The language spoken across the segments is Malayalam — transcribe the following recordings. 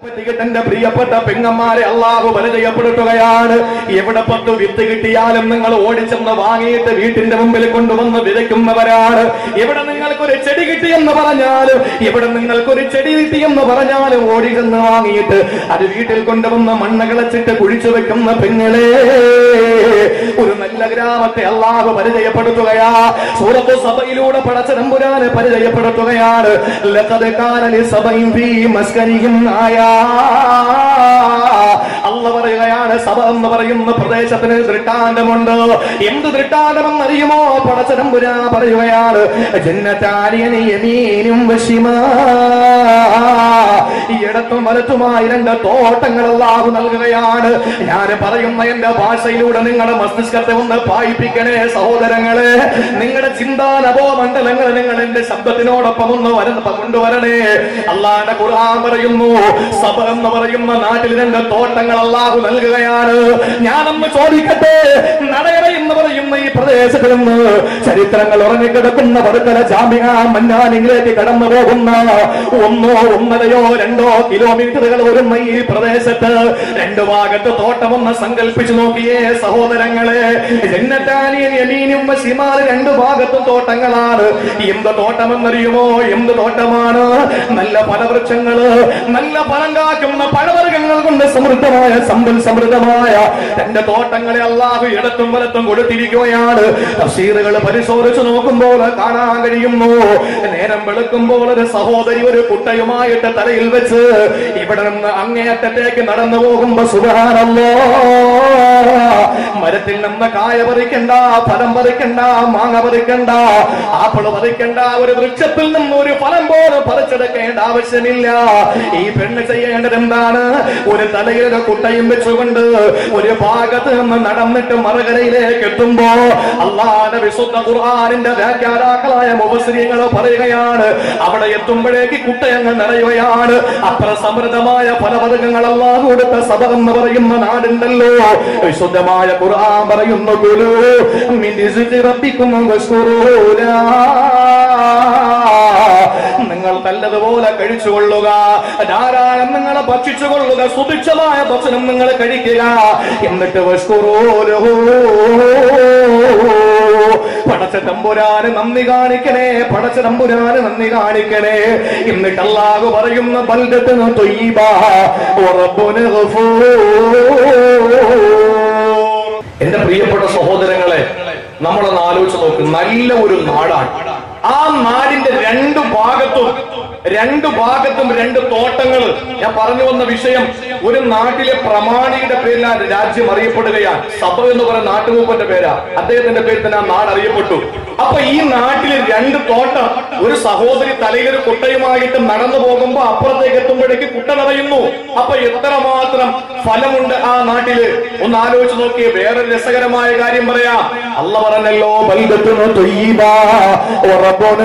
എന്റെ പ്രിയപ്പെട്ട പെങ്ങന്മാരെ അള്ളാഹു പരിചയപ്പെടുത്തുകയാണ് എവിടെ പത്ത് വിത്ത് കിട്ടിയാലും നിങ്ങൾ ഓടിച്ചെന്ന് വാങ്ങിയിട്ട് വീട്ടിന്റെ മുമ്പിൽ കൊണ്ടുവന്ന് വിതയ്ക്കുന്നവരാണ് എവിടെ നിങ്ങൾക്കൊരു ചെടി കിട്ടിയെന്ന് പറഞ്ഞാലും എവിടെ നിങ്ങൾക്കൊരു ചെടി കിട്ടിയെന്ന് പറഞ്ഞാലും ഓടിച്ചെന്ന് വാങ്ങിയിട്ട് അത് വീട്ടിൽ കൊണ്ടുവന്ന് മണ്ണ് കിളച്ചിട്ട് കുഴിച്ചു വെക്കുന്ന പെങ്ങളെ ഒരു നല്ല ഗ്രാമത്തെ അള്ളാഹു പരിചയപ്പെടുത്തുകയാ സൂറത്ത് സഭയിലൂടെ പടച്ചതമ്പുരാനെ പരിചയപ്പെടുത്തുകയാണ് ലഖദ് കാന ലിസബഇൻ ഫീ മസ്കനിഹിം ആയാ അല്ല പറയുകയാണ് സഭ എന്ന് പറയുന്ന പ്രദേശത്തിന് ദൃഷ്ടാന്തമുണ്ട് എന്ത് ദൃഷ്ടാന്തമെന്ന് അറിയുമോ പടച്ചതമ്പുരാ പറയുകയാണ് ജന്നത്താരിയന് യമീനും വശിമാ ഈ ഇടത്തും വലത്തുമായി രണ്ട് തോട്ടങ്ങൾ അല്ലാഹു നൽകുകയാണ് ഞാൻ പറയുന്ന എന്റെ ഭാഷയിലൂടെ നിങ്ങളുടെ മസ്തിഷ്കത്തെ ഒന്ന് പായിപ്പിക്കണേ സഹോദരങ്ങളെ നിങ്ങളുടെ ചിന്താ നവോമണ്ഡലങ്ങൾ നിങ്ങൾ എന്റെ ശബ്ദത്തിനോടൊപ്പം ഒന്ന് വര കൊണ്ടുവരണേ അള്ളാന്റെ ഖുർആൻ പറയുന്നു സഭ എന്ന് പറയുന്ന നാട്ടിൽ രണ്ട് തോട്ടങ്ങൾ അല്ലാഹു നൽകുകയാണ് ഞാനൊന്ന് ചോദിക്കട്ടെ നടയറ എന്ന് പറയുന്ന ഈ പ്രദേശത്ത് നിന്ന് ചരിത്രങ്ങൾ ഉറങ്ങിക്കിടക്കുന്ന വർക്കല ജാമ്യ മന്നാനിലേക്ക് കടന്നു പോകുന്ന ഒന്നോ ഒന്നരയോ രണ്ടോ കിലോമീറ്ററുകൾ വരുന്ന ഈ പ്രദേശത്ത് രണ്ടു ഭാഗത്ത് തോട്ടമൊന്ന് സങ്കല്പിച്ചു നോക്കിയേ സഹോദരങ്ങളെ ജന്നത്താനിയൻ യമീനും ശിമാല് രണ്ടു ഭാഗത്തും തോട്ടങ്ങളാണ് എന്ത് തോട്ടമെന്നറിയുമോ എന്ത് തോട്ടമാണ് നല്ല ഫലവൃക്ഷങ്ങള് നല്ല ഫലം കാക്കുന്ന പഴവർഗ്ഗങ്ങൾ കൊണ്ട് സമൃദ്ധമായ സമ്പൽ സമൃദ്ധമായ തന്റെ തോട്ടങ്ങളെ അള്ളാഹു ഇടത്തും വലത്തും കൊടുത്തിരിക്കുകയാണ് തഫ്സീറുകൾ പരിശോധിച്ചു നോക്കുമ്പോൾ കാണാൻ കഴിയുന്നു നേരം വെളുക്കുമ്പോൾ ഒരു സഹോദരി ഒരു കുട്ടയുമായിട്ട് തലയിൽ വെച്ച് ഇവിടെ നിന്ന് അങ്ങേയറ്റത്തേക്ക് നടന്നു പോകുമ്പോ സുഖാനല്ലോ മരത്തിൽ നിന്ന് കായ പറിക്കണ്ട ഫലം പറിക്കണ്ട മാങ്ങ പറിക്കണ്ട ആപ്പിള് പറിക്കണ്ട ഒരു വൃക്ഷത്തിൽ നിന്ന് ഒരു ഫലം പോലും പറിച്ചെടുക്കേണ്ട ആവശ്യമില്ല ഈ പെണ്ണ് ചെയ്യേണ്ടത് എന്താണ് ഒരു തലയിൽ ഒരു കുട്ടയും വെച്ചുകൊണ്ട് ഒരു ഭാഗത്ത് നിന്ന് നടന്നിട്ട് മറുകരയിലേക്ക് എത്തുമ്പോ അള്ളാന്റെ വിശുദ്ധ ഖുർആാനിന്റെ വ്യാഖ്യാതാക്കളായ മുബശ്രീകൾ പറയുകയാണ് അവിടെ എത്തുമ്പോഴേക്ക് കുട്ടയങ്ങ് നിറയുകയാണ് അത്ര സമൃദ്ധമായ ഫലവർഗങ്ങൾ അള്ളാഹു കൊടുത്ത സഭ എന്ന് പറയുന്ന നാടുണ്ടല്ലോ വിശുദ്ധമായ ഖുർആൻ പറയുന്നു ഗുരു മിൻ റിസ്ഖി റബ്ബിക്കും വസ്കുറൂനാ നിങ്ങൾ നല്ലതുപോലെ കഴിച്ചുകൊള്ളുക ധാരാളം നിങ്ങൾ ഭക്ഷിച്ചുകൊള്ളുക സുഭിക്ഷമായ ഭക്ഷണം നിങ്ങൾ കഴിക്കുക എന്നിട്ട് വസ്കുറൂലോ പടച്ച തമ്പുരാന് നന്ദി കാണിക്കണേ പടച്ച തമ്പുരാന് നന്ദി കാണിക്കണേ എന്നിട്ട് അല്ലാഹു പറയുന്ന ബൽദത്തിന് തൊയ്യബ റബ്ബുന ഗഫൂർ എന്റെ പ്രിയപ്പെട്ട സഹോദരങ്ങളെ നമ്മളൊന്ന് ആലോചിച്ച് നോക്ക് നല്ല ഒരു നാടാണ് ആ നാടിന്റെ രണ്ട് ഭാഗത്തും രണ്ട് ഭാഗത്തും രണ്ട് തോട്ടങ്ങൾ ഞാൻ പറഞ്ഞു വന്ന വിഷയം ഒരു നാട്ടിലെ പ്രമാണിയുടെ പേരിലാണ് രാജ്യം അറിയപ്പെടുകയാണ് സഭ എന്ന് പറയുന്ന നാട്ടുമൂപ്പന്റെ പേരാ അദ്ദേഹത്തിന്റെ പേരിൽ തന്നെ ആ നാട് അറിയപ്പെട്ടു അപ്പൊ ഈ നാട്ടിൽ രണ്ട് തോട്ടം ഒരു സഹോദരി തലയിലൊരു കുട്ടയുമായിട്ട് നടന്നു പോകുമ്പോ അപ്പുറത്തേക്ക് എത്തുമ്പോഴേക്ക് കുട്ട നിറയുന്നു അപ്പൊ എത്രമാത്രം ഫലമുണ്ട് ആ നാട്ടില് ഒന്ന് ആലോചിച്ച് നോക്കിയേ വേറൊരു രസകരമായ കാര്യം പറയാം അല്ല പറഞ്ഞല്ലോ ബൽദത്തുന തൊയ്യബ വറബ്ബുന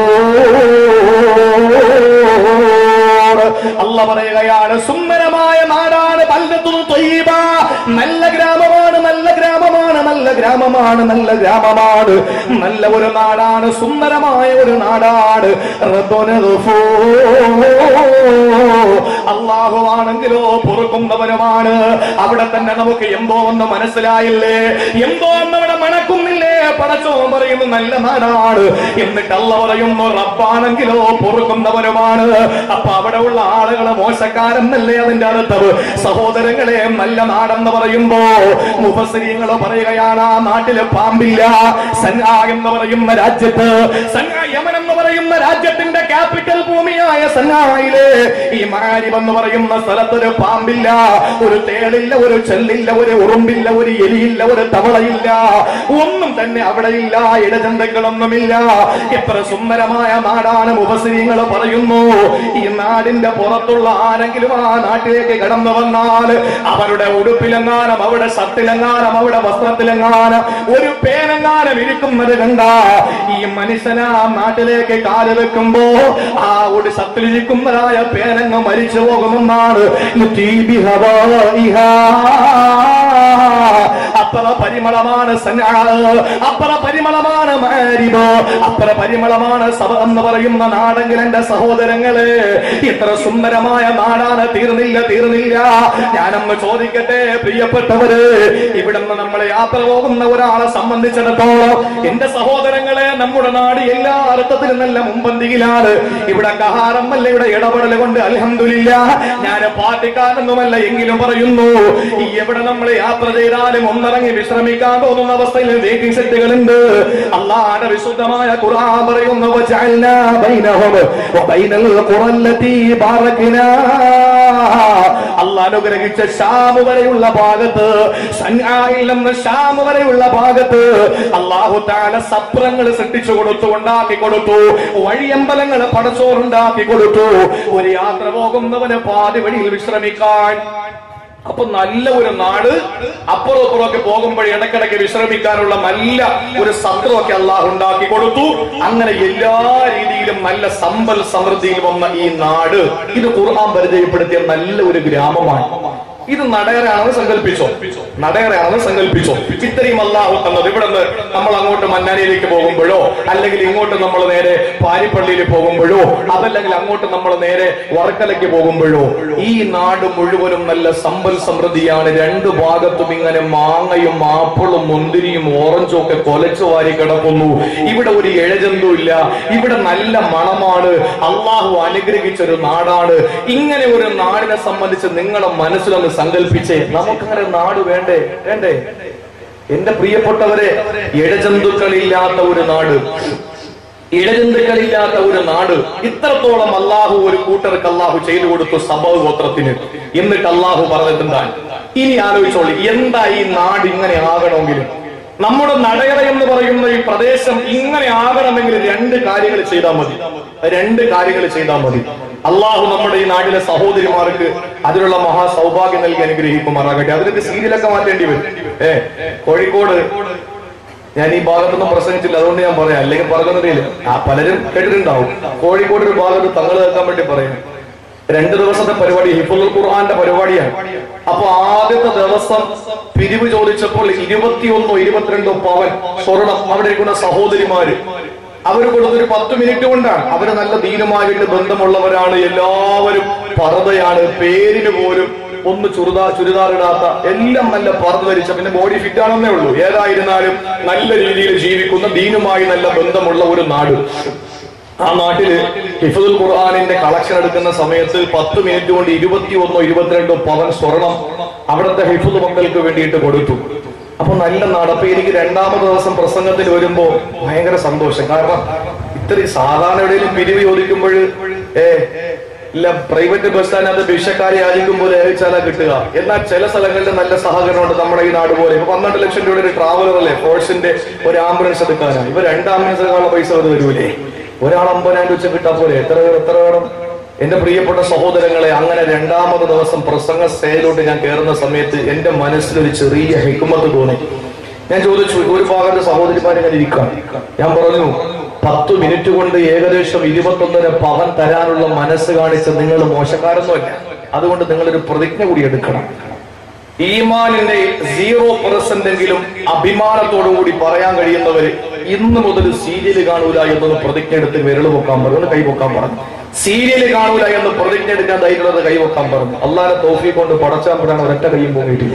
ഗഫൂർ അല്ല പറയുകയാണ് സുന്ദരമായ നാടാണ് ബൽദത്തുന തൊയ്യബ നല്ല ഗ്രാമമാണ് നല്ല ഗ്രാമമാണ് നല്ല ഗ്രാമമാണ് നല്ല ഗ്രാമമാണ് നല്ല ഒരു നാടാണ് സുന്ദരമായ ഒരു നാടാണ് റബ്ബുന ഗഫൂർ അള്ളാഹു ആണെങ്കിലോ പൊറുക്കുന്നവനുമാണ് അവിടെ തന്നെ നമുക്ക് എന്തോ ഒന്ന് മനസ്സിലായില്ലേ എന്തോ ഒന്ന് അവിടെ മണക്കുന്നില്ലേ പടച്ചോ പറയുന്നു നല്ല നാടാണ് എന്നിട്ട് അല്ല പറയുന്നു റബ്ബാണെങ്കിലോ പൊറുക്കുന്നവനുമാണ് അപ്പൊ അവിടെ ഉള്ള ആളുകളെ മോശക്കാരെന്നല്ലേ അതിന്റെ അർത്ഥം സഹോദരങ്ങളെ നല്ല നാടെന്ന് പറയുമ്പോ മുഫസരിയങ്ങൾ പറയുകയാണ് ആ നാട്ടില് പാമ്പില്ല സൻആ എന്ന് പറയുന്ന രാജ്യത്ത് സൻആ യമൻ എന്ന് പറയുന്ന രാജ്യത്തിന്റെ ക്യാപിറ്റൽ ഭൂമിയായ സൻആയിലെ ഈ മാരിബ് എന്ന് പറയുന്ന സ്ഥലത്തൊരു പാമ്പില്ല ഒരു തേളില്ല ഒരു ചെല്ലില്ല ഒരു ഉറുമ്പില്ല ഒരു എലിയില്ല ഒരു തവളയില്ല ഒന്നും തന്നെ അവിടെ ഇല്ല ഇടചന്തകളൊന്നുമില്ല എത്ര സുന്ദരമായ നാടാണ് മുബസിരിങ്ങൾ പറയുന്നു ഈ നാടിന്റെ പുറത്തുള്ള ആരെങ്കിലും ആ നാട്ടിലേക്ക് കടന്നു വന്നാൽ അവരുടെ ഉടുപ്പിലെങ്ങാനും അവിടെ ഷർട്ടിലെങ്ങാനും അവിടെ വസ്ത്രത്തിലെങ്ങാനും ഒരു പേനെങ്ങാനും ഇരിക്കുന്നത് കണ്ട ഈ മനുഷ്യന് ആ നാട്ടിലേക്ക് കാല് വെക്കുമ്പോ ആ ഒരു ഷർട്ടിലിരിക്കുന്നതായ പേനങ്ങ് മരിച്ചു പോകുമെന്നാണ് യുതീബി ഹവായിഹാ. അപ്പറ പരിമളമാണ് സൻആ അപ്പറ പരിമളമാണ് മാരിബ് അപ്പറ പരിമളമാണ് സഭ എന്ന് പറയുന്ന നാടെങ്കിൽ എന്റെ സഹോദരങ്ങളെ ഇത്ര സുന്ദരമായ നാടാണ് തീർന്നില്ല തീർന്നില്ല ഞാനൊന്ന് ചോദിക്കട്ടെ പ്രിയപ്പെട്ടവര് ഇവിടുന്ന് നമ്മൾ യാത്ര പോകുന്ന ഒരാളെ സംബന്ധിച്ചിടത്തോളം എന്റെ സഹോദരങ്ങളെ നമ്മുടെ നാട് എല്ലാ അർത്ഥത്തിലും നല്ല മുമ്പന്തിയിലാണ് ഇവിടെ കഹാറമ്മല്ല ഇവിടെ ഇടപെടൽ കൊണ്ട് അലഹമില്ല ഞാൻ പാർട്ടിക്കാരനൊന്നുമല്ല എങ്കിലും പറയുന്നു ഈ എവിടെ നമ്മൾ യാത്ര ചെയ്താലും ഒന്നിറങ്ങി വിശ്രമിക്കാൻ തോന്നുന്ന അവസ്ഥയിൽ വെയിറ്റിംഗ് സെറ്റുകളുണ്ട് അള്ളാഹുവിന്റെ വിശുദ്ധമായ ഖുർആൻ പറയുന്നു വജഅൽനാ ബൈനഹും വബൈനൽ ഖുറല്ലതി ബാറക്നാ അള്ളാഹ് അനുഗ്രഹിച്ച ഷാമ് വരെയുള്ള ഭാഗത്ത് സൻആയിൽ നിന്ന് ഷാമ് വരെയുള്ള ഭാഗത്ത് അള്ളാഹു താല സപ്രങ്ങൾ സൃഷ്ടിച്ചു കൊടുത്തു ഉണ്ടാക്കി കൊടുത്തു വഴിയമ്പലങ്ങൾ പടച്ചോറുണ്ടാക്കി കൊടുത്തു ഒരു യാത്ര പോകുന്നവന് പാതി വഴിയിൽ വിശ്രമിക്കാൻ അപ്പൊ നല്ല ഒരു നാട് അപ്പുറം ഇപ്പുറമൊക്കെ പോകുമ്പോൾ ഇടയ്ക്കിടയ്ക്ക് വിശ്രമിക്കാനുള്ള നല്ല ഒരു സത്രമൊക്കെ അള്ളാഹ് ഉണ്ടാക്കി കൊടുത്തു അങ്ങനെ എല്ലാ രീതിയിലും നല്ല സമ്പൽ സമൃദ്ധിയിൽ വന്ന ഈ നാട് ഇത് ഖുർആൻ പരിചയപ്പെടുത്തിയ നല്ല ഒരു ഗ്രാമമാണ് ഇത് നടയറാണെന്ന് സങ്കല്പിച്ചോ നടയറാണെന്ന് സങ്കല്പിച്ചോ ഇത്രയും അള്ളാഹു തന്നത് ഇവിടെ നിന്ന് നമ്മൾ അങ്ങോട്ട് മന്നാനിയിലേക്ക് പോകുമ്പോഴോ അല്ലെങ്കിൽ ഇങ്ങോട്ട് നമ്മൾ നേരെ പാരിപ്പള്ളിയിൽ പോകുമ്പോഴോ അതല്ലെങ്കിൽ അങ്ങോട്ട് നമ്മൾ നേരെ വർക്കലയ്ക്ക് പോകുമ്പോഴോ ഈ നാട് മുഴുവനും നല്ല സമ്പൽ സമൃദ്ധിയാണ് രണ്ട് ഭാഗത്തും ഇങ്ങനെ മാങ്ങയും ആപ്പിളും മുന്തിരിയും ഓറഞ്ചും ഒക്കെ കൊലച്ചു വാരി കിടക്കുന്നു ഇവിടെ ഒരു ഇഴജന്തു ഇല്ല ഇവിടെ നല്ല മണമാണ് അള്ളാഹു അനുഗ്രഹിച്ച ഒരു നാടാണ് ഇങ്ങനെ ഒരു നാടിനെ സംബന്ധിച്ച് നിങ്ങളുടെ മനസ്സിലൊന്ന് സങ്കല്പിച്ചേ നമുക്കങ്ങനെ നാട് വേണ്ടേ വേണ്ടേ എന്റെ പ്രിയപ്പെട്ടവരെ ഇഴജന്തുക്കളില്ലാത്ത ഒരു നാട് ഇഴജന്തുക്കളില്ലാത്ത ഒരു നാട് ഇത്രത്തോളം അള്ളാഹു ഒരു കൂട്ടർക്ക് അള്ളാഹു ചെയ്തു കൊടുത്തു സംഭവ ഗോത്രത്തിന് എന്നിട്ട് അള്ളാഹു പറഞ്ഞിട്ടുണ്ടായി ഇനി ആലോചിച്ചോളി എന്താ ഈ നാട് ഇങ്ങനെ ആകണമെങ്കിലും നമ്മുടെ നടയറ എന്ന് പറയുന്ന ഈ പ്രദേശം ഇങ്ങനെ ആകണമെങ്കിൽ രണ്ട് കാര്യങ്ങൾ ചെയ്താൽ മതി രണ്ട് കാര്യങ്ങൾ ചെയ്താൽ മതി അള്ളാഹു നമ്മുടെ ഈ നാട്ടിലെ സഹോദരിമാർക്ക് അതിനുള്ള മഹാ സൗഭാഗ്യം നൽകി അനുഗ്രഹിക്കുമാറാകട്ടെ അതിനൊക്കെ സീരിയലൊക്കെ മാറ്റേണ്ടി വരും ഏ കോഴിക്കോട് ഞാൻ ഈ ഭാഗത്തൊന്നും പ്രസംഗിച്ചില്ല അതുകൊണ്ട് ഞാൻ പറയാം അല്ലെങ്കിൽ പറഞ്ഞതില്ല ആ പലരും കേട്ടിട്ടുണ്ടാവും കോഴിക്കോട് ഒരു ഭാഗത്ത് തങ്ങൾ കേൾക്കാൻ വേണ്ടി പറയും രണ്ട് ദിവസത്തെ പരിപാടി ഹിഫുൽ ഖുർആന്റെ പരിപാടിയാണ് അപ്പൊ ആദ്യത്തെ ദിവസം പിരിവ് ചോദിച്ചപ്പോൾ ഇരുപത്തിയൊന്നോ ഇരുപത്തിരണ്ടോ പവൻ സ്വർണം അവിടെ ഇരിക്കുന്ന സഹോദരിമാര് അവർ കൊടുത്തൊരു പത്ത് മിനിറ്റ് കൊണ്ടാണ് അവര് നല്ല ദീനുമായിട്ട് ബന്ധമുള്ളവരാണ് എല്ലാവരും പറതയാണ് പേരിന് പോലും ഒന്ന് ചുരിദാ ചുരിദാർ ഇടാത്ത എല്ലാം നല്ല പറന്ന് ധരിച്ച പിന്നെ ബോഡി ഫിറ്റ് ആണെന്നേ ഉള്ളൂ ഏതായിരുന്നാലും നല്ല രീതിയിൽ ജീവിക്കുന്ന ദീനുമായി നല്ല ബന്ധമുള്ള ഒരു നാട് ആ നാട്ടില് ഹിഫുൽ ഖുർആാനിന്റെ കളക്ഷൻ എടുക്കുന്ന സമയത്ത് പത്ത് മിനിറ്റ് കൊണ്ട് ഇരുപത്തിയൊന്നോ ഇരുപത്തിരണ്ടോ പവൻ സ്വർണം അവിടുത്തെ ഹിഫുൽ മക്കൾക്ക് വേണ്ടിയിട്ട് കൊടുത്തു അപ്പൊ നല്ല നാട് അപ്പൊ എനിക്ക് രണ്ടാമത് ദിവസം പ്രസംഗത്തിൽ വരുമ്പോ ഭയങ്കര സന്തോഷം കാരണം ഇത്രയും സാധാരണ എവിടെയെങ്കിലും പിരിവ് ചോദിക്കുമ്പോൾ ഏ ഇല്ല പ്രൈവറ്റ് ബസ് സ്റ്റാൻഡ് ഭിക്ഷക്കാരെ യാചിക്കുമ്പോൾ ഏച്ചാലാ കിട്ടുക എന്നാൽ ചില സ്ഥലങ്ങളിൽ നല്ല സഹകരണമുണ്ട് നമ്മുടെ ഈ നാട് പോലെ ഇപ്പൊ പന്ത്രണ്ട് ലക്ഷം രൂപയുടെ ഒരു ട്രാവലർ അല്ലേ ഫോഴ്സിന്റെ ഒരു ആംബുലൻസ് എടുക്കാനാണ് ഇവ രണ്ട് ആംബുലൻസ് എടുക്കാനുള്ള പൈസ അത് വരൂലേ ഒരാൾ അമ്പതിനായിരം വെച്ച് കിട്ടാ പോലെ എത്ര പേർ എത്ര വേണം എന്റെ പ്രിയപ്പെട്ട സഹോദരങ്ങളെ അങ്ങനെ രണ്ടാമത് ദിവസം പ്രസംഗ സ്റ്റേജിലോട്ട് ഞാൻ കയറുന്ന സമയത്ത് എന്റെ മനസ്സിലൊരു ചെറിയ ഹിക്കുമത്ത് തോന്നി ഞാൻ ചോദിച്ചു ഒരു ഭാഗത്ത് സഹോദരിമാരെ ഞാൻ ഇരിക്കാം ഞാൻ പറഞ്ഞു പത്ത് മിനിറ്റ് കൊണ്ട് ഏകദേശം ഇരുപത്തൊന്നര പവൻ തരാനുള്ള മനസ്സ് കാണിച്ച നിങ്ങൾ മോശക്കാരൊന്നുമല്ല അതുകൊണ്ട് നിങ്ങളൊരു പ്രതിജ്ഞ കൂടി എടുക്കണം ഈമാനിന്റെ സീറോ പെർസെന്റ് എങ്കിലും അഭിമാനത്തോടു കൂടി പറയാൻ കഴിയുന്നവര് ഇന്ന് മുതൽ സീരിയൽ കാണൂല എന്നൊന്ന് പ്രതിജ്ഞ എടുത്ത് വിരൽ പൊക്കാൻ പറഞ്ഞു ഒന്ന് കൈ പൊക്കാൻ പറഞ്ഞു സീരിയൽ കാണൂല എന്ന് പ്രതിജ്ഞ എടുക്കാൻ ധൈര്യമുള്ളത് കൈ പൊക്കാൻ പറഞ്ഞു അള്ളാരെ തോഫി കൊണ്ട് പടച്ചാമ്പഴാണ് ഒരൊറ്റ കൈയും പൊങ്ങിയിട്ടില്ല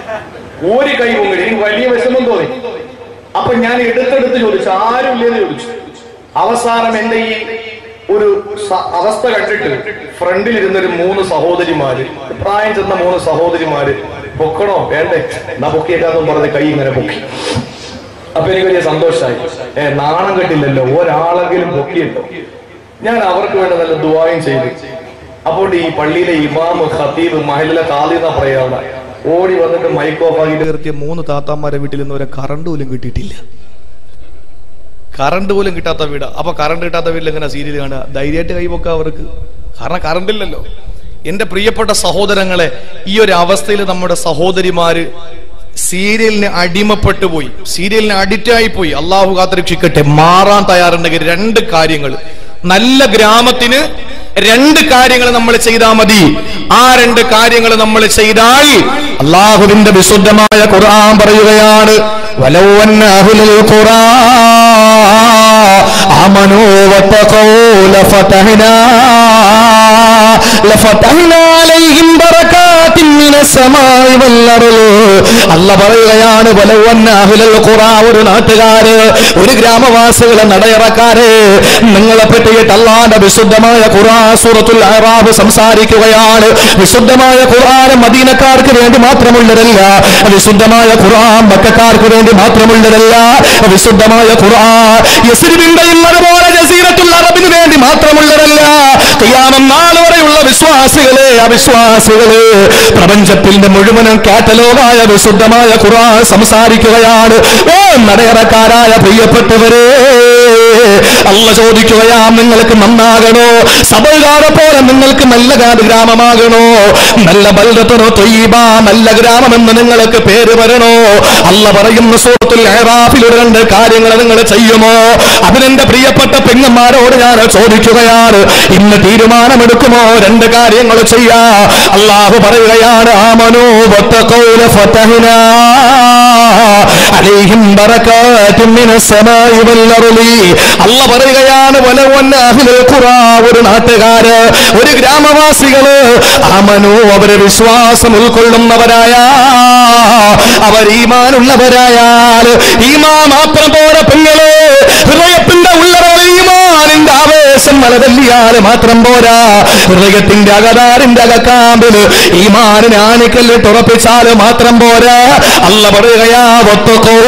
ഒരു കൈ പൊങ്ങിയിട്ട് എനിക്ക് വലിയ വിഷമം തോന്നി അപ്പൊ ഞാൻ എടുത്തെടുത്ത് ചോദിച്ചു ആരും ഇല്ലെന്ന് ചോദിച്ചു അവസാനം എന്റെ ഈ ഒരു സ- അവസ്ഥ കണ്ടിട്ട് ഫ്രണ്ടിൽ ഇരുന്നൊരു മൂന്ന് സഹോദരിമാര് പ്രായം ചെന്ന മൂന്ന് സഹോദരിമാര് പൊക്കണോ വേണ്ടേ എന്നാ പൊക്കിയേക്കാന്നും പറഞ്ഞ് കൈ ഇങ്ങനെ പൊക്കി അപ്പൊ എനിക്ക് വലിയ സന്തോഷമായി ഏ നാണം കെട്ടില്ലല്ലോ ഒരാളെങ്കിലും പൊക്കിയല്ലോ ഞാൻ അവർക്ക് വേണ്ടി നല്ല ദുവായും ചെയ്തു അപ്പോൾ ഈ പള്ളിയിലെ ഇമാം ഖത്തീബ് മഹലിലെ കാലി എന്നാ പറയാവുന്ന ഓടി വന്നിട്ട് മൈക്ക് ഓഫ് ആക്കി നിർത്തിയ മൂന്ന് താത്താമാരെ വീട്ടിൽ നിന്ന് ഒരു കറണ്ട് പോലും കിട്ടിയിട്ടില്ല കറണ്ട് പോലും കിട്ടാത്ത വീട് അപ്പൊ കറണ്ട് കിട്ടാത്ത വീട്ടിൽ എങ്ങനെ സീരിയൽ കാണുക ധൈര്യമായിട്ട് കൈവക്ക അവർക്ക് കാരണം കറണ്ട് ഇല്ലല്ലോ എന്റെ പ്രിയപ്പെട്ട സഹോദരങ്ങളെ ഈ ഒരു അവസ്ഥയിൽ നമ്മുടെ സഹോദരിമാര് സീരിയലിന് അടിമപ്പെട്ടു പോയി സീരിയലിന് അഡിക്റ്റ് ആയി പോയി അള്ളാഹു കാത്തിരക്ഷിക്കട്ടെ മാറാൻ തയ്യാറുണ്ടെങ്കിൽ രണ്ട് കാര്യങ്ങൾ നല്ല ഗ്രാമത്തിന് രണ്ട് കാര്യങ്ങൾ നമ്മൾ ചെയ്താൽ മതി ആ രണ്ട് കാര്യങ്ങൾ നമ്മൾ ചെയ്താൽ അള്ളാഹുവിന്റെ വിശുദ്ധമായ ഖുർആൻ പറയുകയാണ് വലൗ അന്ന അഹ്ലുൽ ഖുറാ ആമനൂ വത്തഖൂ ലഫതഹ്നാ ലഫതഹ്നാ അലൈഹിം ബറകാത്തിൻ മിനസ് സമാഇ വൽ അർള് അല്ല പറയുകയാണ് വലൗ അന്ന അഹ്ലുൽ ഖുറാ ഒരു നാട്ടുകാര് ഒരു ഗ്രാമവാസികളെ നടയറക്കാരെ നിങ്ങളെ പറ്റിയിട്ട് അള്ളാന്റെ വിശുദ്ധമായ ഖുർആൻ സൂറത്തുൽ അറാബ് സംസാരിക്കുകയാണ് വിശുദ്ധമായ ഖുർആൻ മദീനക്കാർക്ക് വേണ്ടി മാത്രമുള്ളതല്ല വിശുദ്ധമായ ഖുർആൻ മക്കാർക്ക് വേണ്ടി മാത്രമുള്ളതല്ല വിശുദ്ധമായ ഖുർആൻ യസ്രിബിന്റെയും അതുപോലെ ജസീറത്തുൽ അറബിന് വേണ്ടി മാത്രമുള്ളതല്ല ഖിയാമം നാളോടെയുള്ള വിശ്വാസികളെ അവിശ്വാസികളെ പ്രപഞ്ചത്തിന്റെ മുഴുവനും കാറ്റലോഗായ വിശുദ്ധമായ ഖുർആൻ സംസാരിക്കുകയാണ് ഓ നടയറക്കാരായ പ്രിയപ്പെട്ടവരെ അല്ല ചോദിക്കുകയാ നിങ്ങൾക്ക് നന്നാകണോ സബൽകാരെ പോലെ നിങ്ങൾക്ക് നല്ല ഗാ- ഗ്രാമമാകണോ നല്ല ബൽദത്തനോ തൊയ്യബ നല്ല ഗ്രാമമെന്ന് നിങ്ങൾക്ക് പേര് വരണോ അല്ല പറയുന്ന സൂറത്തുൽ ഇഹ്റാഫിൽ ഒരു രണ്ട് കാര്യങ്ങൾ നിങ്ങൾ ചെയ്യുമോ അതിനെന്റെ പ്രിയപ്പെട്ട പെങ്ങന്മാരോട് ഞാൻ ചോദിക്കുകയാണ് ഇന്ന് തീരുമാനമെടുക്കുമോ രണ്ട് കാര്യങ്ങൾ ചെയ്യാ അള്ളാഹു പറയുകയാണ് ആമനോ വത്തഖൗല ഫതഹ്നാ അലൈഹിം ബറകാത്തും മിനസ് സമാഇ വൽ അർളി അല്ല പറയുകയാണ് വലവന്ന അഹ്ലുൽ ഖുറാ ഒരു നാട്ടുകാര് ഒരു ഗ്രാമവാസികള് ആമനു അവര് വിശ്വാസം ഉൾക്കൊള്ളുന്നവരായ അവർ ഈമാനുള്ളവരായാൽ ഈമാ മാത്രം പോരെ പെങ്ങള് ഹൃദയത്തിന്റെ ഉള്ളറ ഈമാനിന്റെ ആവേശം മലതല്ലിയാൽ മാത്രം പോരാ ഹൃദയത്തിന്റെ അകതാരിന്റെ അകക്കാമ്പില് ഈമാനിന് ആണിക്കല്ലിട്ട് ഉറപ്പിച്ചാൽ മാത്രം പോരാ അല്ല പറയുകയാ ഒത്തക്കോ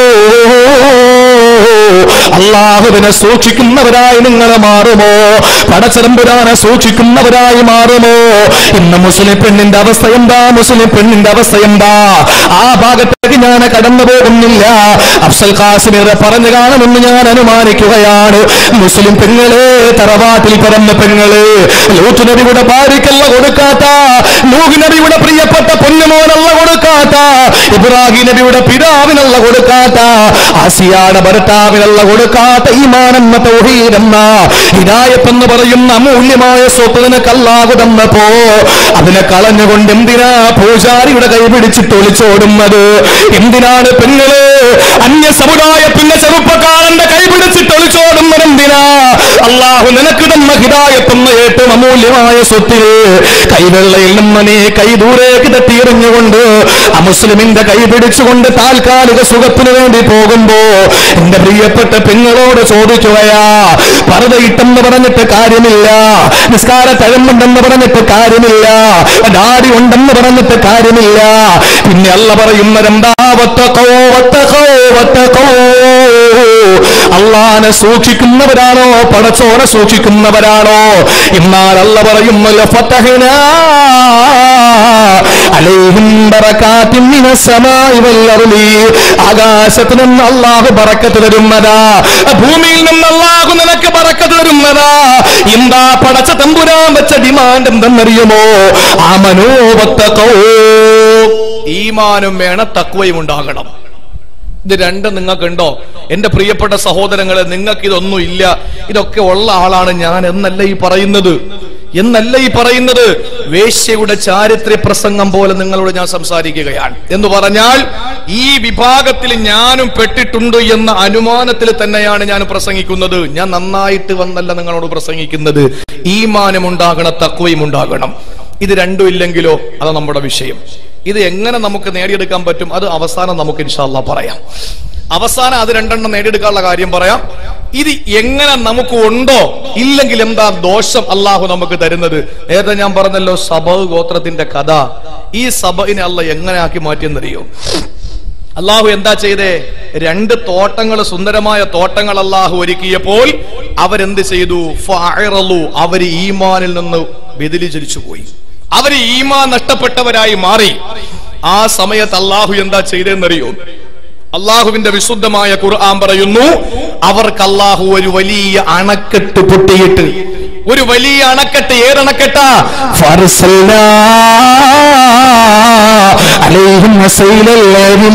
അള്ളാഹുവിനെ സൂക്ഷിക്കുന്നവരായി നിങ്ങൾ മാറുമോ പടച്ചതമ്പുരാനെ സൂക്ഷിക്കുന്നവരായി മാറുമോ ഇന്ന് മുസ്ലിം പെണ്ണിന്റെ അവസ്ഥ എന്താ മുസ്ലിം പെണ്ണിന്റെ അവസ്ഥ എന്താ ആ ഭാഗത്തേക്ക് ഞാൻ കടന്നു പോകുന്നില്ല അഫ്സൽ ഖാസിമിറെ പറഞ്ഞു കാണുമെന്ന് ഞാൻ അനുമാനിക്കുകയാണ് മുസ്ലിം പെങ്ങളെ തറവാട്ടിൽ പിറന്ന പെങ്ങള് ലൂത്ത് നബിയുടെ ഭാര്യക്കല്ല കൊടുക്കാത്ത നൂഹ് നബിയുടെ പ്രിയപ്പെട്ട പൊന്നുമോനല്ല കൊടുക്കാത്ത ഇബ്രാഹിം നബിയുടെ പിതാവിനല്ല കൊടുക്കാത്ത ആസിയാടെ ഭർത്താവിനല്ല കൊടുക്കാത്ത ഈമാനെന്ന തൗഹീദെന്ന ഹിദായത്ത് എന്ന് പറയുന്ന അമൂല്യമായ സ്വത്ത് നിനക്ക് അല്ലാഹു തന്നപ്പോ അതിനെ കളഞ്ഞുകൊണ്ട് എന്തിനാ പൂജാരിയുടെ കൈ പിടിച്ചിട്ട് ഒളിച്ചോടുന്നത് എന്തിനാണ് പെങ്ങള് അന്യ സമുദായത്തിന്റെ ചെറുപ്പക്കാരന്റെ കൈ പിടിച്ചിട്ട് ഒളിച്ചോടുന്നത് എന്തിനാ അള്ളാഹു നിനക്ക് തന്ന ഹിദായത്തെന്ന ഏറ്റവും അമൂല്യമായ സ്വത്തിൽ കൈവെള്ളയിൽ നിന്ന് നീ കൈ ദൂരേക്ക് തട്ടിയെറിഞ്ഞുകൊണ്ട് ആ മുസ്ലിമിന്റെ കൈ പിടിച്ചുകൊണ്ട് താൽക്കാലിക സുഖത്തിന് വേണ്ടി പോകുമ്പോ എന്റെ പ്രിയപ്പെട്ട പെങ്ങളോട് ചോദിക്കുകയാ പർദ്ദയിട്ടെന്ന് പറഞ്ഞിട്ട് കാര്യമില്ല നിസ്കാര തഴമ്പുണ്ടെന്ന് പറഞ്ഞിട്ട് കാര്യമില്ല ഡാഡി ഉണ്ടെന്ന് പറഞ്ഞിട്ട് കാര്യമില്ല പിന്നെ അല്ല പറയുന്നതെന്താ വത്തഖോ വത്തഖോ വത്തഖോ അള്ളാനെ സൂക്ഷിക്കുന്നവരാണോ പടച്ചോനെ സൂക്ഷിക്കുന്നവരാണോ എന്നാൽ അല്ല പറയുന്നു ലഫതഹ്നാ അലൈഹിം ബറകാത്തിൻ മിനസ് സമാഇ വൽ അർളി ആകാശത്ത് നിന്ന് അല്ലാഹു ബറക്കത്ത് തരുന്നതാ ഭൂമിയിൽ നിന്ന് അല്ലാഹു നിനക്ക് ബറക്കത്ത് തരുന്നതാ എന്താ പടച്ച തമ്പുരാൻ വെച്ച ഡിമാൻഡ് എന്തെന്നറിയുമോ ആമനോ വത്തഖോ ഈമാനും വേണം തക്വയും ഉണ്ടാകണം ഇത് രണ്ടും നിങ്ങൾക്കുണ്ടോ എന്റെ പ്രിയപ്പെട്ട സഹോദരങ്ങളെ നിങ്ങൾക്ക് ഇതൊന്നും ഇല്ല ഇതൊക്കെ ഉള്ള ആളാണ് ഞാൻ എന്നല്ല ഈ പറയുന്നത് എന്നല്ല ഈ പറയുന്നത് വേശ്യയുടെ ചാരിത്ര്യ പ്രസംഗം പോലെ നിങ്ങളോട് ഞാൻ സംസാരിക്കുകയാണ് എന്ന് പറഞ്ഞാൽ ഈ വിഭാഗത്തിൽ ഞാനും പെട്ടിട്ടുണ്ട് എന്ന അനുമാനത്തിൽ തന്നെയാണ് ഞാൻ പ്രസംഗിക്കുന്നത് ഞാൻ നന്നായിട്ട് വന്നല്ല നിങ്ങളോട് പ്രസംഗിക്കുന്നത് ഈമാനം ഉണ്ടാകണം തക്വയും ഉണ്ടാകണം ഇത് രണ്ടും ഇല്ലെങ്കിലോ അത് നമ്മുടെ വിഷയം ഇത് എങ്ങനെ നമുക്ക് നേടിയെടുക്കാൻ പറ്റും അത് അവസാനം നമുക്ക് ഇൻഷാല്ല പറയാം അവസാനം അത് രണ്ടെണ്ണം നേടിയെടുക്കാനുള്ള കാര്യം പറയാം ഇത് എങ്ങനെ നമുക്ക് ഉണ്ടോ ഇല്ലെങ്കിൽ എന്താ ദോഷം അള്ളാഹു നമുക്ക് തരുന്നത് നേരത്തെ ഞാൻ പറഞ്ഞല്ലോ സബ ഗോത്രത്തിന്റെ കഥ ഈ സബയിനെ അല്ല എങ്ങനെ ആക്കി മാറ്റിയെന്നറിയോ അള്ളാഹു എന്താ ചെയ്തേ രണ്ട് തോട്ടങ്ങൾ സുന്ദരമായ തോട്ടങ്ങൾ അള്ളാഹു ഒരുക്കിയപ്പോൾ അവരെന്ത് ചെയ്തു ഫഅറളു. അവര് ഈമാനിൽ നിന്ന് വ്യതിലിചലിച്ചു പോയി അവര് ഈമാൻ നഷ്ടപ്പെട്ടവരായി മാറി ആ സമയത്ത് അള്ളാഹു എന്താ ചെയ്തെന്നറിയോ അള്ളാഹുവിന്റെ വിശുദ്ധമായ ഖുർആൻ പറയുന്നു അവർക്ക് അള്ളാഹു ഒരു വലിയ അണക്കെട്ട് പൊട്ടിയിട്ട് ഒരു വലിയ അണക്കെട്ട് ഏതണക്കെട്ടാ فارسلنا عليهم سيل العلم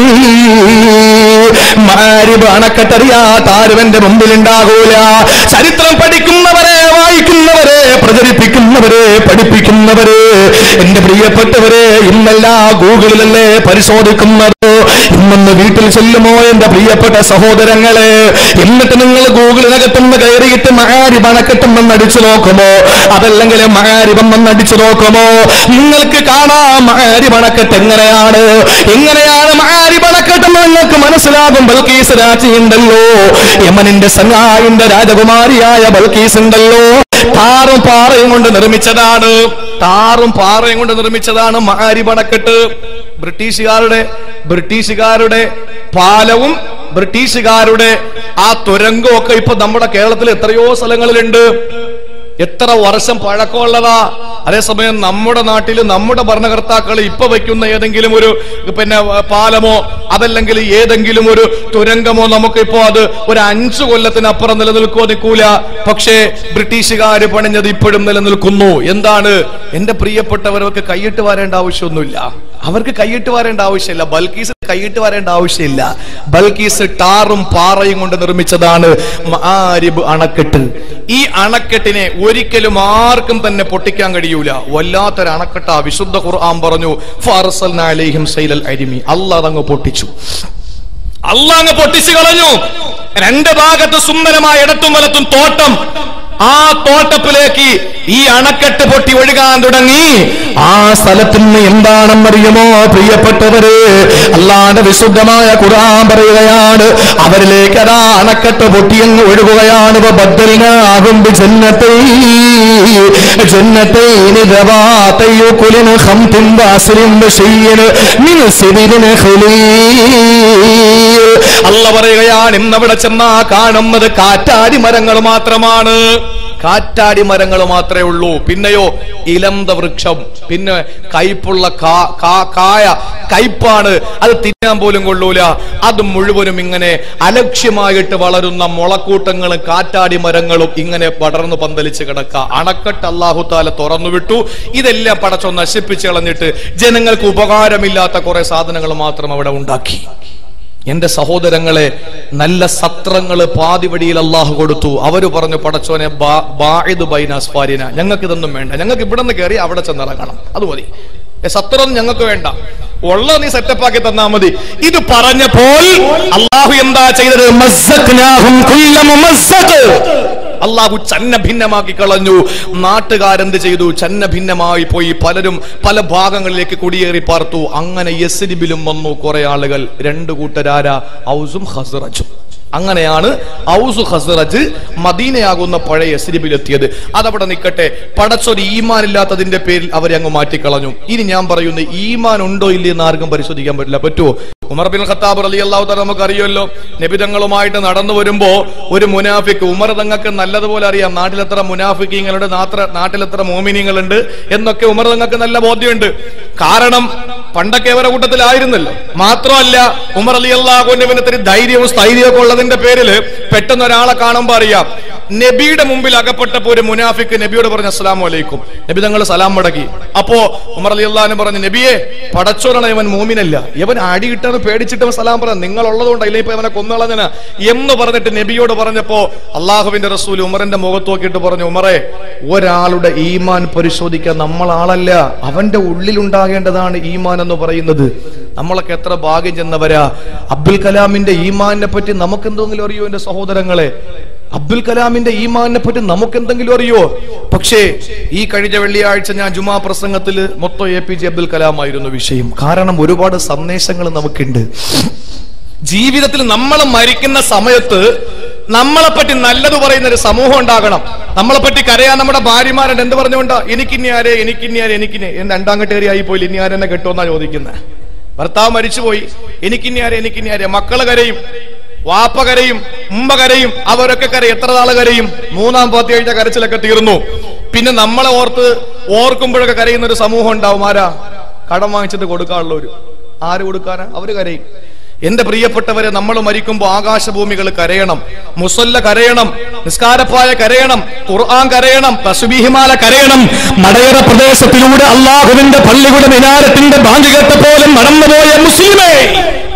മാരിബ് അണക്കെട്ടറിയാത്ത ആരും എന്റെ മുമ്പിൽ ഉണ്ടാകൂല ചരിത്രം പഠിക്കുന്നവരെ വായിക്കുന്നവരെ പ്രചരിപ്പിക്കുന്നവരെ പഠിപ്പിക്കുന്നവരെ എന്റെ പ്രിയപ്പെട്ടവരെ ഇന്നെല്ലാ ഗൂഗിളിലല്ലേ പരിശോധിക്കുന്നത് ഇന്നൊന്ന് വീട്ടിൽ ചെല്ലുമോ എന്റെ പ്രിയപ്പെട്ട സഹോദരങ്ങളെ എന്നിട്ട് നിങ്ങൾ ഗൂഗിളിനകത്തുനിന്ന് കയറിയിട്ട് മഹാരി പണക്കെട്ടുമെന്ന് അടിച്ചു നോക്കുമോ അതല്ലെങ്കിൽ മഹാരിപമെന്ന് അടിച്ചു നോക്കുമോ നിങ്ങൾക്ക് കാണാം മഹാരി പണക്കെട്ട് എങ്ങനെയാണ് എങ്ങനെയാണ് മഹാരി പണക്കെട്ടെന്ന് നിങ്ങൾക്ക് മനസ്സിലാകും ബൽക്കീസ് രാജിയുണ്ടല്ലോ യമനിന്റെ സങ്ങായിന്റെ രാജകുമാരിയായ ബൽക്കീസ് ഉണ്ടല്ലോ ടാറും പാറയും കൊണ്ട് നിർമ്മിച്ചതാണ് ടാറും പാറയും കൊണ്ട് നിർമ്മിച്ചതാണ് മഹാരി പണക്കെട്ട് ബ്രിട്ടീഷുകാരുടെ ബ്രിട്ടീഷുകാരുടെ പാലവും ബ്രിട്ടീഷുകാരുടെ ആ തുരങ്കവും ഒക്കെ ഇപ്പൊ നമ്മുടെ കേരളത്തിൽ എത്രയോ സ്ഥലങ്ങളിലുണ്ട് എത്ര വർഷം പഴക്കമുള്ളതാ അതേസമയം നമ്മുടെ നാട്ടിൽ നമ്മുടെ ഭരണകർത്താക്കൾ ഇപ്പൊ വെക്കുന്ന ഏതെങ്കിലും ഒരു പിന്നെ പാലമോ അതല്ലെങ്കിൽ ഏതെങ്കിലും ഒരു തുരങ്കമോ നമുക്കിപ്പോ അത് ഒരു അഞ്ചു കൊല്ലത്തിനപ്പുറം നിലനിൽക്കുമോ നിൽക്കൂല പക്ഷേ ബ്രിട്ടീഷുകാർ പണിഞ്ഞത് ഇപ്പോഴും നിലനിൽക്കുന്നു എന്താണ് എന്റെ പ്രിയപ്പെട്ടവർക്ക് കൈയിട്ട് വരേണ്ട ആവശ്യമൊന്നുമില്ല അവർക്ക് കൈയിട്ട് വരേണ്ട ആവശ്യമില്ല ബൽക്കീസ് കൈയിട്ട് വരേണ്ട ആവശ്യമില്ല ബൽക്കീസ് ടാറും പാറയും കൊണ്ട് നിർമ്മിച്ചതാണ് മആരിബ് അണക്കെട്ട് ഈ അണക്കെട്ടിനെ ഒരിക്കലും ആർക്കും തന്നെ പൊട്ടിക്കാൻ കഴിയൂല വല്ലാത്തൊരു അണക്കെട്ട വിശുദ്ധ ഖുർആൻ പറഞ്ഞു ഫാറസൽനാ അലൈഹിം സൈലൽ അരിമി അല്ലാഹ് അതങ്ങ് പൊട്ടിച്ചു അള്ളാഹ് അങ്ങ് പൊട്ടിച്ചു കളഞ്ഞു രണ്ട് ഭാഗത്ത് സുന്ദരമായ ഇടത്തും വലത്തും തോട്ടം ആ തോട്ടത്തിലേക്ക് ഈ അണക്കെട്ട് പൊട്ടി ഒഴുകാൻ തുടങ്ങി ആ സ്ഥലത്ത് നിന്ന് എന്താണെന്നറിയുമോ പ്രിയപ്പെട്ടവര് അല്ലാതെ വിശുദ്ധമായ ഖുർആൻ പറയുകയാണ് അവരിലേക്ക് അതാ അണക്കെട്ട് പൊട്ടിയങ്ങ് ഒഴുകുകയാണ് ഇപ്പൊ ബദ്ദലിനാകും ജന്നത്തെ ജന്നത്തെ കുലിന് ഹംതിൻ വാസിലിൻ ബശീന് മിൻ സിദിരിന് ഖലീൽ അല്ല പറയുകയാണ് ഇന്നവിടെ ചെന്നാ കാണുന്നത് കാറ്റാടി മരങ്ങൾ മാത്രമാണ് കാറ്റാടി മരങ്ങൾ മാത്രമേ ഉള്ളൂ പിന്നെയോ ഇലന്ത വൃക്ഷം പിന്നെ കയ്പുള്ള കാ- കാ- കായ കയ്പാണ് അത് തിന്നാൻ പോലും കൊള്ളൂല അത് മുഴുവനും ഇങ്ങനെ അലക്ഷ്യമായിട്ട് വളരുന്ന മുളക്കൂട്ടങ്ങളും കാറ്റാടി മരങ്ങളും ഇങ്ങനെ പടർന്നു പന്തലിച്ച് കിടക്കുക അണക്കെട്ട് അള്ളാഹുത്താല തുറന്നു വിട്ടു ഇതെല്ലാം പടച്ചോ നശിപ്പിച്ച് കളഞ്ഞിട്ട് ജനങ്ങൾക്ക് ഉപകാരമില്ലാത്ത കുറെ സാധനങ്ങൾ മാത്രം അവിടെ ഉണ്ടാക്കി എന്റെ സഹോദരങ്ങളെ നല്ല സത്രങ്ങള് പാതിവടിയിൽ അള്ളാഹു കൊടുത്തു അവര് പറഞ്ഞു പടച്ചോനെ ബാ- ബാഇദ് ബൈന അസ്ഫാരിന ഞങ്ങൾക്ക് ഇതൊന്നും വേണ്ട ഞങ്ങൾക്ക് ഇവിടെ നിന്ന് കയറി അവിടെ ചെന്നിറങ്ങണം അത് മതി ഏ, സത്രം ഞങ്ങൾക്ക് വേണ്ട ഉള്ള നീ സെറ്റപ്പാക്കി തന്നാ മതി ഇത് പറഞ്ഞപ്പോൾ അള്ളാഹു എന്താ ചെയ്തത് മസ്സഖ്നാഹും കുല്ല മുമസ്സഖ് അള്ളാഹു ചന്ന ഭിന്നമാക്കി കളഞ്ഞു നാട്ടുകാരെന്ത് ചെയ്തു ചന്ന ഭിന്നമായി പോയി പലരും പല ഭാഗങ്ങളിലേക്ക് കുടിയേറി പാർത്തു അങ്ങനെ യസ്രിബിലും വന്നു കുറെ ആളുകൾ രണ്ടു കൂട്ടരാര ഔസും ഹസ്റജും അങ്ങനെയാണ് ഔസു ഹസ്റജ് മദീനയാകുന്ന പഴയ യസ്രിബിൽ എത്തിയത് അതവിടെ നിൽക്കട്ടെ പടച്ചൊരു ഈമാൻ ഇല്ലാത്തതിന്റെ പേരിൽ അവരെ അങ്ങ് മാറ്റിക്കളഞ്ഞു ഇനി ഞാൻ പറയുന്നു ഈമാൻ ഉണ്ടോ ഇല്ലേ എന്ന് ആർക്കും പരിശോധിക്കാൻ പറ്റില്ല പറ്റുമോ ഉമർ ബിൻ ഖത്താബ് റലി അള്ളാഹു തല നമുക്ക് അറിയുമല്ലോ നബിതങ്ങളുമായിട്ട് നടന്നു വരുമ്പോ ഒരു മുനാഫിക്ക് ഉമർ തങ്ങൾക്ക് നല്ലതുപോലെ അറിയാം നാട്ടിലെത്ര മുനാഫിക്കീങ്ങളുണ്ട് നാത്ര- നാട്ടിലെത്ര മോമിനിങ്ങളുണ്ട് എന്നൊക്കെ ഉമർ തങ്ങൾക്ക് നല്ല ബോധ്യമുണ്ട് കാരണം പണ്ടൊക്കെ അവരുടെ കൂട്ടത്തിലായിരുന്നല്ലോ മാത്രമല്ല ഉമർ അലി അള്ളാഹുവിന് ഇത്തിരി ധൈര്യവും സ്ഥൈര്യവും ഒക്കെ ഉള്ളതിന്റെ പേരിൽ പെട്ടെന്ന് ഒരാളെ കാണുമ്പോ അറിയാം നബിയുടെ മുമ്പിൽ അകപ്പെട്ടപ്പോ ഒരു മുനാഫിക്ക് നബിയോട് പറഞ്ഞു അസ്സലാമു അലൈക്കും നബി തങ്ങൾ സലാം മടക്കി അപ്പോ ഉമർ അലി അള്ളഹാന് പറഞ്ഞു നബിയെ പടച്ചോനാണ് ഇവൻ മോമിനല്ല ഇവൻ അടി കിട്ടാന്ന് പേടിച്ചിട്ട് അവൻ സലാം പറഞ്ഞു നിങ്ങൾ ഉള്ളതുകൊണ്ട് ഇല്ല ഇപ്പൊ ഇവനെ കൊന്നുകളഞ്ഞന എന്ന് പറഞ്ഞിട്ട് നബിയോട് പറഞ്ഞപ്പോ അള്ളാഹുവിന്റെ റസൂൽ ഉമറിന്റെ മുഖത്ത് നോക്കിയിട്ട് പറഞ്ഞു ഉമറെ ഒരാളുടെ ഈമാൻ പരിശോധിക്കാൻ നമ്മളാളല്ല അവന്റെ ഉള്ളിലുണ്ടാകേണ്ടതാണ് ഈമാൻ എന്ന് പറയുന്നത് നമ്മളൊക്കെ എത്ര ഭാഗ്യം ചെന്നവരാ അബ്ദുൽ കലാമിന്റെ ഈമാനിനെ പറ്റി നമുക്ക് എന്തെങ്കിലും അറിയോ എന്റെ സഹോദരങ്ങളെ അബ്ദുൽ കലാമിന്റെ ഈമാനിനെ പറ്റി നമുക്ക് എന്തെങ്കിലും അറിയോ പക്ഷേ ഈ കഴിഞ്ഞ വെള്ളിയാഴ്ച ഞാൻ ജുമാ പ്രസംഗത്തിൽ മൊത്തം A P J Abdul Kalam ആയിരുന്നു വിഷയം കാരണം ഒരുപാട് സന്ദേശങ്ങൾ നമുക്കുണ്ട് ജീവിതത്തിൽ നമ്മൾ മരിക്കുന്ന സമയത്ത് നമ്മളെ പറ്റി നല്ലത് പറയുന്ന ഒരു സമൂഹം ഉണ്ടാകണം നമ്മളെ പറ്റി കരയാൻ നമ്മുടെ ഭാര്യമാരുണ്ട് എന്ത് പറഞ്ഞുകൊണ്ടാ എനിക്കിനി ആരെ എനിക്കിനി ആരെ എനിക്കിനി എന്റെ രണ്ടാം കെട്ടേറി ആയി പോയി ഇനി ആരെന്നെ കെട്ടുമെന്നാ ചോദിക്കുന്നത് ഭർത്താവ് മരിച്ചുപോയി എനിക്കിനി ആരെ എനിക്കിനി ആരെ മക്കള് കരയും വാപ്പ കരയും ഉമ്മ കരയും അവരൊക്കെ കരയും എത്ര നാള് കരയും മൂന്നാം പത്തി കഴിഞ്ഞ കരച്ചിലൊക്കെ തീർന്നു പിന്നെ നമ്മളെ ഓർത്ത് ഓർക്കുമ്പോഴൊക്കെ കരയുന്ന ഒരു സമൂഹം ഉണ്ടാവും ആരാ കടം വാങ്ങിച്ചിട്ട് കൊടുക്കാനുള്ളവര് ആര് കൊടുക്കാനാ അവര് കരയും എന്റെ പ്രിയപ്പെട്ടവരെ നമ്മൾ മരിക്കുമ്പോൾ ആകാശഭൂമികൾ കരയണം മുസല്ല കരയണം നിസ്കാരപ്പായ കരയണം ഖുർആൻ കരയണം തസ്ബീഹിമാല കരയണം മടയറ പ്രദേശത്തിലൂടെ അള്ളാഹുവിന്റെ പള്ളിയുടെ മിനാരത്തിന്റെ ബാങ്ക് കേട്ടപ്പോലും നടന്നുപോയ മുസ്ലിമേ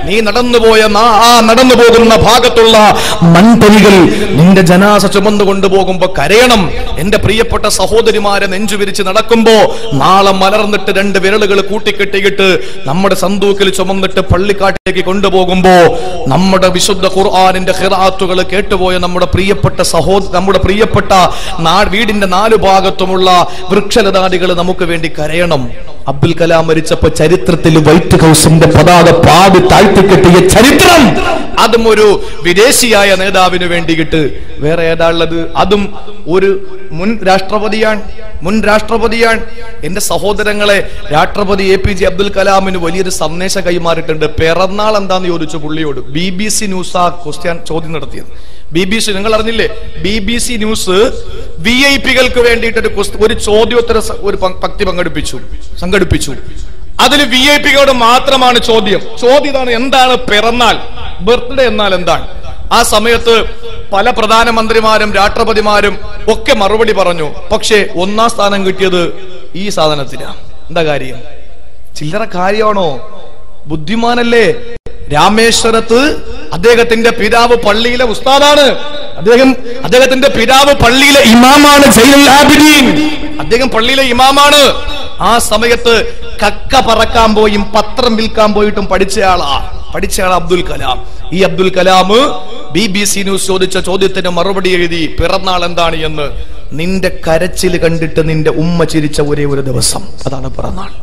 നീ നടന്നുപോയ നാ- ആ നടന്നു പോകുന്ന ഭാഗത്തുള്ള മൺതരികൾ നിന്റെ ജനാസ ചുമന്നു കൊണ്ടുപോകുമ്പോ കരയണം എന്റെ പ്രിയപ്പെട്ട സഹോദരിമാരെ നെഞ്ചു വിരിച്ച് നടക്കുമ്പോ നാളെ മലർന്നിട്ട് രണ്ട് വിരലുകൾ കൂട്ടിക്കെട്ടിയിട്ട് നമ്മുടെ സന്തൂക്കിൽ ചുമന്നിട്ട് പള്ളിക്കാട്ടിലേക്ക് കൊണ്ടുപോകുമ്പോ നമ്മുടെ വിശുദ്ധ ഖുർആാനിന്റെ ഹിറാത്തുകൾ കേട്ടുപോയ നമ്മുടെ പ്രിയപ്പെട്ട സഹോദര നമ്മുടെ പ്രിയപ്പെട്ട നാ വീടിന്റെ നാലു ഭാഗത്തുമുള്ള വൃക്ഷലതാദികൾ നമുക്ക് വേണ്ടി കരയണം അബ്ദുൽ കലാം മരിച്ചപ്പോ ചരിത്രത്തിൽ വൈറ്റ് ഹൗസിന്റെ പതാക പാടി താഴ്ത്തിക്കെട്ടിയ ചരിത്രം അതും ഒരു വിദേശിയായ നേതാവിന് വേണ്ടിയിട്ട് വേറെ ഏതാ ഉള്ളത് അതും ഒരു മുൻ രാഷ്ട്രപതിയാണ് മുൻ രാഷ്ട്രപതിയാണ് എന്റെ സഹോദരങ്ങളെ രാഷ്ട്രപതി എ പി ജെ അബ്ദുൽ കലാമിന് വലിയൊരു സന്ദേശം കൈമാറിയിട്ടുണ്ട് പിറന്നാൾ എന്താന്ന് ചോദിച്ചു പുള്ളിയോട് ബി ബി സി ന്യൂസ് ആ ക്വസ്റ്റ്യൻ ചോദ്യം നടത്തിയത് ബി ബി സി നിങ്ങൾ അറിഞ്ഞില്ലേ B B C news V I പികൾക്ക് വേണ്ടിയിട്ട് ഒരു ക്വസ്റ്റ്- ഒരു ചോദ്യോത്തര സ- ഒരു പ- പക്തി പങ്കെടുപ്പിച്ചു സംഘടിപ്പിച്ചു അതിൽ വി ഐ പികളോട് മാത്രമാണ് ചോദ്യം ചോദ്യം ഇതാണ് എന്താണ് പിറന്നാൾ ബർത്ത്ഡേ എന്നാൽ എന്താണ് ആ സമയത്ത് പല പ്രധാനമന്ത്രിമാരും രാഷ്ട്രപതിമാരും ഒക്കെ മറുപടി പറഞ്ഞു പക്ഷേ ഒന്നാം സ്ഥാനം കിട്ടിയത് ഈ സാധനത്തിനാ എന്താ കാര്യം ചില്ലറ കാര്യമാണോ ബുദ്ധിമാനല്ലേ രാമേശ്വരത്ത് അദ്ദേഹത്തിന്റെ പിതാവ് പള്ളിയിലെ ഉസ്താദാണ് അദ്ദേഹം അദ്ദേഹത്തിന്റെ പിതാവ് പള്ളിയിലെ ഇമാമാണ് സൈനുൽ ആബിദീൻ അദ്ദേഹം പള്ളിയിലെ ഇമാമാണ് ആ സമയത്ത് കക്ക പറക്കാൻ പോയും പത്രം വിൽക്കാൻ പോയിട്ടും പഠിച്ചയാളാ പഠിച്ചയാൾ അബ്ദുൽ കലാം ഈ Abdul Kalam B B C news ചോദിച്ച ചോദ്യത്തിന് മറുപടി എഴുതി പിറന്നാൾ എന്താണ് എന്ന് നിന്റെ കരച്ചിൽ കണ്ടിട്ട് നിന്റെ ഉമ്മ ചിരിച്ച ഒരേ ഒരു ദിവസം അതാണ് പിറന്നാൾ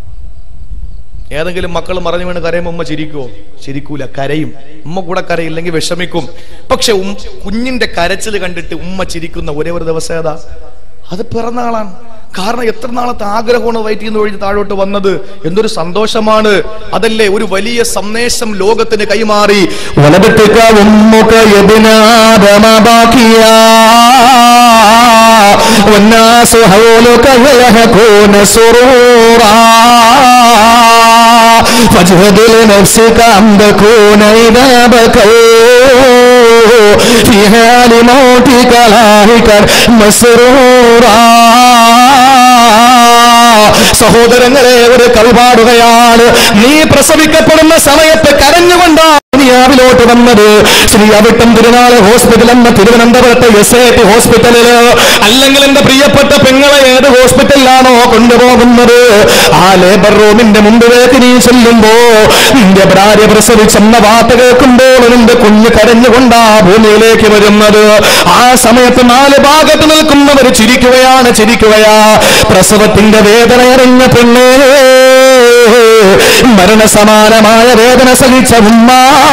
ഏതെങ്കിലും മക്കൾ മറഞ്ഞു വീണ് കരയുമ്പോൾ ഉമ്മ ചിരിക്കുവോ ചിരിക്കൂല കരയും ഉമ്മ കൂടെ കരയില്ലെങ്കിൽ വിഷമിക്കും പക്ഷെ ഉം- കുഞ്ഞിന്റെ കരച്ചിൽ കണ്ടിട്ട് ഉമ്മ ചിരിക്കുന്ന ഒരേ ഒരു ദിവസം ഏതാ അത് പിറന്നാളാണ് കാരണം എത്ര നാളത്തെ ആഗ്രഹമാണ് വയറ്റിൽ നിന്ന് ഒഴിഞ്ഞ് താഴോട്ട് വന്നത് എന്തൊരു സന്തോഷമാണ് അതല്ലേ ഒരു വലിയ സന്ദേശം ലോകത്തിന് കൈമാറി ولدتك أمك يا ابن آدم باكيا والناس حولك يلهكون سرورا فاجهد لنفسك أن تكون إذا بكوا في حال موتك لاهكا مسرورا സഹോദരങ്ങളെ ഒരു കൽപാടുകയാണ് നീ പ്രസവിക്കപ്പെടുന്ന സമയത്ത് കരഞ്ഞുകൊണ്ടാണ് ദുനിയാവിലോട്ട് വന്നത് ശ്രീ അവിട്ടം തിരുനാള് ഹോസ്പിറ്റൽ എന്ന തിരുവനന്തപുരത്തെ എസ് ഐ ടി ഹോസ്പിറ്റലില് അല്ലെങ്കിൽ എന്റെ പ്രിയപ്പെട്ട പെങ്ങളെ ഏത് ഹോസ്പിറ്റലിലാണോ കൊണ്ടുപോകുന്നത് ആ ലേബർ റൂമിന്റെ മുമ്പിലേക്ക് നീ ചെല്ലുമ്പോ നിന്റെ ഭാര്യ പ്രസവിച്ചെന്ന വാർത്ത കേൾക്കുമ്പോൾ നിന്റെ കുഞ്ഞ് കരഞ്ഞുകൊണ്ടാ ഭൂമിയിലേക്ക് വരുന്നത് ആ സമയത്ത് നാല് ഭാഗത്ത് നിൽക്കുന്നവർ ചിരിക്കുകയാണ് ചിരിക്കുകയാ പ്രസവത്തിന്റെ വേദന അറിഞ്ഞ പെണ്ണേ മരണസമാനമായ വേദന സഹിച്ച ഉമ്മ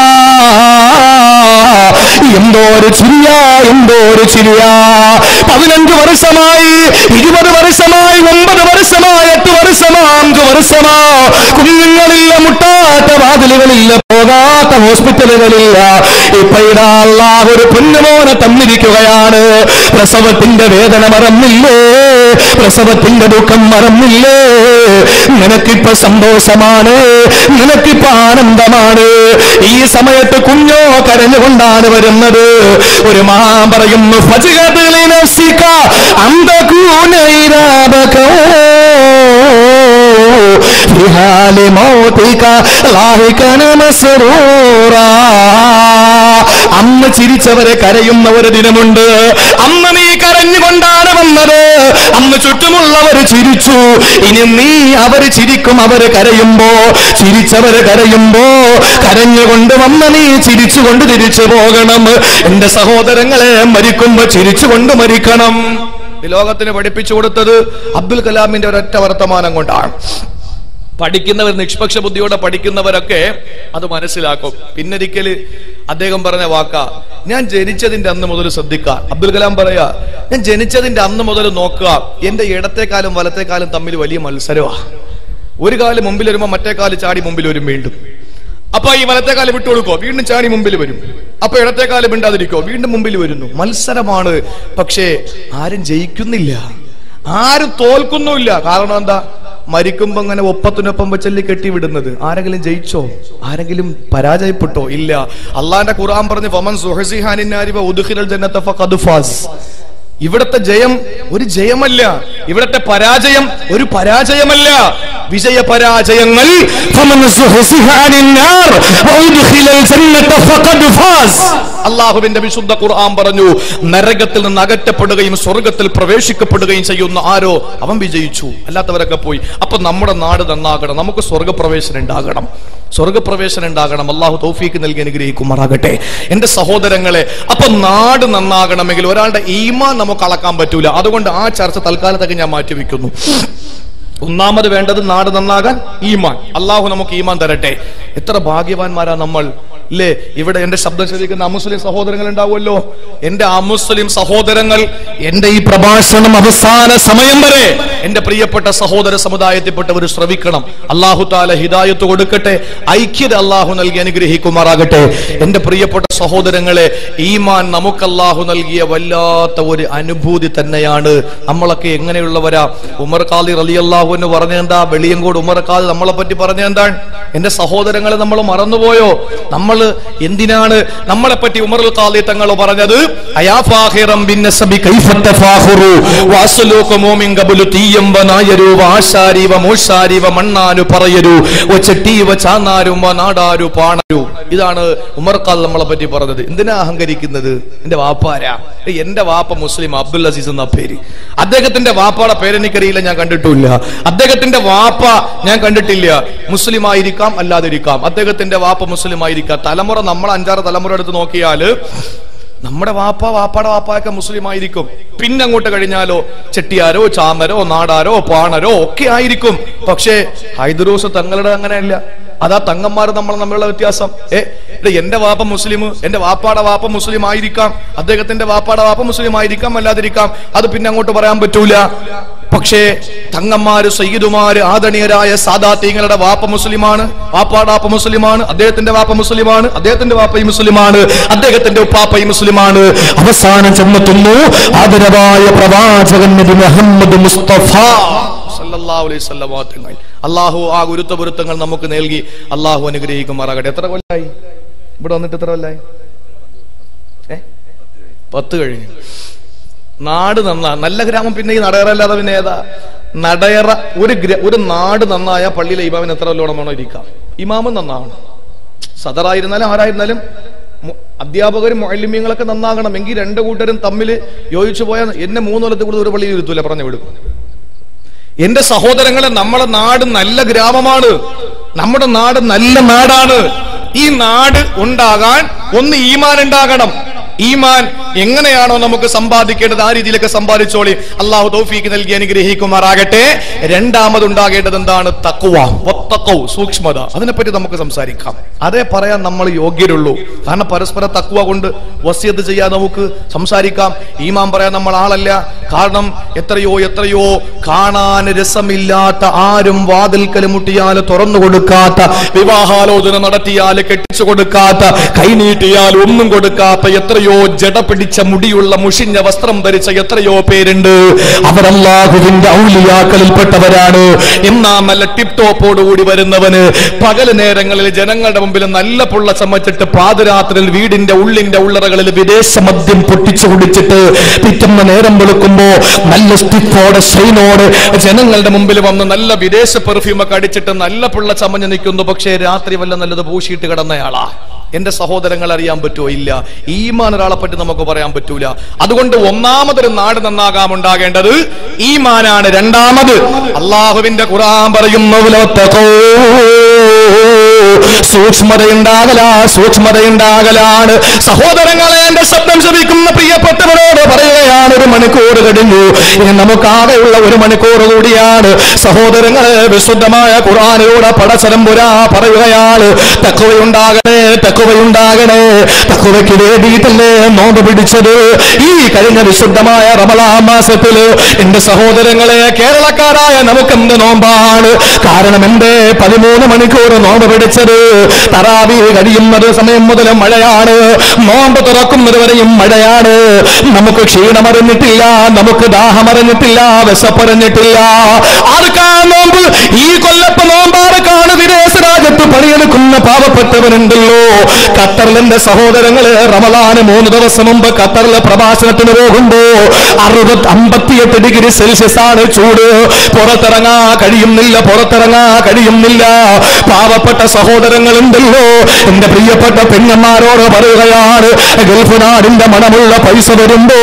എന്തോ ഒരു ചിരിയാ എന്തോ ഒരു ചിരിയാ പതിനഞ്ച് വർഷമായി ഇരുപത് വർഷമായി ഒമ്പത് വർഷമായി എട്ട് വർഷമാ അഞ്ച് വർഷമാ കുഞ്ഞുങ്ങളില്ല മുട്ടാത്ത വാതിലുകളില്ല പോകാത്ത ഹോസ്പിറ്റലുകളില്ല ഇപ്പൊ ഇതാ അല്ലാഹ് ഒരു പൊന്നുമോനെ തന്നിരിക്കുകയാണ് പ്രസവത്തിന്റെ വേദന മറന്നില്ലേ പ്രസവത്തിന്റെ ദുഃഖം മറന്നില്ലേ നിനക്കിപ്പോ സന്തോഷമാണ് നിനക്കിപ്പോ ആനന്ദമാണ് ഈ സമയത്ത് കുഞ്ഞോ കരഞ്ഞുകൊണ്ടാണ് വരുന്നത് ഒരു മഹാൻ പറയുന്നു ഫജിഹദിൽ നഫ്സിക അന്തകൂന ഇരാബകോ في حال موتك لاهقا مسرورا അന്ന് ചിരിച്ചവരെ കരയുന്ന ഒരു ദിനമുണ്ട് അന്ന് നീ കരഞ്ഞുകൊണ്ടാണ് വന്നത് അന്ന് ചുറ്റുമുള്ളവർ ചിരിച്ചു ഇനി നീ അവര് ചിരിക്കും അവര് കരയുമ്പോ ചിരിച്ചവര് കരയുമ്പോ കരഞ്ഞുകൊണ്ട് വന്ന നീ ചിരിച്ചുകൊണ്ട് തിരിച്ചു പോകണം എന്റെ സഹോദരങ്ങളെ മരിക്കുമ്പോ ചിരിച്ചുകൊണ്ട് മരിക്കണം ഈ ലോകത്തിന് പഠിപ്പിച്ചു കൊടുത്തത് അബ്ദുൽ കലാമിന്റെ ഒരൊറ്റ വർത്തമാനം കൊണ്ടാണ് പഠിക്കുന്നവർ നിഷ്പക്ഷ ബുദ്ധിയോടെ പഠിക്കുന്നവരൊക്കെ അത് മനസ്സിലാക്കും പിന്നൊരിക്കല് അദ്ദേഹം പറഞ്ഞ വാക്ക ഞാൻ ജനിച്ചതിന്റെ അന്ന് മുതൽ ശ്രദ്ധിക്കുക അബ്ദുൽ കലാം പറയാ ഞാൻ ജനിച്ചതിന്റെ അന്ന് മുതൽ നോക്കുക എന്റെ ഇടത്തെക്കാലും വലത്തേക്കാലും തമ്മിൽ വലിയ മത്സരമാ ഒരു കാല് മുമ്പിൽ വരുമ്പോ മറ്റേ കാല് ചാടി മുമ്പിൽ വരും വീണ്ടും അപ്പൊ ഈ വലത്തേക്കാല് വിട്ടുകൊടുക്കോ വീണ്ടും ചാടി മുമ്പിൽ വരും അപ്പൊ ഇടത്തേക്കാല് മിണ്ടാതിരിക്കോ വീണ്ടും മുമ്പിൽ വരുന്നു മത്സരമാണ് പക്ഷേ ആരും ജയിക്കുന്നില്ല ആരും തോൽക്കുന്നുമില്ല കാരണം എന്താ മരിക്കുമ്പോ അങ്ങനെ ഒപ്പത്തിനൊപ്പം വെച്ചല്ലേ കെട്ടിവിടുന്നത് ആരെങ്കിലും ജയിച്ചോ ആരെങ്കിലും പരാജയപ്പെട്ടോ ഇല്ല അള്ളാന്റെ ഖുർആൻ പറഞ്ഞു ഫമൻ സുഹസിഹാനിന്നാരിവ ഉദ്ഖിലൽ ജന്നത ഫഖദ് ഫാസ് ഇവിടത്തെ ജയം ഒരു ജയമല്ല ഇവിടത്തെ പരാജയം ഒരു പരാജയമല്ല വിജയപരാജയങ്ങൾ فمن زحزح عن النار وأدخل الجنة فقد فاز അള്ളാഹുവിന്റെ വിശുദ്ധ ഖുർആൻ പറഞ്ഞു നരകത്തിൽ നിന്ന് അകറ്റപ്പെടുകയും സ്വർഗത്തിൽ പ്രവേശിക്കപ്പെടുകയും ചെയ്യുന്ന ആരോ അവൻ വിജയിച്ചു അല്ലാത്തവരൊക്കെ പോയി അപ്പൊ നമ്മുടെ നാട് നന്നാകണം നമുക്ക് സ്വർഗപ്രവേശനം ഉണ്ടാകണം സ്വർഗപ്രവേശനം ഉണ്ടാകണം അള്ളാഹു തൗഫീക്ക് നൽകി അനുഗ്രഹിക്കുമാറാകട്ടെ എന്റെ സഹോദരങ്ങളെ അപ്പൊ നാട് നന്നാകണമെങ്കിൽ ഒരാളുടെ ഈമാൻ നമുക്ക് അളക്കാൻ പറ്റൂല അതുകൊണ്ട് ആ ചർച്ച തൽക്കാലത്തൊക്കെ ഞാൻ മാറ്റിവെക്കുന്നു ഒന്നാമത് വേണ്ടത് നാട് നന്നാകാൻ ഈമാൻ അള്ളാഹു നമുക്ക് ഈമാൻ തരട്ടെ എത്ര ഭാഗ്യവാന്മാരാ നമ്മൾ ഇല്ലേ ഇവിടെ എന്റെ ശബ്ദം ശ്രദ്ധിക്കുന്ന അമുസ്ലിം സഹോദരങ്ങൾ ഉണ്ടാവുമല്ലോ എന്റെ അമുസ്ലിം സഹോദരങ്ങൾ എന്റെ ഈ പ്രഭാഷണം അവസാന സമയം വരെ എന്റെ പ്രിയപ്പെട്ട സഹോദര സമുദായത്തിൽപ്പെട്ടവർ ശ്രവിക്കണം അള്ളാഹു താല ഹിദായത്ത് കൊടുക്കട്ടെ ഐക്യത അള്ളാഹു നൽകി അനുഗ്രഹിക്കുമാറാകട്ടെ എന്റെ പ്രിയപ്പെട്ട സഹോദരങ്ങളെ ഈമാൻ നമുക്ക് അള്ളാഹു നൽകിയ വല്ലാത്ത ഒരു അനുഭൂതി തന്നെയാണ് നമ്മളൊക്കെ എങ്ങനെയുള്ളവരാ ഉമർ ഖാദി റലി അള്ളാഹു എന്ന് പറഞ്ഞെന്താ വെളിയങ്കോട് ഉമർ ഖാദി നമ്മളെ പറ്റി പറഞ്ഞെന്താണ് എന്റെ സഹോദരങ്ങളെ നമ്മൾ മറന്നുപോയോ നമ്മൾ എന്തിനാണ് നമ്മളെ പറ്റി ഉമർ ഖാദി തങ്ങൾ പറഞ്ഞത് അയാഫാഹിറം ബിന്നസബി കൈഫ തഫാഖുറു വാസലൂക മോമിൻ ഖബലു തീയംബ നായരു വാശാരിവ മൂശാരിവ മണ്ണാനു പറയരു ഒ ചെട്ടീവ ചാന്നാരും വ നാടാരു പാണരു ഇതാണ് ഉമർ ഖാദ് നമ്മളെ പറ്റി പറഞ്ഞത് എന്തിനാ അഹങ്കരിക്കുന്നത് എന്റെ വാപ്പാരാ ഏയ് എന്റെ വാപ്പ മുസ്ലിം അബ്ദുൽ അസീസ് എന്ന പേര് അദ്ദേഹത്തിന്റെ വാപ്പയുടെ പേരെനിക്കറിയില്ല ഞാൻ കണ്ടിട്ടില്ല അദ്ദേഹത്തിന്റെ വാപ്പ ഞാൻ കണ്ടിട്ടില്ല മുസ്ലിം ആയിരിക്കാം അല്ലാതിരിക്കാം അദ്ദേഹത്തിന്റെ വാപ്പ മുസ്ലിം ആയിരിക്കാം തലമുറ നമ്മൾ അഞ്ചാറ് തലമുറ എടുത്ത് നോക്കിയാല് നമ്മുടെ വാപ്പ വാപ്പാടെ വാപ്പായൊക്കെ മുസ്ലിം ആയിരിക്കും പിന്നെ അങ്ങോട്ട് കഴിഞ്ഞാലോ ചെട്ടിയാരോ ചാമരോ നാടാരോ പാണരോ ഒക്കെ ആയിരിക്കും പക്ഷേ ഹൈദറൂസ് തങ്ങളുടെ അങ്ങനെയല്ല അതാ തങ്ങന്മാർ നമ്മൾ തമ്മിലുള്ള വ്യത്യാസം ഏ ഇത് എന്റെ വാപ്പ മുസ്ലിം എന്റെ വാപ്പാടെ വാപ്പ മുസ്ലിം ആയിരിക്കാം അദ്ദേഹത്തിന്റെ വാപ്പാടെ വാപ്പ മുസ്ലിം ആയിരിക്കാം അല്ലാതിരിക്കാം അത് പിന്നെ അങ്ങോട്ട് പറയാൻ പറ്റൂല പക്ഷേ തങ്ങന്മാര് സയ്യിദുമാര് ആദരണീയരായ സാദാത്യങ്ങളുടെ വാപ്പ മുസ്ലിമാണ് വാപ്പാടെ വാപ്പ മുസ്ലിമാണ് അദ്ദേഹത്തിന്റെ വാപ്പ മുസ്ലിമാണ് അദ്ദേഹത്തിന്റെ വാപ്പയും മുസ്ലിമാണ് അദ്ദേഹത്തിന്റെ ഉപ്പാപ്പയും മുസ്ലിമാണ് അവസാനം ചെന്നെത്തുന്നു ആദരവായ പ്രവാചകൻ നബി മുഹമ്മദ് മുസ്തഫ സല്ലല്ലാഹു അലൈഹി വസല്ലം വാക്യങ്ങൾ. അള്ളാഹു ആ ഗുരുത്വ പൊരുത്തങ്ങൾ നമുക്ക് നൽകി അള്ളാഹു അനുഗ്രഹിക്കുമാറാകട്ടെ എത്ര കൊല്ലായി ഇവിടെ വന്നിട്ട് എത്ര കൊല്ലായി ഏ പത്ത് കഴിഞ്ഞു നാട് നന്നാ നല്ല ഗ്രാമം പിന്നെ ഈ നടയറ അല്ലാതെ പിന്നെ ഏതാ നടയറ ഒരു ഗ്ര- ഒരു നാട് നന്നായ പള്ളിയിലെ ഇമാമിന് എത്ര കൊല്ലോണം വേണോ ഇരിക്കാം ഇമാമും നന്നാവണം സദറായിരുന്നാലും ആരായിരുന്നാലും മു- അധ്യാപകരും മൊല്ലിമ്യങ്ങളൊക്കെ നന്നാകണം എങ്കിൽ രണ്ടു കൂട്ടരും തമ്മിൽ യോജിച്ചു പോയാൽ എന്നെ മൂന്ന് കൊല്ലത്തിൽ കൂടുതൽ ഒരു പള്ളിയിൽ ഇരുത്തൂല പറഞ്ഞു വിടും എന്റെ സഹോദരങ്ങളെ നമ്മളെ നാട് നല്ല ഗ്രാമമാണ് നമ്മുടെ നാട് നല്ല നാടാണ് ഈ നാട് ഉണ്ടാകാൻ ഒന്ന് ഈമാൻ ഉണ്ടാകണം ഈമാൻ എങ്ങനെയാണോ നമുക്ക് സമ്പാദിക്കേണ്ടത് ആ രീതിയിലൊക്കെ സമ്പാദിച്ചോളി അള്ളാഹു തൗഫീക്ക് നൽകി അനുഗ്രഹിക്കുമാറാകട്ടെ രണ്ടാമത് ഉണ്ടാകേണ്ടത് എന്താണ് തക്കുവ വത്തക്കൗ സൂക്ഷ്മത അതിനെപ്പറ്റി നമുക്ക് സംസാരിക്കാം അതേ പറയാൻ നമ്മൾ യോഗ്യരുള്ളൂ കാരണം പരസ്പര തക്കുവ കൊണ്ട് വസ്യത്ത് ചെയ്യാൻ നമുക്ക് സംസാരിക്കാം ഈമാൻ പറയാൻ നമ്മൾ ആളല്ല കാരണം എത്രയോ എത്രയോ കാണാൻ രസമില്ലാത്ത ആരും വാതിൽക്കൽ മുട്ടിയാൽ തുറന്നു കൊടുക്കാത്ത വിവാഹാലോചന നടത്തിയാൽ കെട്ടിച്ചു കൊടുക്കാത്ത കൈനീട്ടിയാൽ ഒന്നും കൊടുക്കാത്ത എത്രയോ ജട പിടിച്ച മുടിയുള്ള മുഷിഞ്ഞ വസ്ത്രം ധരിച്ച എത്രയോ പേരുണ്ട് അവരല്ലാഹുവിന്റെ ഔലിയാക്കളിൽപ്പെട്ടവരാണ് എന്നാ നല്ല ടിപ് ടോപ്പോടുകൂടി വരുന്നവന് പകല് നേരങ്ങളിൽ ജനങ്ങളുടെ മുമ്പിൽ നല്ല പുള്ള ചമച്ചിട്ട് പാതിരാത്രിയിൽ വീടിന്റെ ഉള്ളിന്റെ ഉള്ളറകളിൽ വിദേശ മദ്യം പൊട്ടിച്ചു കുടിച്ചിട്ട് പിറ്റുന്ന നേരം വെളുക്കുമ്പോ നല്ല സ്റ്റിഫോടെ ഷൈനോടെ ജനങ്ങളുടെ മുമ്പിൽ വന്ന് നല്ല വിദേശ പെർഫ്യൂം ഒക്കെ അടിച്ചിട്ട് നല്ല പുള്ള ചമഞ്ഞ് നിൽക്കുന്നു പക്ഷേ രാത്രി വല്ല നല്ലത് പൂശിയിട്ട് കിടന്നയാളാ എന്റെ സഹോദരങ്ങൾ അറിയാൻ പറ്റുമോ ഇല്ല ഈമാൻ ഒരാളെ പറ്റി നമുക്ക് പറയാൻ പറ്റൂല അതുകൊണ്ട് ഒന്നാമതൊരു നാട് നന്നാകാൻ ഉണ്ടാകേണ്ടത് ഈമാനാണ് രണ്ടാമത് അള്ളാഹുവിന്റെ ഖുർആൻ പറയുന്നു തഖൂ. സൂക്ഷ്മതയുണ്ടാകല സൂക്ഷ്മതയുണ്ടാകലാണ് സഹോദരങ്ങളെ എന്റെ ശബ്ദം ശ്രമിക്കുന്ന പ്രിയപ്പെട്ടവരോട് പറയുകയാണ് ഒരു മണിക്കൂർ കഴിഞ്ഞു ഇനി നമുക്കാകെയുള്ള ഒരു മണിക്കൂർ കൂടിയാണ് സഹോദരങ്ങളെ വിശുദ്ധമായ ഖുർആാനിലൂടെ പടച്ചരം പുരാ പറയുകയാണ് തക്കുവയുണ്ടാകണേ തക്കുവയുണ്ടാകണേ തക്കുവയ്ക്ക് വേണ്ടിയിട്ടല്ലേ നോമ്പ് പിടിച്ചത് ഈ കഴിഞ്ഞ വിശുദ്ധമായ റമലാ മാസത്തില് എന്റെ സഹോദരങ്ങളെ കേരളക്കാരായ നമുക്കെന്ത് നോമ്പാണ് കാരണം എന്റെ പതിമൂന്ന് മണിക്കൂർ നോമ്പ് പിടിച്ചത് തറാവി കഴിയുന്നത് സമയം മുതൽ മഴയാണ് നോമ്പ് തുറക്കുന്നത് വരെയും മഴയാണ് നമുക്ക് ക്ഷീണമറിഞ്ഞിട്ടില്ല നമുക്ക് ദാഹമറിഞ്ഞിട്ടില്ല വിശപ്പറിഞ്ഞിട്ടില്ല ആർക്കാ നോമ്പ് ഈ കൊല്ലത്തെ നോമ്പാർക്കാണ് വിദേശ രാജ്യത്ത് പണിയെടുക്കുന്ന പാവപ്പെട്ടവനുണ്ടല്ലോ ഖത്തറിൽ എന്റെ സഹോദരങ്ങള് റമദാന് മൂന്ന് ദിവസം മുമ്പ് ഖത്തറിലെ പ്രഭാഷണത്തിന് പോകുമ്പോ അറുപത് അമ്പത്തിയെട്ട് ഡിഗ്രി സെൽഷ്യസ് ആണ് ചൂട് പുറത്തിറങ്ങാ കഴിയുന്നില്ല പുറത്തിറങ്ങാ കഴിയുന്നില്ല പാവപ്പെട്ട സഹോദരങ്ങളുണ്ടല്ലോ എന്റെ പ്രിയപ്പെട്ട പെങ്ങന്മാരോട് പറയുകയാണ് ഗൾഫ് നാടിന്റെ മണമുള്ള പൈസ വരുമ്പോ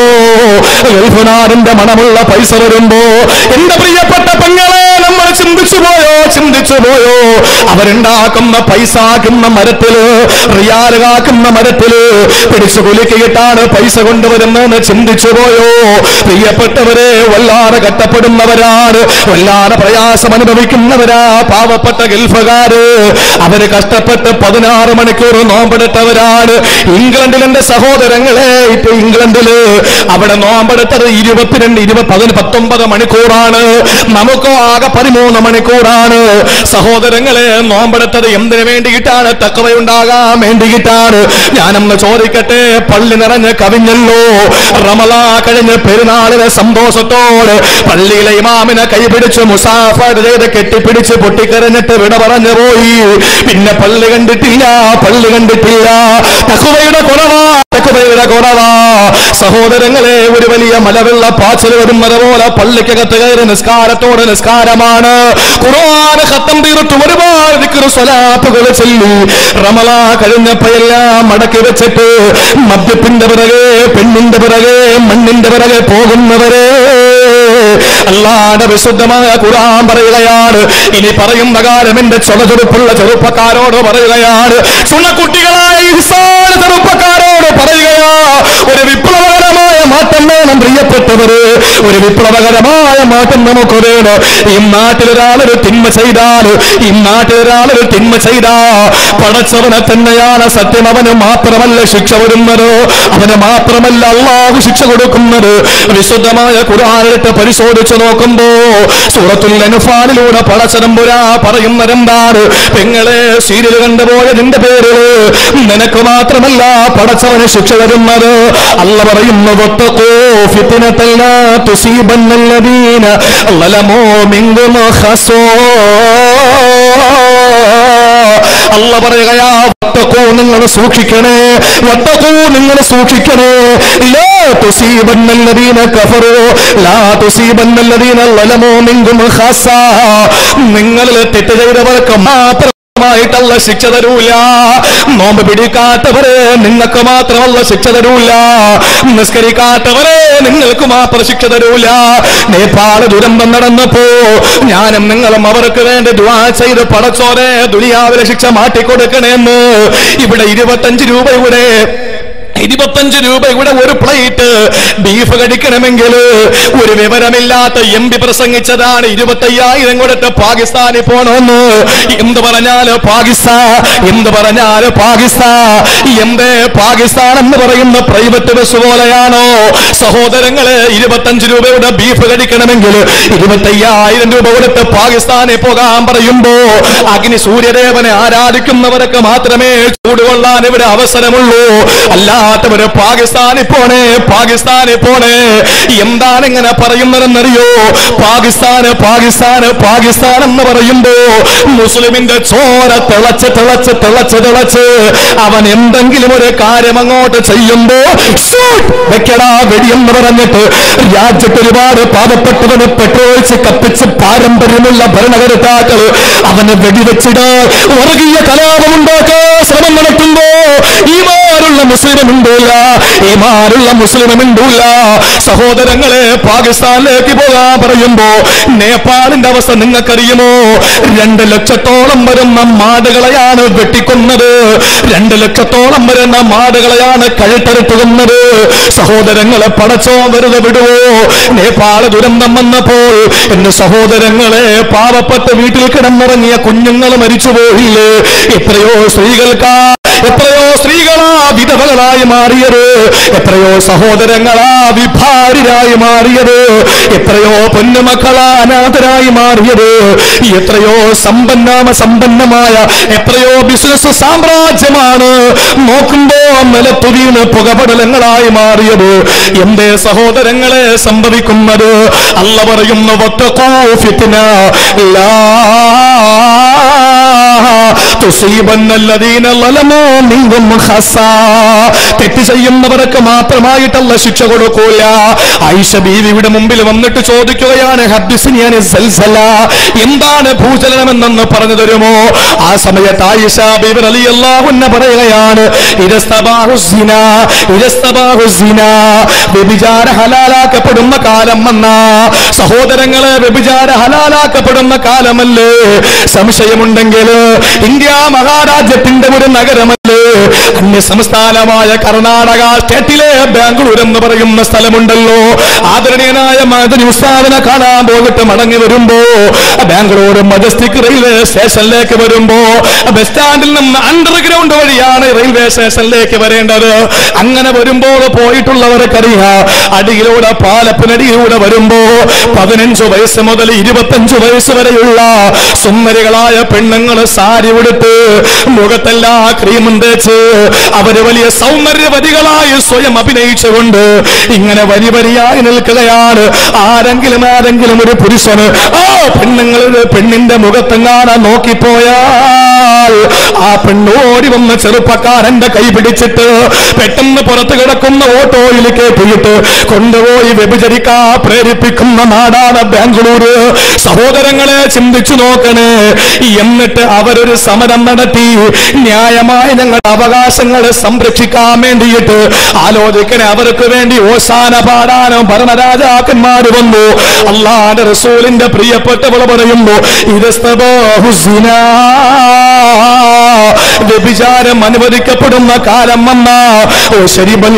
ഗൾഫ് നാടിന്റെ മണമുള്ള പൈസ വരുമ്പോ എന്റെ പ്രിയപ്പെട്ട പെങ്ങളെ നമ്മൾ ചിന്തിച്ചു പോയോ ചിന്തിച്ചു പോയോ അവരുണ്ടാക്കുന്ന പൈസ ആക്കുന്ന മരത്തില് റിയാല് കാക്കുന്ന മരത്തില് പിടിച്ചു കുലുക്കിയിട്ടാണ് പൈസ കൊണ്ടുവരുന്നതെന്ന് ചിന്തിച്ചു പോയോ പ്രിയപ്പെട്ടവരെ വല്ലാതെ കഷ്ടപ്പെടുന്നവരാണ് വല്ലാതെ പ്രയാസം അനുഭവിക്കുന്നവരാ പാവപ്പെട്ട ഗൾഫുകാര് അവര് കഷ്ടപ്പെട്ട് പതിനാറ് മണിക്കൂർ നോമ്പെടുത്തവരാണ് ഇംഗ്ലണ്ടിൽ എന്റെ സഹോദരങ്ങളെ ഇപ്പൊ ഇംഗ്ലണ്ടില് അവിടെ നോമ്പെടുത്തത് ഇരുപത്തിരണ്ട് ഇരുപത് പതിന് പത്തൊമ്പത് മണിക്കൂറാണ് നമുക്കോ ആകെ പതിമൂന്ന് മണിക്കൂറാണ് സഹോദരങ്ങളെ നോമ്പെടുത്തത് എന്തിനു വേണ്ടിയിട്ടാണ് തക്കവയുണ്ടാകാൻ വേണ്ടിയിട്ടാണ് ഞാനൊന്ന് ചോദിക്കട്ടെ പള്ളി നിറഞ്ഞ് കവിഞ്ഞല്ലോ റമലാ കഴിഞ്ഞ് പെരുന്നാളിനെ സന്തോഷത്തോടെ പള്ളിയിലെ ഇമാമിനെ കൈപിടിച്ച് മുസാഫർ ചെയ്ത് കെട്ടിപ്പിടിച്ച് പൊട്ടിക്കരഞ്ഞിട്ട് വിട പറഞ്ഞു പോയി പിന്നെ പള്ളി കണ്ടിട്ടില്ല പള്ളി കണ്ടിട്ടില്ല തക്കുവയുടെ കുറവാ തക്കുവയുടെ കുറവാ സഹോദരങ്ങളെ ഒരു വലിയ മലവെള്ള പാച്ചൽ വരുന്നത് പോലെ പള്ളിക്കകത്ത് കയറി നിസ്കാരത്തോടെ നിസ്കാരമാണ് ഖുർആൻ ഖത്തം തീർത്തു ഒരുപാട് ദിക്റ് സ്വലാത്തുകൾ ചൊല്ലി റമള കഴിഞ്ഞപ്പോഴെല്ലാം മടക്കി വെച്ചിട്ട് മദ്യത്തിന്റെ പിറകെ പെണ്ണിന്റെ പിറകെ മണ്ണിന്റെ പിറകെ പോകുന്നവരെ അല്ലാതെ വിശുദ്ധമായ ഖുർആൻ പറയുകയാണ് ഇനി പറയുന്ന കാലം എന്റെ ചുളചുറുപ്പുള്ള ചെറുപ്പക്കാരോട് പറയുകയാണ് ചുണക്കുട്ടികളായ ഇഹ്സാൻ ചെറുപ്പക്കാരോട് പറയുകയാ ഒരു വിപ്ലവകരമായ മാറ്റം വേണം പ്രിയപ്പെട്ടവര് ഒരു വിപ്ലവകരമായ മാറ്റം നമുക്ക് വേണം ഈ നാട്ടിൽ ഒരാളൊരു തിന്മ ചെയ്താൽ ഈ നാട്ടിൽ ഒരാളൊരു തിന്മ ചെയ്താ പടച്ചവനെ തന്നെയാണ് സത്യം അവന് മാത്രമല്ല ശിക്ഷ വരുന്നത് അവന് മാത്രമല്ല അള്ളാഹു ശിക്ഷ കൊടുക്കുന്നത് വിശുദ്ധമായ ഖുർആാനിട്ട് പരിശോധിച്ചു നോക്കുമ്പോ സൂറത്തുൽ അനുഫാനിലൂടെ പടച്ചതമ്പുരാ പറയുന്നതെന്താണ് പെങ്ങളെ സീരിയൽ കണ്ടുപോയ നിന്റെ പേരില് നിനക്ക് മാത്രമല്ല പടച്ചവന് ശിക്ഷ വരുന്നത് അല്ല പറയുന്നു വത്തഖൂ ഫിത്നതല്ല തുസീബന്നല്ലദീന ളലമൂ മിൻകും ഖസോ അല്ല പറയുകയാ വത്തഖൂ നിങ്ങൾ സൂക്ഷിക്കണേ വത്തഖൂ നിങ്ങൾ സൂക്ഷിക്കണേ ലാ തുസീബന്നല്ലദീന കഫറു ലാ തുസീബന്നല്ലദീന ളലമൂ മിൻകും ഖസ നിങ്ങളിൽ തെറ്റ് ചെയ്തവർക്ക് മാത്രം ായിട്ടുള്ള ശിക്ഷ തരൂല നോമ്പ് പിടിക്കാത്തവരെ നിങ്ങൾക്ക് മാത്രമല്ല ശിക്ഷ തരൂല നിസ്കരിക്കാത്തവരെ നിങ്ങൾക്ക് മാത്രം ശിക്ഷ തരൂല നേപ്പാള് ദുരന്തം നടന്നപ്പോ ഞാനും നിങ്ങളും അവർക്ക് വേണ്ടി ദുആ ചെയ്ത് പടച്ചോരെ ദുനിയാവിലെ ശിക്ഷ മാറ്റിക്കൊടുക്കണേന്ന് ഇവിടെ ഇരുപത്തഞ്ച് രൂപയുടെ ഇരുപത്തഞ്ച് രൂപ ഇവിടെ ഒരു പ്ലേറ്റ് ബീഫ് കടിക്കണമെങ്കിൽ ഒരു വിവരമില്ലാത്ത എം പി പ്രസംഗിച്ചതാണ് ഇരുപത്തയ്യായിരം കൊടുത്ത് പാകിസ്ഥാനിൽ പോണോന്ന് എന്ത് പറഞ്ഞാല് പാകിസ്ഥാൻ എന്ത് പറഞ്ഞാല് പാകിസ്ഥാൻ എന്തേ പാകിസ്ഥാൻ എന്ന് പറയുന്ന പ്രൈവറ്റ് ബസ് പോലെയാണോ സഹോദരങ്ങള് ഇരുപത്തഞ്ച് രൂപയുടെ ബീഫ് കഴിക്കണമെങ്കിൽ ഇരുപത്തയ്യായിരം രൂപ കൊടുത്ത് പാകിസ്ഥാനിൽ പോകാൻ പറയുമ്പോ അഗ്നി സൂര്യദേവനെ ആരാധിക്കുന്നവർക്ക് മാത്രമേ ചൂടുകൊള്ളാൻ ഇവിടെ അവസരമുള്ളൂ അല്ലാത്തവര് പാകിസ്ഥാനിൽ പോണേ പാകിസ്ഥാനിൽ പോണേ എന്താണ് ഇങ്ങനെ പറയുന്നതെന്നറിയോ പാകിസ്ഥാന് പാകിസ്ഥാന് പാകിസ്ഥാൻ എന്ന് പറയുമ്പോ മുസ്ലിമിന്റെ ചോര തിളച്ച് തിളച്ച് തിളച്ച് തിളച്ച് അവൻ എന്തെങ്കിലും ഒരു കാര്യം അങ്ങോട്ട് ചെയ്യുമ്പോ ഷൂട്ട് വെക്കടാ വെടിയെന്ന് പറഞ്ഞിട്ട് രാജ്യത്ത് ഒരുപാട് പാവപ്പെട്ടവന് പെട്രോൾ ഒഴിച്ച് കത്തിച്ച് പാരമ്പര്യമുള്ള ഭരണകർത്താക്കൾ അവനെ വെടിവെച്ചിട് വർഗീയ കലാപമുണ്ടാക്കാൻ ശ്രമം നടത്തുമ്പോ ഈ മാറുള്ള മുസ്ലിമുണ്ടില്ല ഈ മാറുള്ള മുസ്ലിമുണ്ടില്ല സഹോദരങ്ങളെ പാകിസ്ഥാനിലേക്ക് പോകാൻ പറയുമ്പോ നേപ്പാളിന്റെ അവസ്ഥ നിങ്ങൾക്കറിയുമോ രണ്ട് ലക്ഷത്തോളം വരുന്ന മാടുകളെയാണ് വെട്ടിക്കൊന്നത് രണ്ട് ലക്ഷത്തോളം വരുന്ന മാടുകളെയാണ് കഴുത്തറുത്തുകൊന്നത് സഹോദരങ്ങളെ പടച്ചോ വെറുതെ വിടുവോ നേപ്പാള് ദുരന്തം വന്നപ്പോൾ എന്റെ സഹോദരങ്ങളെ പാവപ്പെട്ട് വീട്ടിൽ കിടന്നിറങ്ങിയ കുഞ്ഞുങ്ങൾ മരിച്ചു പോയില്ലേ എത്രയോ സ്ത്രീകൾക്കാ എത്രയോ സ്ത്രീകളാ വിധവകളായി മാറിയത് എത്രയോ സഹോദരങ്ങളാ വിഭാര്യരായി മാറിയത് എത്രയോ പൊന്നുമക്കളാ അനാഥരായി മാറിയത് എത്രയോ സമ്പന്നാമ സമ്പന്നമായ എത്രയോ ബിസിനസ് സാമ്രാജ്യമാണ് നോക്കുമ്പോ നിലത്തുവീണ് പുകപടലങ്ങളായി മാറിയത് എന്റെ സഹോദരങ്ങളെ സംഭവിക്കുന്നത് അല്ല പറയുന്നു വത്തഖൂ ഫിത്ന ലാ തുസീബന്ന الذين ظلموا منهم خاصة. തെറ്റ് ചെയ്യുന്നവർക്ക് മാത്രമായിട്ടല്ല ശിക്ഷ കൊടുക്കൂല ആയിഷ ബീവിയുടെ മുമ്പിൽ വന്നിട്ട് ചോദിക്കുകയാണ് ഹബ്ബിസ്നി അനി സൽസല. എന്താണ് ഭൂചലനമെന്നൊന്ന് പറഞ്ഞു തരുമോ ആ സമയത്ത് ആയിഷ ബീവി റളിയല്ലാഹു അൻഹ പറയുകയാണ് ഇരസ്തബാഹു സിന ഇരസ്തബാഹു സിന വ്യഭിചാര ഹലാലാക്കപ്പെടുന്ന കാലം വന്ന സഹോദരങ്ങളെ വ്യഭിചാര ഹലാലാക്കപ്പെടുന്ന കാലമല്ലേ സംശയമുണ്ടെങ്കിൽ ഇന്ത്യ മഹാരാജ്യത്തിന്റെ ഒരു നഗരമല്ലേ അന്യ സംസ്ഥാനമായ കർണാടക സ്റ്റേറ്റിലെ ബാംഗ്ലൂർ എന്ന് പറയുന്ന സ്ഥലമുണ്ടല്ലോ ആദരണീയനായ മദനി ഉസ്താദിനെ കാണാൻ പോയിട്ട് മടങ്ങി വരുമ്പോ ബാംഗ്ലൂർ മജസ്റ്റിക് റെയിൽവേ സ്റ്റേഷനിലേക്ക് വരുമ്പോ ബസ് സ്റ്റാൻഡിൽ നിന്ന് അണ്ടർഗ്രൗണ്ട് വഴിയാണ് റെയിൽവേ സ്റ്റേഷനിലേക്ക് വരേണ്ടത് അങ്ങനെ വരുമ്പോൾ പോയിട്ടുള്ളവർക്കറിയാം അടിയിലൂടെ പാലപ്പിനടിയിലൂടെ വരുമ്പോ പതിനഞ്ചു വയസ്സ് മുതൽ ഇരുപത്തഞ്ചു വയസ്സ് വരെയുള്ള സുന്ദരികളായ പെണ്ണുങ്ങൾ സാരി ഉടുത്ത് മുഖത്തെല്ലാ ക്രീമും തേച്ച് അവര് വലിയ സൗന്ദര്യവതികളായി സ്വയം അഭിനയിച്ചുകൊണ്ട് ഇങ്ങനെ വരി വരിയായി നിൽക്കുകയാണ് ആരെങ്കിലും ആരെങ്കിലും ഒരു പുരുഷന് ആ പെണ്ണുങ്ങളുടെ പെണ്ണിന്റെ മുഖത്തെങ്ങാനാ നോക്കിപ്പോയാൽ ആ പെണ്ണോടി വന്ന ചെറുപ്പക്കാരന്റെ കൈ പിടിച്ചിട്ട് പെട്ടെന്ന് പുറത്ത് കിടക്കുന്ന ഓട്ടോയിൽ കയറ്റിയിട്ട് കൊണ്ടുപോയി വ്യഭിചരിക്കാ പ്രേരിപ്പിക്കുന്ന നാടാണ് ബാംഗ്ലൂര് സഹോദരങ്ങളെ ചിന്തിച്ചു നോക്കണേ എന്നിട്ട് അവരൊരു സമരം നടത്തി ന്യായമായ ഞങ്ങളുടെ അവകാശങ്ങളെ സംരക്ഷിക്കാൻ വേണ്ടിയിട്ട് ആലോചിക്കണേ അവർക്ക് വേണ്ടി ഓശാന പാടാനും ഭരണരാജാക്കന്മാര് വന്നു അള്ളാന്റെ റസൂലിന്റെ പ്രിയപ്പെട്ടവൾ പറയുന്നു ഇത് വ്യഭിചാരം അനുവദിക്കപ്പെടുന്ന കാലം വന്ന ഓ ശരിബൽ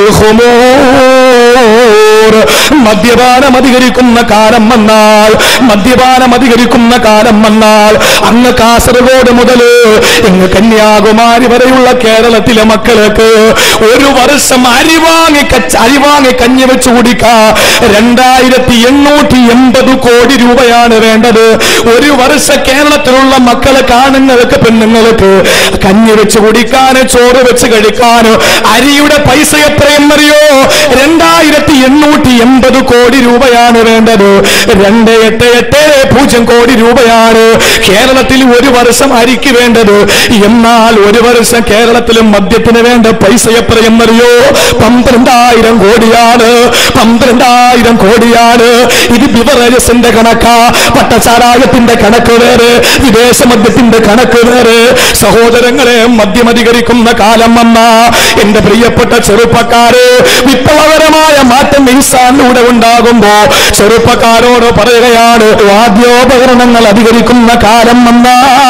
മദ്യപാനം അധികരിക്കുന്ന കാലം വന്നാൽ മദ്യപാനം അധികരിക്കുന്ന കാലം വന്നാൽ അങ്ങ് കാസർഗോഡ് മുതൽ ഇങ്ങ് കന്യാകുമാരി വരെയുള്ള കേരളത്തിലെ മക്കൾക്ക് ഒരു വർഷം അരിവാങ്ങി കച്ച അരിവാങ്ങി കഞ്ഞി വെച്ച് കുടിക്കാ രണ്ടായിരത്തി എണ്ണൂറ്റി എൺപത് കോടി രൂപയാണ് വേണ്ടത് ഒരു വർഷ കേരളത്തിലുള്ള മക്കളെ കാണുന്നവർക്ക് പെണ്ണുങ്ങൾക്ക് കഞ്ഞി വെച്ച് കുടിക്കാന് ചോറ് വെച്ച് കഴിക്കാന് അരിയുടെ പൈസ എത്രയെന്നറിയോ രണ്ടായിരത്തി എണ്ണൂറ്റി എൺപത് കോടി രൂപയാണ് വേണ്ടത് രണ്ട് എട്ട് എട്ട് പൂജ്യം കോടി രൂപയാണ് കേരളത്തിൽ ഒരു വർഷം അരിക്ക് വേണ്ടത് എന്നാൽ ഒരു വർഷം കേരളത്തിലും മദ്യത്തിന് വേണ്ട പൈസ എത്രയെന്നറിയോ പന്ത്രണ്ടായിരം കോടിയാണ് പന്ത്രണ്ടായിരം കോടിയാണ് ഇത് ബിവറേജസിന്റെ കണക്കാ പട്ടചാരായത്തിന്റെ കണക്ക് വേറെ വിദേശ മദ്യത്തിന്റെ കണക്ക് വേറെ സഹോദരങ്ങളെ മദ്യമധികരിക്കുന്ന കാലം വന്ന എന്റെ പ്രിയപ്പെട്ട ചെറുപ്പക്കാര് വിപ്ലവകരമായ മാറ്റം ഇൻസാനിലൂടെ ഉണ്ടാകുമ്പോ ചെറുപ്പക്കാരോട് പറയുകയാണ് വാദ്യോപകരണങ്ങൾ അധികരിക്കുന്ന കാലം വന്ന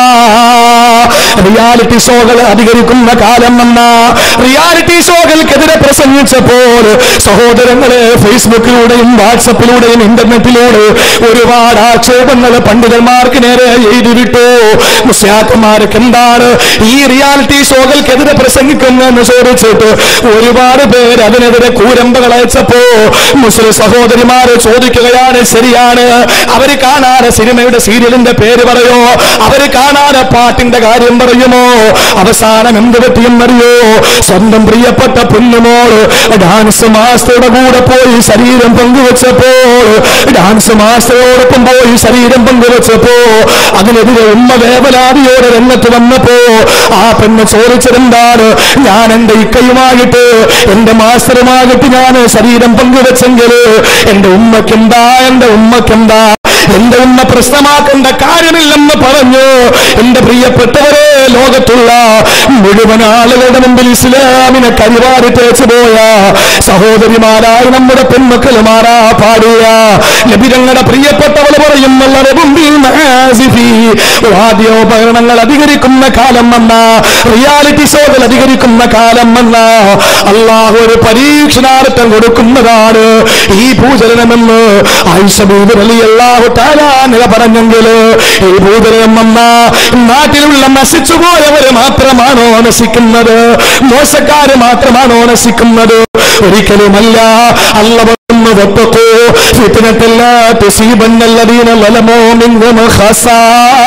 റിയാലിറ്റി ഷോകൾ അധികരിക്കുന്ന കാലം വന്ന റിയാലിറ്റി ഷോകൾക്കെതിരെ പ്രസംഗിച്ചപ്പോൾ സഹോദരങ്ങളെ ഫേസ്ബുക്കിലൂടെയും വാട്സപ്പിലൂടെയും ഇന്റർനെറ്റിലൂടെ ഒരുപാട് ആക്ഷേപങ്ങൾ പണ്ഡിതന്മാർക്ക് നേരെ എഴുതി വിട്ടു മുസ്യാക്കന്മാർക്ക് എന്താണ് ഈ റിയാലിറ്റി ഷോകൾക്കെതിരെ പ്രസംഗിക്കുന്നതെന്ന് ചോദിച്ചിട്ട് ഒരുപാട് പേര് അതിനെതിരെ കൂരമ്പകൾ അയച്ചപ്പോ മുസ്ലിം സഹോദരിമാര് ചോദിക്കുകയാണ് ശരിയാണ് അവര് കാണാതെ സിനിമയുടെ സീരിയലിന്റെ പേര് പറയോ അവര് കാണാതെ പാട്ടിന്റെ കാര്യം പറയുമോ അവസാനം എന്ത് പറ്റിയെന്നറിയോ സ്വന്തം പ്രിയപ്പെട്ട പൊന്നുമോൾ ഡാൻസ് മാസ്റ്ററുടെ കൂടെ പോയി ശരീരം പങ്കുവെച്ചപ്പോൾ ഡാൻസ് മാസ്റ്ററോടൊപ്പം പോയി ശരീരം പങ്കുവെച്ചപ്പോ അതിനെതിരെ ഉമ്മ വേവലാതിയോടെ രംഗത്ത് വന്നപ്പോ ആ പെണ്ണ് ചോദിച്ചതെന്താണ് ഞാൻ എന്റെ ഇക്കയുമായിട്ട് എന്റെ മാസ്റ്ററുമായിട്ട് ഞാൻ ശരീരം പങ്കുവെച്ചെങ്കിൽ എന്റെ ഉമ്മക്കെന്താ എന്റെ ഉമ്മക്കെന്താ എന്റെ ഉമ്മ പ്രശ്നമാക്കേണ്ട കാര്യമില്ലെന്ന് പറഞ്ഞു എന്റെ പ്രിയപ്പെട്ടവരെ ലോകത്തുള്ള മുഴുവൻ ആളുകളുടെ മുമ്പിൽ ഇസ്ലാമിനെ കരിവാരി തേച്ചു പോയ സഹോദരിമാരായ നമ്മുടെ പെൺമക്കൾ മാറാ പാടിയ ലഭിതങ്ങളുടെ പ്രിയപ്പെട്ടവൾ പറയുന്നവരുടെ മുമ്പിൽ മഹാസിഫി വാദ്യോപകരണങ്ങൾ അധികരിക്കുന്ന കാലം വന്ന റിയാലിറ്റി ഷോകൾ അധികരിക്കുന്ന കാലം വന്ന അള്ളാഹു ഒരു പരീക്ഷണാർത്ഥം കൊടുക്കുന്നതാണ് ഈ ഭൂചലനമെന്ന് ആയിഷബൂദ് അലി അള്ളാഹു താലാനില പറഞ്ഞെങ്കിൽ ഈ ഭൂചലനം വന്ന നാട്ടിലുള്ള നശിച്ചുപോയവര് മാത്രമാണോ നശിക്കുന്നത് മോശക്കാര് മാത്രമാണോ നശിക്കുന്നത് ഒരിക്കലുമല്ല അല്ല ഒന്ന് വെപ്പക്കോ ഫിത്നത്തല്ല തുസീബന്നല്ലദീന ലലമോ മിൻഹും ഖസാ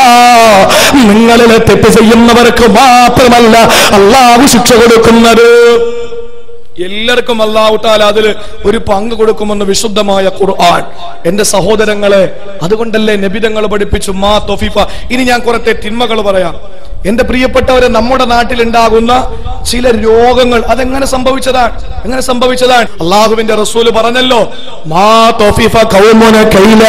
നിങ്ങളിലെ തെറ്റ് ചെയ്യുന്നവർക്ക് മാത്രമല്ല അള്ളാഹു ശിക്ഷ കൊടുക്കുന്നത് എല്ലാവർക്കും അള്ളാഹുട്ടാൽ അതിൽ ഒരു പങ്ക് കൊടുക്കുമെന്ന് വിശുദ്ധമായ ഖുർആൻ എന്റെ സഹോദരങ്ങളെ അതുകൊണ്ടല്ലേ നബിതങ്ങൾ പഠിപ്പിച്ചു മാ തൊഫീഫ ഇനി ഞാൻ കുറത്തെ തിന്മകൾ പറയാം എന്റെ പ്രിയപ്പെട്ടവരെ നമ്മുടെ നാട്ടിൽ ഉണ്ടാകുന്ന ചില രോഗങ്ങൾ അതെങ്ങനെ സംഭവിച്ചതാണ് എങ്ങനെ സംഭവിച്ചതാണ് അള്ളാഹുവിന്റെ റസൂല് പറഞ്ഞല്ലോ മാ തൊഫിഫ കൗമുന കൈല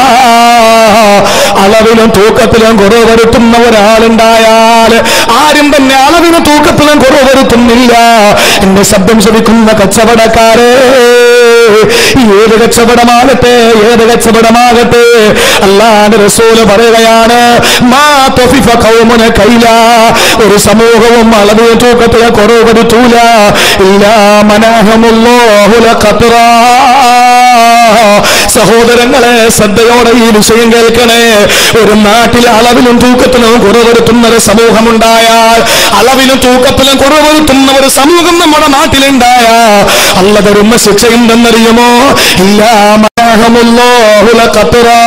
അളവിലും തൂക്കത്തിലും കുറവ് വരുത്തുന്ന ഒരാളുണ്ടായാൽ ആരും തന്നെ അളവിലും തൂക്കത്തിലും കുറവ് വരുത്തുന്നില്ല എന്റെ ശബ്ദം ശ്രവിക്കുന്ന കച്ചവടക്കാരെ ഏത് കച്ചവടമാകട്ടെ ഏത് കച്ചവടമാകട്ടെ അല്ലാതെ റസൂല് പറയുകയാണ് മാ തൊഫിഫ കൗമുന കൈല ഒരു സമൂഹവും അളവിലും തൂക്കത്തിലും കുറവ് വരുത്തൂല ഇല്ല മനഹമുള്ളോഹുല ഖത്റാ സഹോദരങ്ങളെ ശ്രദ്ധയോടെ ഈ വിഷയം കേൾക്കണേ ഒരു നാട്ടിൽ അളവിലും തൂക്കത്തിലും കുറവരുത്തുന്ന ഒരു സമൂഹമുണ്ടായാൽ അളവിലും തൂക്കത്തിലും കുറവരുത്തുന്ന ഒരു സമൂഹം നമ്മുടെ നാട്ടിലുണ്ടായ അല്ല തരുന്ന ശിക്ഷയുണ്ടെന്നറിയുമോ ഇല്ലാ മനഹമുള്ളോഹുല ഖത്റാ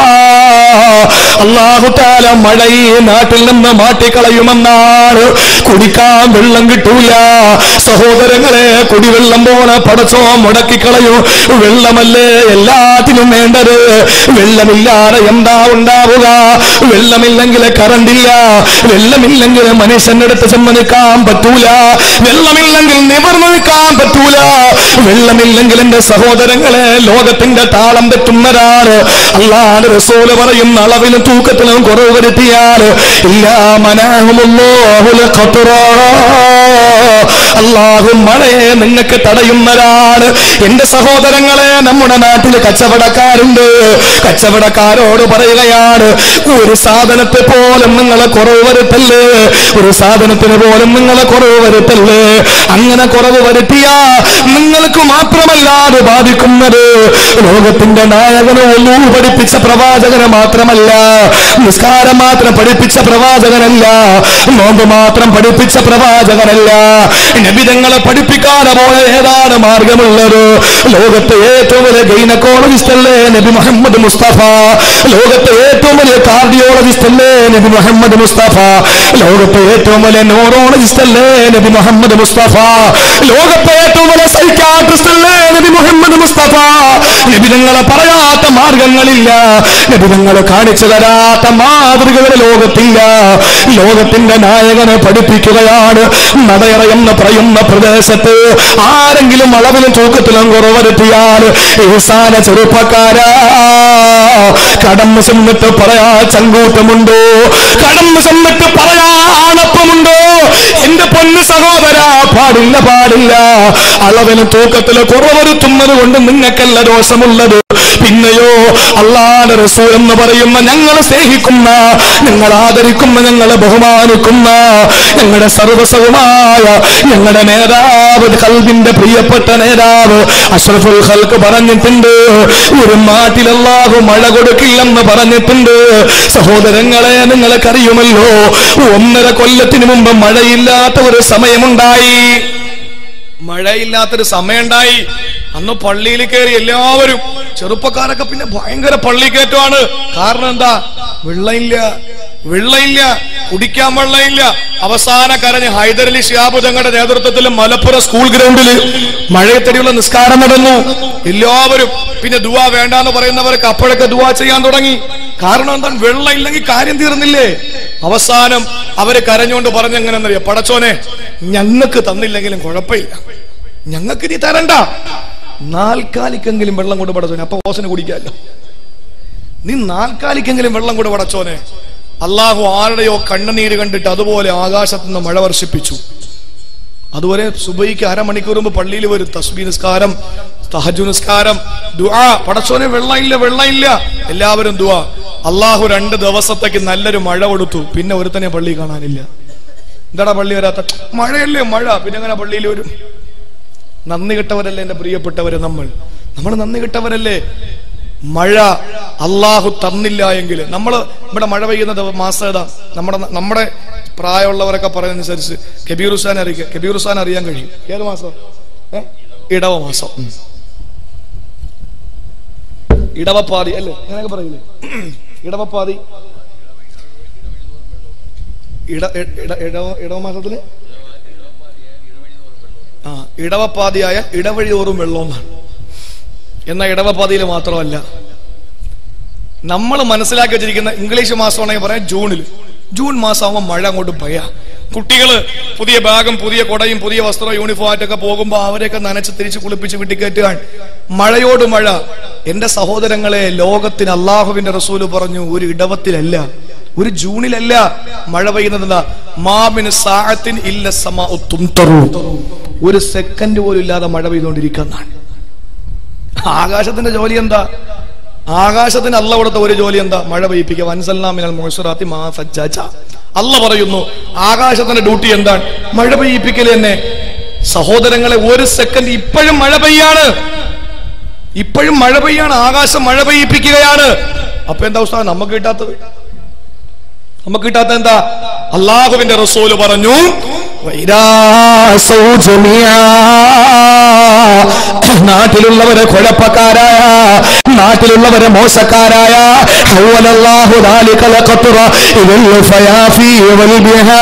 അള്ളാഹുത്താല മഴ ഈ നാട്ടിൽ നിന്ന് മാറ്റിക്കളയുമെന്നാണ് കുടിക്കാൻ വെള്ളം കിട്ടൂല സഹോദരങ്ങളെ കുടിവെള്ളം പോലെ പടച്ചോ മുടക്കിക്കളയൂ വെള്ളമല്ലേ എല്ലാത്തിനും വേണ്ടത് വെള്ളമില്ലാതെ എന്താ ഉണ്ടാവുക വെള്ളമില്ലെങ്കിൽ കറണ്ടില്ല വെള്ളമില്ലെങ്കിൽ മനുഷ്യന്റെ അടുത്ത് സമ്മതിക്കാൻ പറ്റൂല വെള്ളമില്ലെങ്കിൽ നിവർന്നു നിൽക്കാൻ പറ്റൂല വെള്ളമില്ലെങ്കിൽ എന്റെ സഹോദരങ്ങളെ ലോകത്തിന്റെ താളം തെറ്റുന്നതാണ് അല്ലാതെ റസൂല് പറയുന്ന അളവിലും തൂക്കത്തിലും കുറവ് വരുത്തിയാൽ ഇല്ലാ മനാഹുമുല്ലാഹുൽ ഖത്റാ അള്ളാഹു മഴയെ നിങ്ങൾക്ക് തടയുന്നതാണ് എന്റെ സഹോദരങ്ങളെ നമ്മുടെ നാട്ടിൽ കച്ചവടക്കാരുണ്ട് കച്ചവടക്കാരോട് പറയുകയാണ് ഒരു സാധനത്തെ പോലും നിങ്ങളെ കുറവ് വരുത്തല്ലേ ഒരു സാധനത്തിന് പോലും നിങ്ങളെ കുറവ് വരുത്തല്ലേ അങ്ങനെ കുറവ് വരുത്തിയാ നിങ്ങൾക്ക് മാത്രമല്ലാതെ ബാധിക്കുന്നത് ലോകത്തിന്റെ നായകനെ ഒന്നു പഠിപ്പിച്ച പ്രവാചകനെ മാത്രമല്ല നിസ്കാരം മാത്രം പഠിപ്പിച്ച പ്രവാചകനല്ല നോമ്പ് മാത്രം പഠിപ്പിച്ച പ്രവാചകനല്ല നബിതങ്ങളെ പഠിപ്പിക്കാതെ പോയ ഏതാണ് മാർഗമുള്ളത് ലോകത്തെ ഏറ്റവും വലിയ ഗൈനക്കോളജിസ്റ്റ് അല്ലേ നബി മുഹമ്മദ് മുസ്തഫ ലോകത്തെ ഏറ്റവും വലിയ കാർഡിയോളജിസ്റ്റ് അല്ലേ നബി മുഹമ്മദ് മുസ്തഫ ലോകത്തെ ഏറ്റവും വലിയ ന്യൂറോളജിസ്റ്റ് അല്ലേ നബി മുഹമ്മദ് മുസ്തഫ ലോകത്തെ ഏറ്റവും വലിയ സൈക്കാട്രിസ്റ്റ് അല്ലേ നബി മുഹമ്മദ് മുസ്തഫ നബിതങ്ങളെ പറയാത്ത മാർഗങ്ങളില്ല നബിതങ്ങളെ കാണിച്ചു തരാത്ത മാതൃകകൾ ലോകത്തില്ല ലോകത്തിന്റെ നായകനെ പഠിപ്പിക്കുകയാണ് നടയറ എന്ന് പറയുന്ന പ്രദേശത്ത് ആരെങ്കിലും അളവിലും തൂക്കത്തിലും കുറവരുത്തിയാൽ ഈസാന ചെറുപ്പക്കാരാ കടന്നു ചെന്നിട്ട് പറയാ ചങ്കൂറ്റമുണ്ടോ കടന്നു ചെന്നിട്ട് പറയാ ആണപ്പമുണ്ടോ എന്റെ പൊന്നു സഹോദര പാടില്ല പാടില്ല അളവിലും തൂക്കത്തില് കുറവരുത്തുന്നത് കൊണ്ട് നിങ്ങൾക്കല്ല ദോഷമുള്ളത് പിന്നെയോ അള്ളാന്റെ റസൂൽ എന്ന് പറയുന്ന ഞങ്ങൾ സ്നേഹിക്കുന്ന ഞങ്ങൾ ആദരിക്കുന്ന ഞങ്ങളെ ബഹുമാനിക്കുന്ന ഞങ്ങളുടെ സർവസവുമായ ഞങ്ങളുടെ നേതാവ് കൽബിന്റെ പ്രിയപ്പെട്ട നേതാവ് അഷ്റഫുൽ ഖൽക്ക് പറഞ്ഞിട്ടുണ്ട് ഒരു നാട്ടിൽ അല്ലാഹു മഴ കൊടുക്കില്ലെന്ന് പറഞ്ഞിട്ടുണ്ട് സഹോദരങ്ങളെ നിങ്ങൾക്കറിയുമല്ലോ ഒന്നര കൊല്ലത്തിന് മുമ്പ് മഴയില്ലാത്ത ഒരു സമയമുണ്ടായി മഴയില്ലാത്തൊരു സമയമുണ്ടായി അന്ന് പള്ളിയിൽ കയറി എല്ലാവരും ചെറുപ്പക്കാരൊക്കെ പിന്നെ ഭയങ്കര പള്ളി കയറ്റമാണ് കാരണം എന്താ വെള്ളമില്ല വെള്ളമില്ല കുടിക്കാൻ വെള്ളമില്ല അവസാന കരഞ്ഞ് ഹൈദരലി ഷിയാബ് തങ്ങളുടെ നേതൃത്വത്തിൽ മലപ്പുറം സ്കൂൾ ഗ്രൗണ്ടിൽ മഴയത്തടിയുള്ള നിസ്കാരം നടന്നു എല്ലാവരും പിന്നെ ദുവാ വേണ്ടാന്ന് പറയുന്നവർക്ക് അപ്പോഴൊക്കെ ദുവാ ചെയ്യാൻ തുടങ്ങി കാരണം എന്താണ് വെള്ളം ഇല്ലെങ്കിൽ കാര്യം തീർന്നില്ലേ അവസാനം അവര് കരഞ്ഞുകൊണ്ട് പറഞ്ഞെങ്ങനെന്നറിയാം പടച്ചോനെ ഞങ്ങൾക്ക് തന്നില്ലെങ്കിലും കുഴപ്പമില്ല ഞങ്ങൾക്ക് ഇനി തരണ്ട നാൽക്കാലിക്കെങ്കിലും വെള്ളം കൊണ്ട് പടച്ചോനെ അപ്പൊ ഓസന് കുടിക്കാമല്ലോ നീ നാൽക്കാലിക്കെങ്കിലും വെള്ളം കൊണ്ട് പടച്ചോനെ അള്ളാഹു ആരുടെയോ കണ്ണുനീര് കണ്ടിട്ട് അതുപോലെ ആകാശത്ത് നിന്ന് മഴ വർഷിപ്പിച്ചു അതുപോലെ സുബൈക്ക് അരമണിക്കൂർ മുമ്പ് പള്ളിയിൽ വരും തസ്ബി നിസ്കാരം തഹജു നിസ്കാരം ദുആ പടച്ചോനെ വെള്ളമില്ല വെള്ളമില്ല എല്ലാവരും ദുആ അള്ളാഹു രണ്ട് ദിവസത്തേക്ക് നല്ലൊരു മഴ കൊടുത്തു പിന്നെ ഒരുത്തനെ പള്ളി കാണാനില്ല എന്താടാ പള്ളി വരാത്ത മഴയല്ലേ മഴ പിന്നെ എങ്ങനെ പള്ളിയിൽ വരും നന്ദി കിട്ടവരല്ലേ എന്റെ പ്രിയപ്പെട്ടവരെ നമ്മൾ നമ്മൾ നന്ദി കിട്ടവരല്ലേ മഴ അള്ളാഹു തന്നില്ല എങ്കിൽ നമ്മൾ ഇവിടെ മഴ പെയ്യുന്ന ദിവ- മാസം ഏതാ നമ്മുടെ നമ്മുടെ പ്രായമുള്ളവരൊക്കെ പറയുന്നതനുസരിച്ച് കബീർ ഹുസാൻ അറിയിക്കുക കബീർ ഹുസാൻ അറിയാൻ കഴിയും ഏത് മാസം ഏ? ഇടവ മാസം ഉം. ഇടവപ്പാതി അല്ലേ അങ്ങനെയൊക്കെ പറയില്ലേ ഇടവപ്പാതി ഇട ഇട- ഇട- ഇടവ ഇടവ മാസത്തില് ആ ഇടവപ്പാതിയായ ഇടവഴി തോറും വെള്ളവുമാണ് എന്ന ഇടവപ്പാതിയിൽ മാത്രമല്ല നമ്മൾ മനസ്സിലാക്കി വെച്ചിരിക്കുന്ന ഇംഗ്ലീഷ് മാസമാണെങ്കിൽ പറയാം ജൂണിൽ ജൂൺ മാസം ആവുമ്പോൾ മഴ അങ്ങോട്ട് ഭയ കുട്ടികള് പുതിയ ബാഗും പുതിയ കൊടയും പുതിയ വസ്ത്രവും യൂണിഫോം ആയിട്ടൊക്കെ പോകുമ്പോൾ അവരെയൊക്കെ നനച്ച് തിരിച്ച് കുളിപ്പിച്ച് വീട്ടിൽ കയറ്റുകയാണ് മഴയോട് മഴ എന്റെ സഹോദരങ്ങളെ ലോകത്തിന് അള്ളാഹുവിന്റെ റസൂല് പറഞ്ഞു ഒരു ഇടവത്തിലല്ല ഒരു ജൂണിലല്ല മഴ പെയ്യുന്നത് മാമിന് സാഹത്തിന് ഇല്ല സമ ഒരു സെക്കൻഡ് പോലും ഇല്ലാതെ മഴ പെയ്തുകൊണ്ടിരിക്കുന്നതാണ് ആകാശത്തിന്റെ ജോലി എന്താ ആകാശത്തിന് അല്ല കൊടുത്ത ഒരു ജോലി എന്താ മഴ പെയ്യിപ്പിക്കുക വൻസല്ലാമിനൽ മൊയ്സുറാത്തി മാ സജ്ജാജ അല്ല പറയുന്നു ആകാശത്തിന്റെ ഡ്യൂട്ടി എന്താണ് മഴ പെയ്യിപ്പിക്കൽ തന്നെ സഹോദരങ്ങളെ ഒരു സെക്കൻഡ് ഇപ്പോഴും മഴ പെയ്യാണ് ഇപ്പോഴും മഴ പെയ്യാണ് ആകാശം മഴ പെയ്യിപ്പിക്കുകയാണ് അപ്പൊ എന്താ ഉസ്താദ് നമുക്ക് കിട്ടാത്തത് നമുക്ക് കിട്ടാത്ത എന്താ അള്ളാഹുവിന്റെ റസൂല് പറഞ്ഞു വൈരാസൗ ജമിയാ. നാട്ടിലുള്ളവരെ കുഴപ്പക്കാരായ നാട്ടിലുള്ളവരെ മോശക്കാരായ ഹൗവലല്ലാഹു ദാലികൽ ഖത്റ ഇദൽ ഫയാഫി വൽ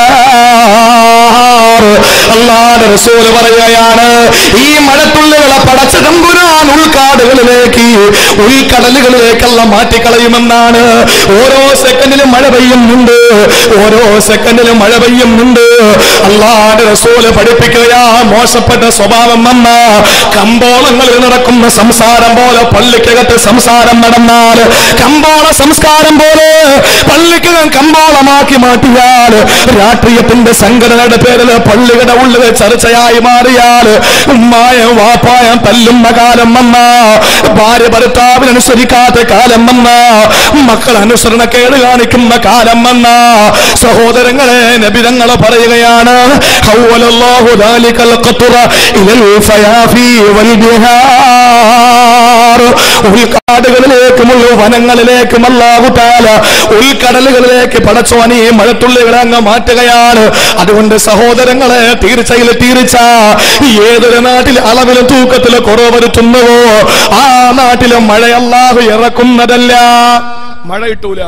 ബിഹാർ അല്ലാഹുവിന്റെ റസൂൽ പറയുകയാണ് ഈ മഴത്തുള്ളികളെ പടച്ച തമ്പുരാൻ ഉൾക്കാടുകളിലേക്ക് ഉൾക്കടലുകളിലേക്കല്ല മാറ്റിക്കളയുമെന്നാണ് ഓരോ സെക്കൻഡിലും മഴ പെയ്യുന്നുണ്ട് ഓരോ സെക്കൻഡിലും മഴ പെയ്യുന്നുണ്ട് അള്ളാന്റെ റസൂല് പഠിപ്പിക്കുകയാ മോശപ്പെട്ട സ്വഭാവം വന്ന കമ്പോളങ്ങളിൽ നടക്കുന്ന സംസാരം പോലെ പള്ളിക്കകത്ത് സംസാരം നടന്നാൽ കമ്പോള സംസ്കാരം പോലെ പള്ളിക്കകം കമ്പോളമാക്കി മാറ്റിയാൽ രാഷ്ട്രീയത്തിന്റെ സംഘടനയുടെ പേരിൽ പള്ളികളുടെ ഉള്ളിൽ ചർച്ചയായി മാറിയാൽ ഉമ്മായം വാപ്പായം തല്ലുന്ന കാലം വന്ന ഭാര്യ ഭർത്താവിനനുസരിക്കാത്ത കാലം വന്ന മക്കൾ അനുസരണക്കേട് കാണിക്കുന്ന കാലം വന്ന സഹോദരങ്ങളെ നബിതങ്ങൾ പറയുകയാണ് ഹൗവലല്ലാഹു ദാലികൽ ഖത്റ ഇലൽ ഫയാഫി വൽ ബിഹാർ ഉൾക്കാടുകളിലേക്കുമുള്ള വനങ്ങളിലേക്കും അല്ലാഹു താല ഉൾക്കടലുകളിലേക്ക് പടച്ചോനി മഴത്തുള്ളികളെ അങ്ങ് മാറ്റുകയാണ് അതുകൊണ്ട് സഹോദരങ്ങളെ തീർച്ചയിൽ തീർച്ച ഏതൊരു നാട്ടിൽ അളവിലും തൂക്കത്തിലും കുറവ് വരുത്തുന്നുവോ ആ നാട്ടിലെ മഴ അല്ലാഹു ഇറക്കുന്നതല്ല മഴ കിട്ടൂല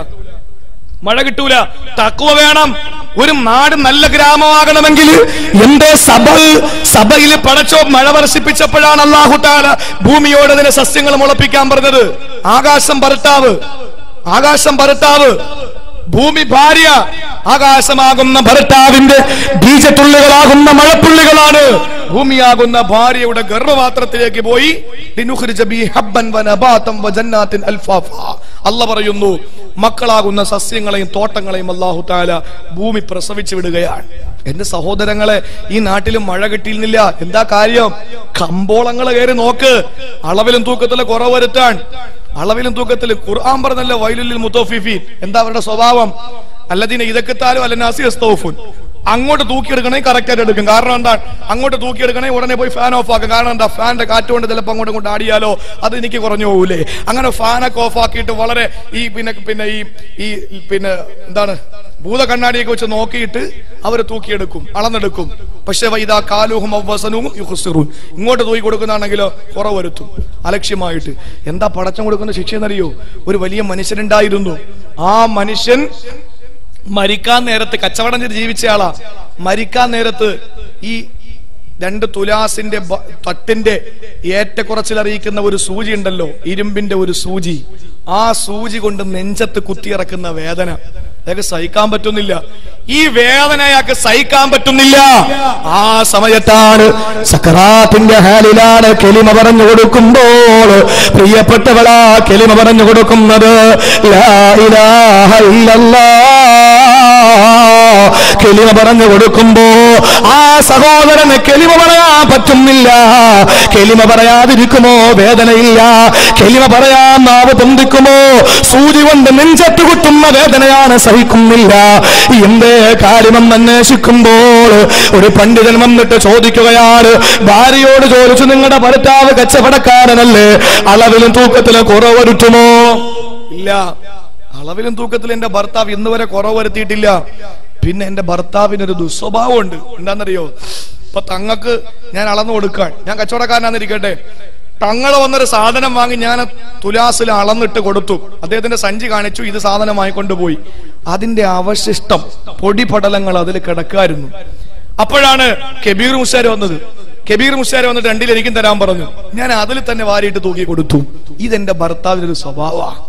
മഴ കിട്ടൂല തക്കുവ വേണം ഒരു നാട് നല്ല ഗ്രാമമാകണമെങ്കിൽ എന്റെ സഭ സഭയിൽ പടച്ചോ മഴ വർഷിപ്പിച്ചപ്പോഴാണ് അള്ളാഹു താല ഭൂമിയോട് അതിനെ സസ്യങ്ങൾ മുളപ്പിക്കാൻ പറഞ്ഞത് ആകാശം ഭർത്താവ് ആകാശം ഭർത്താവ് ഭൂമി ഭാര്യ ആകാശമാകുന്ന ഭർത്താവിന്റെ ബീജത്തുള്ളികളാകുന്ന മഴത്തുള്ളികളാണ് ഭൂമിയാകുന്ന ഭാര്യയുടെ ഗർഭപാത്രത്തിലേക്ക് പോയി ലിനുഖ്രിജ ബി ഹബ്ബൻ വനബാതം വജന്നാത്തിൻ അൽഫാഫ. അല്ല പറയുന്നു മക്കളാകുന്ന സസ്യങ്ങളെയും തോട്ടങ്ങളെയും അള്ളാഹു താല ഭൂമി പ്രസവിച്ചു വിടുകയാണ് എന്റെ സഹോദരങ്ങളെ ഈ നാട്ടിലും മഴ കിട്ടിയിരുന്നില്ല എന്താ കാര്യം കമ്പോളങ്ങൾ കയറി നോക്ക് അളവിലും തൂക്കത്തിലും കുറവ് വരുത്താൻ അളവിലും തൂക്കത്തിലും ഖുർആൻ പറഞ്ഞല്ലോ വൈലുല്ലിൽ മുത്തോഫിഫീൻ എന്താ അവരുടെ സ്വഭാവം അല്ലതിനെ ഇതൊക്കെത്താലും അല്ല നാസിയസ്തോഫുൻ അങ്ങോട്ട് തൂക്കിയെടുക്കണമെങ്കിൽ കറക്റ്റ് ആയിട്ട് എടുക്കും കാരണം എന്താ അങ്ങോട്ട് തൂക്കിയെടുക്കണമെങ്കിൽ ഉടനെ പോയി ഫാൻ ഓഫ് ആക്കും കാരണം എന്താ ഫാന്റെ കാറ്റ് കൊണ്ട് ചിലപ്പോൾ അങ്ങോട്ട് ഇങ്ങോട്ട് ആടിയാലോ അത് എനിക്ക് കുറഞ്ഞു പോകൂലേ അങ്ങനെ ഫാനൊക്കെ ഓഫ് ആക്കിയിട്ട് വളരെ ഈ പിന്നെ പിന്നെ ഈ ഈ പിന്നെ എന്താണ് ഭൂത കണ്ണാടിയൊക്കെ വെച്ച് നോക്കിയിട്ട് അവർ തൂക്കിയെടുക്കും അളന്നെടുക്കും പക്ഷെ വൈദാ കാലുഹും അവസനവും യുഹുസിറും ഇങ്ങോട്ട് തൂക്കി കൊടുക്കുന്നതാണെങ്കിലോ കുറവ് വരുത്തും അലക്ഷ്യമായിട്ട് എന്താ പടച്ചം കൊടുക്കുന്ന ശിക്ഷ എന്നറിയോ ഒരു വലിയ മനുഷ്യനുണ്ടായിരുന്നു ആ മനുഷ്യൻ മരിക്കാൻ നേരത്ത് കച്ചവടം ചെയ്ത് ജീവിച്ചയാളാ മരിക്കാൻ നേരത്ത് ഈ രണ്ട് തുലാസിന്റെ ബ- തട്ടിന്റെ ഏറ്റക്കുറച്ചിൽ അറിയിക്കുന്ന ഒരു സൂചി ഉണ്ടല്ലോ ഇരുമ്പിന്റെ ഒരു സൂചി ആ സൂചി കൊണ്ട് നെഞ്ചത്ത് കുത്തിയിറക്കുന്ന വേദന അയാൾക്ക് സഹിക്കാൻ പറ്റുന്നില്ല ഈ വേദന അയാൾക്ക് സഹിക്കാൻ പറ്റുന്നില്ല ആ സമയത്താണ് സക്കറാത്തിന്റെ ഹാലിലാണ് കെലിമ പറഞ്ഞു കൊടുക്കുമ്പോൾ പ്രിയപ്പെട്ടവളാ കെലിമ പറഞ്ഞു കൊടുക്കുന്നത് ലാ ഇലാഹ ഇല്ലല്ലാഹ്. കെലിമ പറഞ്ഞു കൊടുക്കുമ്പോ ആ സഹോദരന് കെലിമ പറയാൻ പറ്റുന്നില്ല കെലിമ പറയാതിരിക്കുമോ വേദനയില്ല കെലിമ പറയാൻ നാവ് പൊന്തിക്കുമോ സൂചി കൊണ്ട് നെഞ്ചത്ത് കുത്തുന്ന വേദനയാണ് സഹിക്കുന്നില്ല എന്തേ കാര്യമെന്ന് അന്വേഷിക്കുമ്പോൾ ഒരു പണ്ഡിതൻ വന്നിട്ട് ചോദിക്കുകയാണ് ഭാര്യയോട് ചോദിച്ചു നിങ്ങളുടെ ഭർത്താവ് കച്ചവടക്കാരനല്ലേ അളവിലും തൂക്കത്തിലും കുറവ് വരുത്തുമോ ഇല്ല അളവിലും തൂക്കത്തിലും എന്റെ ഭർത്താവ് ഇന്ന് വരെ കുറവ് വരുത്തിയിട്ടില്ല പിന്നെ എന്റെ ഭർത്താവിനൊരു ദുസ്വഭാവമുണ്ട് എന്താണെന്നറിയോ ഇപ്പൊ തങ്ങക്ക് ഞാൻ അളന്നു കൊടുക്കാൻ ഞാൻ കച്ചവടക്കാരനാന്നിരിക്കട്ടെ തങ്ങള് വന്നൊരു സാധനം വാങ്ങി ഞാൻ തുലാസിൽ അളന്നിട്ട് കൊടുത്തു അദ്ദേഹത്തിന്റെ സഞ്ചി കാണിച്ചു ഇത് സാധനമായി കൊണ്ടുപോയി അതിന്റെ അവശിഷ്ടം പൊടിപടലങ്ങൾ അതിൽ കിടക്കായിരുന്നു അപ്പോഴാണ് കബീർ മുഷാര് വന്നത് കബീർ മുഷാര് വന്നിട്ട് രണ്ടിൽ എനിക്കും തരാൻ പറഞ്ഞു ഞാൻ അതിൽ തന്നെ വാരിയിട്ട് തൂക്കി കൊടുത്തു ഇതെന്റെ ഭർത്താവിനൊരു സ്വഭാവമാണ്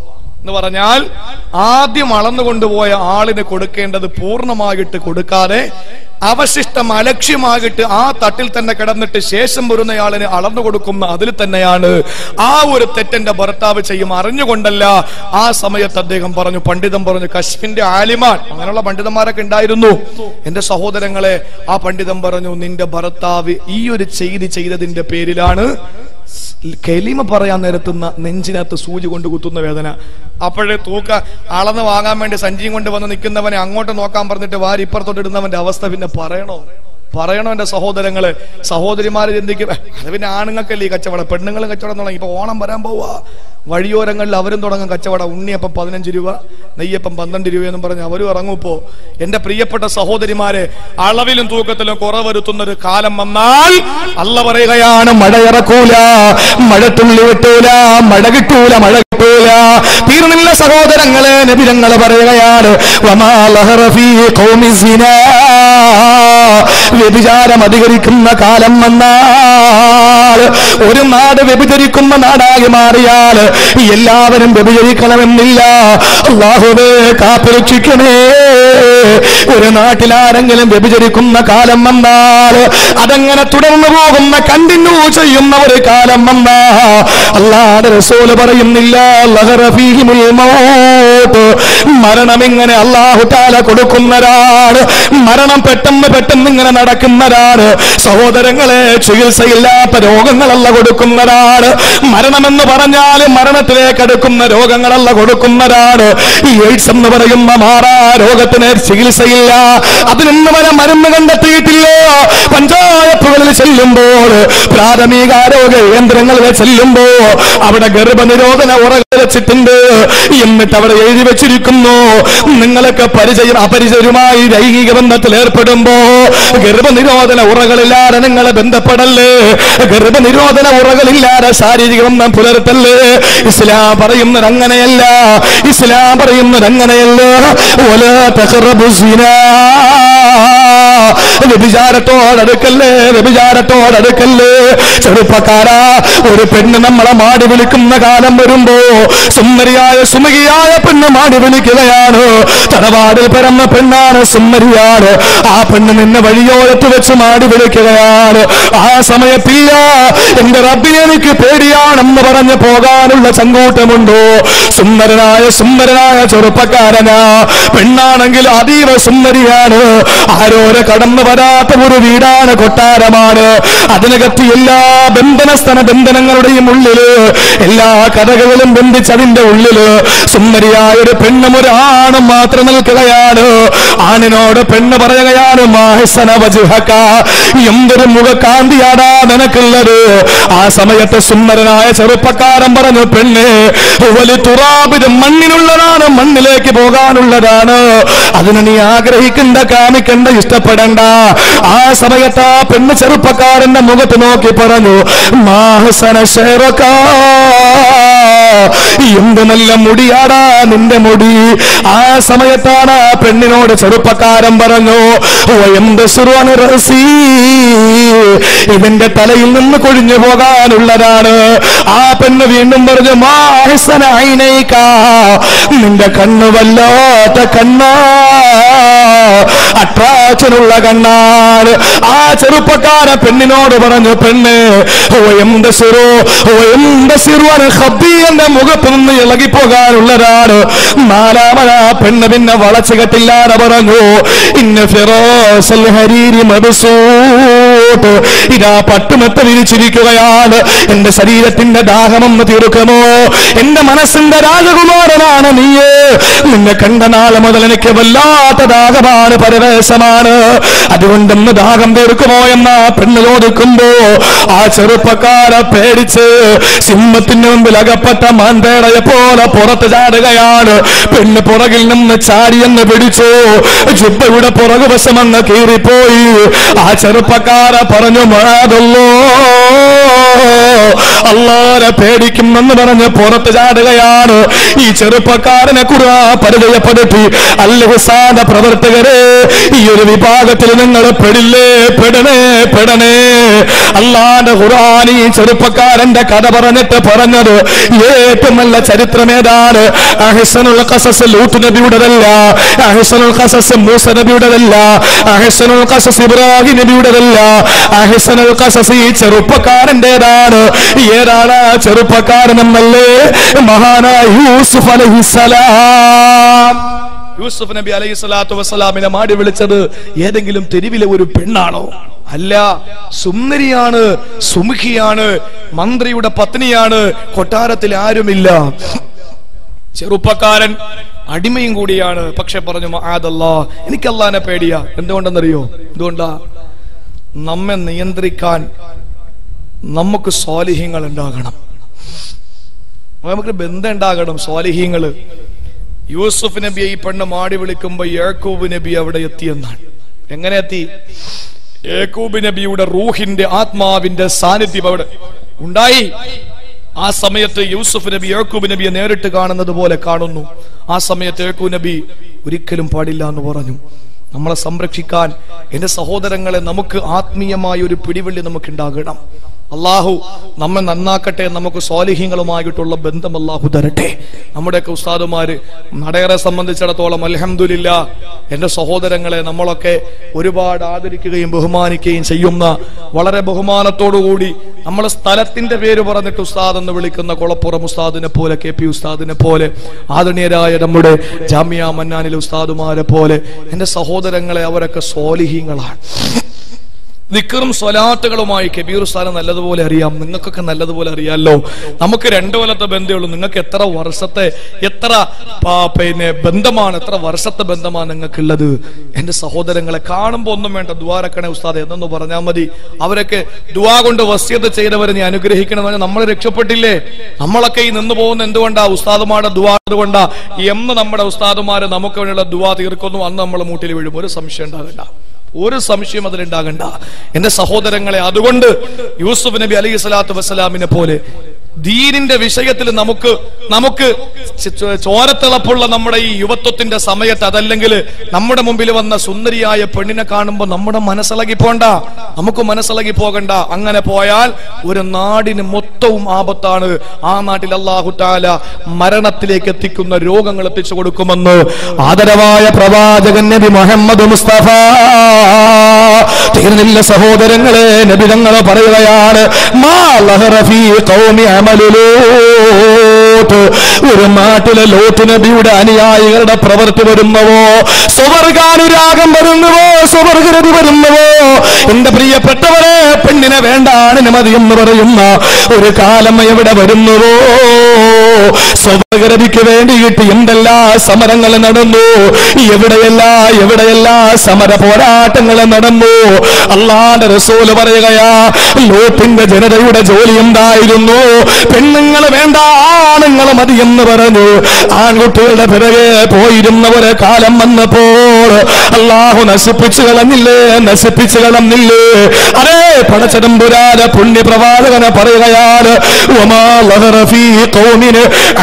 എന്ന് പറഞ്ഞാൽ ആദ്യം അളന്നു കൊണ്ടുപോയ ആളിന് കൊടുക്കേണ്ടത് പൂർണ്ണമായിട്ട് കൊടുക്കാതെ അവശിഷ്ടം അലക്ഷ്യമാകിട്ട് ആ തട്ടിൽ തന്നെ കിടന്നിട്ട് ശേഷം വരുന്നയാളിന് അളന്നു കൊടുക്കുന്ന അതിൽ തന്നെയാണ് ആ ഒരു തെറ്റെന്റെ ഭർത്താവ് ചെയ്യും അറിഞ്ഞുകൊണ്ടല്ല ആ സമയത്ത് അദ്ദേഹം പറഞ്ഞു പണ്ഡിതൻ പറഞ്ഞു കശ്മിന്റെ ആലിമാൻ അങ്ങനെയുള്ള പണ്ഡിതന്മാരൊക്കെ ഉണ്ടായിരുന്നു എന്റെ സഹോദരങ്ങളെ ആ പണ്ഡിതൻ പറഞ്ഞു നിന്റെ ഭർത്താവ് ഈ ഒരു ചെയ്തി ചെയ്തതിന്റെ പേരിലാണ് കെലിമ പറയാൻ നേരത്തുന്ന നെഞ്ചിനകത്ത് സൂചി കൊണ്ട് കുത്തുന്ന വേദന അപ്പോഴേ തൂക്ക അളന്ന് വാങ്ങാൻ വേണ്ടി സഞ്ചിയും കൊണ്ട് വന്ന് നിൽക്കുന്നവനെ അങ്ങോട്ട് നോക്കാൻ പറഞ്ഞിട്ട് വാരി ഇപ്പുറത്തോട്ട് ഇടുന്നവന്റെ അവസ്ഥ പിന്നെ പറയണോ പറയണോ എന്റെ സഹോദരങ്ങള് സഹോദരിമാര് ചിന്തിക്കും "ഏ, അത് പിന്നെ ആണുങ്ങൾക്കല്ലേ ഈ കച്ചവടം പെണ്ണുങ്ങളും കച്ചവടം തുടങ്ങി ഇപ്പൊ ഓണം വരാൻ പോവാ വഴിയോരങ്ങളിൽ അവരും തുടങ്ങും കച്ചവടം ഉണ്ണിയപ്പം പതിനഞ്ച് രൂപ നെയ്യപ്പം പന്ത്രണ്ട് രൂപയെന്നും പറഞ്ഞ് അവരും ഇറങ്ങുമ്പോ എന്റെ പ്രിയപ്പെട്ട സഹോദരിമാരെ അളവിലും തൂക്കത്തിലും കുറവ് വരുത്തുന്ന ഒരു കാലം വന്നാൽ അല്ല പറയുകയാണ് മഴ ഇറക്കൂല മഴ തുള്ളി വിട്ടൂല മഴ കിട്ടൂല മഴ കിട്ടൂല തീർന്നില്ല സഹോദരങ്ങളെ നബിരങ്ങള് പറയുകയാണ് വമാ ലഹറ ഫീ ഖൗമി സിനാ. വ്യഭിചാരം അധികരിക്കുന്ന കാലം വന്നാൽ ഒരു നാട് വ്യഭിചരിക്കുന്ന നാടായി മാറിയാൽ എല്ലാവരും വ്യഭിചരിക്കണമെന്നില്ല അള്ളാഹുവേ കാത്തുരക്ഷിക്കണേ ഒരു നാട്ടിലാരെങ്കിലും വ്യഭിചരിക്കുന്ന കാലം വന്നാൽ അതങ്ങനെ തുടർന്നു പോകുന്ന കണ്ടിന്യൂ ചെയ്യുന്ന ഒരു കാലം വന്നാ അല്ലാതെ റസൂല് പറയുന്നില്ല ലഹറ ഫീഹിമുൽ മൗത്ത്. മരണം ഇങ്ങനെ അള്ളാഹു താല കൊടുക്കുന്നവരാണ് മരണം പെട്ടെന്ന് പെട്ടെന്ന് ഇങ്ങനെ നടക്കുന്നവരാണ് സഹോദരങ്ങളെ ചികിത്സയില്ലാത്ത രോഗങ്ങളല്ല കൊടുക്കുന്നവരാണ് മരണമെന്ന് പറഞ്ഞാൽ മരണത്തിലേക്ക് അടുക്കുന്ന രോഗങ്ങളല്ല കൊടുക്കുന്നവരാണ് ഈ എയ്ഡ്സ് എന്ന് പറയുന്ന മാറാ രോഗത്തിന് ചികിത്സയില്ല അതിനൊന്നും വരെ മരുന്ന് കണ്ടെത്തിയിട്ടില്ല പഞ്ചായത്തുകളിൽ ചെല്ലുമ്പോൾ പ്രാഥമിക ആരോഗ്യ കേന്ദ്രങ്ങളിൽ ചെല്ലുമ്പോ അവിടെ ഗർഭനിരോധന ഉറകൾ വെച്ചിട്ടുണ്ട് എന്നിട്ട് അവിടെ എഴുതി വെച്ചിരിക്കുന്നു നിങ്ങളൊക്കെ പരിചയം അപരിചയരുമായി ലൈംഗിക ബന്ധത്തിൽ ഏർപ്പെടുമ്പോ ഗർഭനിരോധന ഉറകളില്ലാതെ നിങ്ങളെ ബന്ധപ്പെടല്ലേ ഗർഭനിരോധന ഉറകളില്ലാതെ ശാരീരിക ബന്ധം പുലർത്തല്ലേ ഇസ്ലാം പറയുന്നത് അങ്ങനെയല്ല ഇസ്ലാം പറയുന്നത് അങ്ങനെയല്ല ഒല തഖറബു സിനാ വ്യഭിചാരത്തോടടുക്കല്ലേ വ്യഭിചാരത്തോടടുക്കല്ലേ ചെറുപ്പക്കാരാ ഒരു പെണ്ണ് നമ്മളെ മാടി വിളിക്കുന്ന കാലം വരുമ്പോ സുന്ദരിയായ സുമുഖിയായ പെണ്ണ് മാടി വിളിക്കുകയാണ് തറവാടിൽ പിറന്ന പെണ്ണാണ് സുന്ദരിയാണ് ആ പെണ്ണ് നിന്നെ വഴിയോരത്ത് വെച്ച് മാടി വിളിക്കുകയാണ് ആ സമയത്തില്ല എന്റെ റബ്ബിനെ എനിക്ക് പേടിയാണെന്ന് പറഞ്ഞ് പോകാനുള്ള ചങ്കൂട്ടമുണ്ടോ സുന്ദരനായ സുന്ദരനായ ചെറുപ്പക്കാരനാ പെണ്ണാണെങ്കിൽ അതീവ സുന്ദരിയാണ് ആരോരെ കടന്നു വരാത്ത ഒരു വീടാണ് കൊട്ടാരമാണ് അതിനകത്ത് എല്ലാ ബന്ധനസ്ഥന ബന്ധനങ്ങളുടെയും ഉള്ളില് എല്ലാ കഥകളും ബന്ധിച്ചതിന്റെ ഉള്ളില് സുന്ദരിയായ ഒരു പെണ്ണും ഒരു ആണും മാത്രം നിൽക്കുകയാണ് ആണിനോട് പെണ്ണ് പറയുകയാണ് മാഹസന വജുഹക എന്തൊരു മുഖകാന്തിയാടാ നിനക്കുള്ളത് ആ സമയത്ത് സുന്ദരനായ ചെറുപ്പക്കാരൻ പറഞ്ഞു പെണ്ണ് വലിയ തുറാബിത് മണ്ണിനുള്ളതാണ് മണ്ണിലേക്ക് പോകാനുള്ളതാണ് അതിന് നീ ആഗ്രഹിക്കണ്ട കാമിക്കണ്ട ഇഷ്ടപ്പെടണ്ട ആ സമയത്ത് ആ പെണ്ണ് ചെറുപ്പക്കാരന്റെ മുഖത്ത് നോക്കി പറഞ്ഞു മാഹസന ഷെറക്കാ എന്ത് നല്ല മുടിയാടാ നിന്റെ മുടി ആ സമയത്താണ് ആ പെണ്ണിനോട് ചെറുപ്പക്കാരൻ പറഞ്ഞു "ഓ, എന്ത് സുറുവാണ് റസീ ഇവന്റെ തലയിൽ നിന്ന് കൊഴിഞ്ഞു പോകാനുള്ളതാണ് ആ പെണ്ണ് വീണ്ടും പറഞ്ഞു മാഹസന ഐനൈക നിന്റെ കണ്ണ് വല്ലാത്ത കണ്ണാ അട്രാക്ഷനുള്ള കണ്ണാണ് ആ ചെറുപ്പക്കാര പെണ്ണിനോട് പറഞ്ഞു പെണ്ണ് ഓ എന്ത് സിറോ ഓ എന്ത് സിറുവാണ് ഹബ്ബി എന്റെ മുഖത്ത് നിന്ന് ഇളകിപ്പോകാനുള്ളതാണ് നാലാമത് ആ പെണ്ണ് പിന്നെ വളച്ചു കെട്ടില്ലാതെ പറഞ്ഞു ഇന്ന് ഫിറോസൽ ഹരീരി മബസൂട്ട് ഇതാ പട്ടുമെത്ത വിരിച്ചിരിക്കുകയാണ് എന്റെ ശരീരത്തിന്റെ ദാഹമൊന്ന് തീർക്കുമോ എന്റെ മനസ്സിന്റെ രാജകുമാരനാണ് നീയേ നിന്നെ കണ്ട നാളെ മുതൽ എനിക്ക് വല്ലാത്ത ദാഹമാണ് പരവേശമാണ് അതുകൊണ്ടൊന്ന് ദാഹം തീർക്കുമോ എന്ന പെണ്ണ് ചോദിക്കുമ്പോ ആ ചെറുപ്പക്കാരെ പേടിച്ച് സിംഹത്തിന് മുമ്പിൽ അകപ്പെട്ട മാൻപേടയെ പോലെ പുറത്ത് ചാടുകയാണ് പെണ്ണ് പുറകിൽ നിന്ന് ചാടിയെന്ന് പിടിച്ചു ജുബയുടെ പുറകുവശമെന്ന് കീറിപ്പോയി ആ ചെറുപ്പക്കാരെ പറഞ്ഞു മാതല്ലോ അള്ളാരെ പേടിക്കുമെന്ന് പറഞ്ഞ് പുറത്ത് ചാടുകയാണ് ഈ ചെറുപ്പക്കാരനെ കുറാ പരിചയപ്പെടുത്തി അല്ലഹസാന പ്രവർത്തകരെ ഈ ഒരു വിഭാഗത്തിൽ നിങ്ങൾ പെടില്ലേ പെടണേ പെടണേ അള്ളാന്റെ ഖുർആൻ ഈ ചെറുപ്പക്കാരന്റെ കഥ പറഞ്ഞിട്ട് പറഞ്ഞത് ഏറ്റവും നല്ല ചരിത്രം ഏതാണ് അഹ്സനുൽ ഖസസ് ലൂത്ത് നബിയുടേതല്ല അഹ്സനുൽ ഖസസ് മൂസ നബിയുടേതല്ല അഹ്സനുൽ ഖസസ് ഇബ്രാഹിം നബിയുടേതല്ല അഹ്സനുൽ ഖസസ് ഈ ചെറുപ്പക്കാരന്റേതാണ് ഏതാണ് ആ ചെറുപ്പക്കാരൻ എന്നല്ലേ മഹാനായ യൂസുഫ് അലൈഹിസ്സലാം യൂസുഫ് നബി അലൈഹി സ്വലാത്തു വസ്സലാമിനെ മാടി വിളിച്ചത് ഏതെങ്കിലും തെരുവിലെ ഒരു പെണ്ണാണോ അല്ല സുന്ദരിയാണ് സുമുഖിയാണ് മന്ത്രിയുടെ പത്നിയാണ് കൊട്ടാരത്തിൽ ആരുമില്ല ചെറുപ്പക്കാരൻ അടിമയും കൂടിയാണ് പക്ഷെ പറഞ്ഞു ആദല്ലാ എനിക്ക് അള്ളാനെ പേടിയാ എന്തുകൊണ്ടെന്നറിയോ എന്തുകൊണ്ടാ നമ്മെ നിയന്ത്രിക്കാൻ നമുക്ക് സ്വാലിഹ്യങ്ങൾ ഉണ്ടാകണം നമുക്ക് ബന്ധം ഉണ്ടാകണം സ്വാലിഹ്യങ്ങള് യൂസുഫ് നബിയെ ഈ പെണ്ണ് മാടി വിളിക്കുമ്പോ യാക്കൂബ് നബി അവിടെ എത്തിയെന്നാണ് എങ്ങനെ എത്തി യാക്കൂബ് നബിയുടെ റൂഹിന്റെ ആത്മാവിന്റെ സാന്നിധ്യം അവിടെ ഉണ്ടായി ആ സമയത്ത് യൂസുഫ് നബി യാക്കൂബ് നബിയെ നേരിട്ട് കാണുന്നത് പോലെ കാണുന്നു ആ സമയത്ത് യാക്കൂബ് നബി ഒരിക്കലും പാടില്ല എന്ന് പറഞ്ഞു നമ്മളെ സംരക്ഷിക്കാൻ എന്റെ സഹോദരങ്ങളെ നമുക്ക് ആത്മീയമായ ഒരു പിടിവള്ളി നമുക്ക് ഉണ്ടാകണം അള്ളാഹു നമ്മെ നന്നാക്കട്ടെ നമുക്ക് സ്വാലിഹ്യങ്ങളുമായിട്ടുള്ള ബന്ധം അള്ളാഹു തരട്ടെ നമ്മുടെയൊക്കെ ഉസ്താദുമാര് നടയറെ സംബന്ധിച്ചിടത്തോളം അലഹമില്ല എന്റെ സഹോദരങ്ങളെ നമ്മളൊക്കെ ഒരുപാട് ആദരിക്കുകയും ബഹുമാനിക്കുകയും ചെയ്യുന്ന വളരെ ബഹുമാനത്തോടുകൂടി നമ്മളെ സ്ഥലത്തിന്റെ പേര് പറഞ്ഞിട്ട് ഉസ്താദ് എന്ന് വിളിക്കുന്ന കുളപ്പുറം ഉസ്താദിനെ പോലെ കെ പി ഉസ്താദിനെ പോലെ ആദരണീയരായ നമ്മുടെ ജാമ്യ മന്നാനിലെ ഉസ്താദുമാരെ പോലെ എന്റെ സഹോദരങ്ങളെ അവരൊക്കെ സ്വാലിഹീങ്ങളാണ് നിക്കറും സ്വലാത്തുകളുമായി കബീർ ഉസ്താനെ നല്ലതുപോലെ അറിയാം നിങ്ങൾക്കൊക്കെ നല്ലതുപോലെ അറിയാമല്ലോ നമുക്ക് രണ്ടു കൊല്ലത്തെ ബന്ധമുള്ളൂ നിങ്ങൾക്ക് എത്ര വർഷത്തെ എത്ര പ- പിന്നെ ബന്ധമാണ് എത്ര വർഷത്തെ ബന്ധമാണ് നിങ്ങൾക്കുള്ളത് എന്റെ സഹോദരങ്ങളെ കാണുമ്പോ ഒന്നും വേണ്ട ദ്വാരക്കണേ ഉസ്താദ് എന്നൊന്ന് പറഞ്ഞാൽ മതി അവരൊക്കെ ദുവാ കൊണ്ട് വസ്യത ചെയ്തവരെ നീ അനുഗ്രഹിക്കണമെന്ന് പറഞ്ഞാൽ നമ്മൾ രക്ഷപ്പെട്ടില്ലേ നമ്മളൊക്കെ ഈ നിന്ന് പോകുന്ന എന്തുകൊണ്ടാ ഉസ്താദുമാരുടെ ദുവാ കൊണ്ടാ എന്ന് നമ്മുടെ ഉസ്താദുമാര് നമുക്ക് വേണ്ടിയുള്ള ദുവാ തീർക്കുന്നു അന്ന് നമ്മൾ മൂട്ടിൽ വീഴും ഒരു സംശയം ഉണ്ടാകണ്ട ഒരു സംശയം അതിലുണ്ടാകണ്ട എന്റെ സഹോദരങ്ങളെ അതുകൊണ്ട് യൂസുഫ് നബി അലൈഹി സ്വലാത്തു വസ്സലാമിനെ പോലെ ദീനിന്റെ വിഷയത്തിൽ നമുക്ക് നമുക്ക് ച- ച- ചോരത്തിളപ്പുള്ള നമ്മുടെ ഈ യുവത്വത്തിന്റെ സമയത്ത് അതല്ലെങ്കിൽ നമ്മുടെ മുമ്പിൽ വന്ന സുന്ദരിയായ പെണ്ണിനെ കാണുമ്പോൾ നമ്മുടെ മനസ്സിളകി പോണ്ട നമുക്ക് മനസ്സിളകി പോകണ്ട അങ്ങനെ പോയാൽ ഒരു നാടിന് മൊത്തവും ആപത്താണ് ആ നാട്ടിൽ അള്ളാഹു താല മരണത്തിലേക്ക് എത്തിക്കുന്ന രോഗങ്ങൾ എത്തിച്ചു കൊടുക്കുമെന്ന് ആദരവായ പ്രവാചകൻ നബി മുഹമ്മദ് മുസ്തഫ തീർന്നില്ല സഹോദരങ്ങളെ നബി തങ്ങൾ പറയുകയാണ് മാ ലഹറ ഫീ ഖൗമി അമലുലൂത്ത്. ഒരു നാട്ടിലെ ലോത്ത് നബിയുടെ അനുയായികളുടെ പ്രവൃത്തി വരുന്നവോ സ്വർഗാനുരാഗം വരുന്നുവോ സ്വർഗരതി വരുന്നുവോ എന്റെ പ്രിയപ്പെട്ടവരെ പെണ്ണിനെ വേണ്ടാണ് മതി എന്ന് പറയുന്ന ഒരു കാലം എവിടെ വരുന്നുവോ സ്വർഗരതിക്ക് വേണ്ടിയിട്ട് എന്തെല്ലാം സമരങ്ങൾ നടന്നു എവിടെയല്ല എവിടെയല്ല സമര പോരാട്ടങ്ങൾ നടന്നു അള്ളാന്റെ റസൂല് പറയുകയാ ലോത്തിന്റെ ജനതയുടെ ജോലി എന്തായിരുന്നു പെണ്ണുങ്ങൾ വേണ്ട ആണുങ്ങൾ മതി എന്ന് പറഞ്ഞു ആൺകുട്ടികളുടെ പിറകെ പോയിരുന്ന ഒരു കാലം വന്നപ്പോൾ അള്ളാഹു നശിപ്പിച്ചു കളഞ്ഞില്ലേ നശിപ്പിച്ചു കളഞ്ഞില്ലേ അതേ പടച്ചതമ്പുരാന പുണ്യപ്രവാചകനെ പറയുകയാണ് ഒമാ ലഹറ ഫീ ഖൗമിന്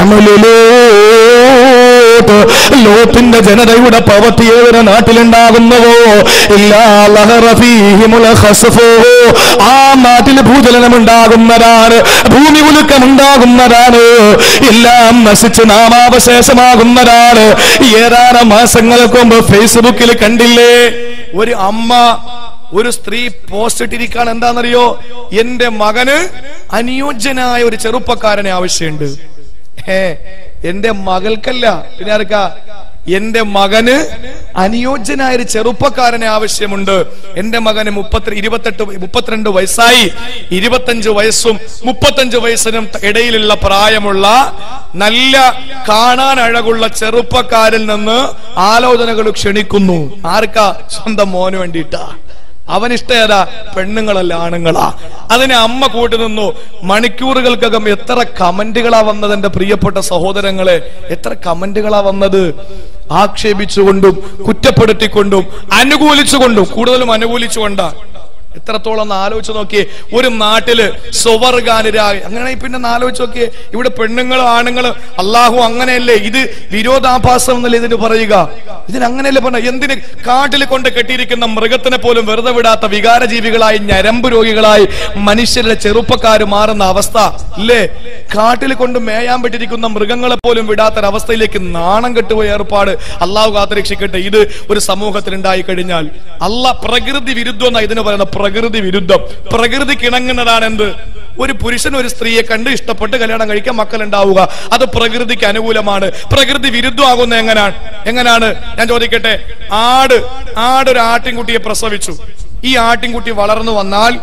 അമലുലൂത്ത്. ലോത്തിന്റെ ജനതയുടെ പ്രവൃത്തി ഏതൊരു നാട്ടിലുണ്ടാകുന്നവോ ഇല്ലാ ലഹറ ഫീഹിമുൽ ഖസ്ഫു. ആ നാട്ടിൽ ഭൂചലനം ഉണ്ടാകുന്നതാണ് ഭൂമി കുലുക്കം ഉണ്ടാകുന്നതാണ് എല്ലാം നശിച്ച് നാമാവശേഷമാകുന്നതാണ് ഏതാനും മാസങ്ങൾക്ക് മുമ്പ് ഫേസ്ബുക്കിൽ കണ്ടില്ലേ ഒരു അമ്മ ഒരു സ്ത്രീ പോസ്റ്റ് ഇട്ടിരിക്കാൻ എന്താണെന്നറിയോ എന്റെ മകന് അനുയോജ്യനായ ഒരു ചെറുപ്പക്കാരനെ ആവശ്യമുണ്ട് ഏ എന്റെ മകൾക്കല്ല പിന്നെ ആർക്കാ എന്റെ മകന് അനുയോജ്യനായ ഒരു ചെറുപ്പക്കാരനെ ആവശ്യമുണ്ട് എന്റെ മകന് മുപ്പത്തി ഇരുപത്തെട്ട് മുപ്പത്തിരണ്ട് വയസ്സായി ഇരുപത്തഞ്ച് വയസ്സും മുപ്പത്തഞ്ച് വയസ്സിനും ഇടയിലുള്ള പ്രായമുള്ള നല്ല കാണാൻ അഴകുള്ള ചെറുപ്പക്കാരിൽ നിന്ന് ആലോചനകൾ ക്ഷണിക്കുന്നു ആർക്കാ സ്വന്തം മോന് വേണ്ടിയിട്ടാ അവൻ ഇഷ്ടേതാ പെണ്ണുങ്ങളല്ല ആണുങ്ങളാ അതിനെ അമ്മ കൂട്ടി നിന്നു മണിക്കൂറുകൾക്കകം എത്ര കമന്റുകളാ വന്നത് എന്റെ പ്രിയപ്പെട്ട സഹോദരങ്ങളെ എത്ര കമന്റുകളാ വന്നത് ആക്ഷേപിച്ചുകൊണ്ടും കുറ്റപ്പെടുത്തിക്കൊണ്ടും അനുകൂലിച്ചുകൊണ്ടും കൂടുതലും അനുകൂലിച്ചുകൊണ്ടാ എത്രത്തോളം ഒന്ന് ആലോചിച്ച് നോക്കിയേ ഒരു നാട്ടില് സ്വവർഗാനുരാഗ് അങ്ങനെ പിന്നെ ഒന്ന് ആലോചിച്ച് നോക്കിയേ ഇവിടെ പെണ്ണുങ്ങളും ആണുങ്ങളും അള്ളാഹു അങ്ങനെയല്ലേ ഇത് വിരോധാഭാസം എന്നല്ലേ ഇതിന് പറയുക ഇതിന് അങ്ങനെയല്ലേ പറഞ്ഞ എന്തിന് കാട്ടിൽ കൊണ്ട് കെട്ടിയിരിക്കുന്ന മൃഗത്തിനെ പോലും വെറുതെ വിടാത്ത വികാരജീവികളായി ഞരമ്പ് രോഗികളായി മനുഷ്യരുടെ ചെറുപ്പക്കാര് മാറുന്ന അവസ്ഥ ഇല്ലേ കാട്ടിൽ കൊണ്ട് മേയാൻ പറ്റിയിരിക്കുന്ന മൃഗങ്ങളെ പോലും വിടാത്തൊരവസ്ഥയിലേക്ക് നാണം കെട്ടുപോയ ഏർപ്പാട് അള്ളാഹു കാത്തുരക്ഷിക്കട്ടെ ഇത് ഒരു സമൂഹത്തിൽ ഉണ്ടായി കഴിഞ്ഞാൽ അല്ല പ്രകൃതി വിരുദ്ധം എന്നാ ഇതിന് പറയുന്നത് പ്രകൃതി വിരുദ്ധം പ്രകൃതിക്ക് ഇണങ്ങുന്നതാണ് എന്ത് ഒരു പുരുഷൻ ഒരു സ്ത്രീയെ കണ്ട് ഇഷ്ടപ്പെട്ട് കല്യാണം കഴിക്കാൻ മക്കൾ ഉണ്ടാവുക അത് പ്രകൃതിക്ക് അനുകൂലമാണ് പ്രകൃതി വിരുദ്ധമാകുന്ന എങ്ങനാണ് എങ്ങനാണ് ഞാൻ ചോദിക്കട്ടെ ആട് ആട് ഒരു ആട്ടിൻകുട്ടിയെ പ്രസവിച്ചു ഈ ആട്ടിൻകുട്ടി വളർന്നു വന്നാൽ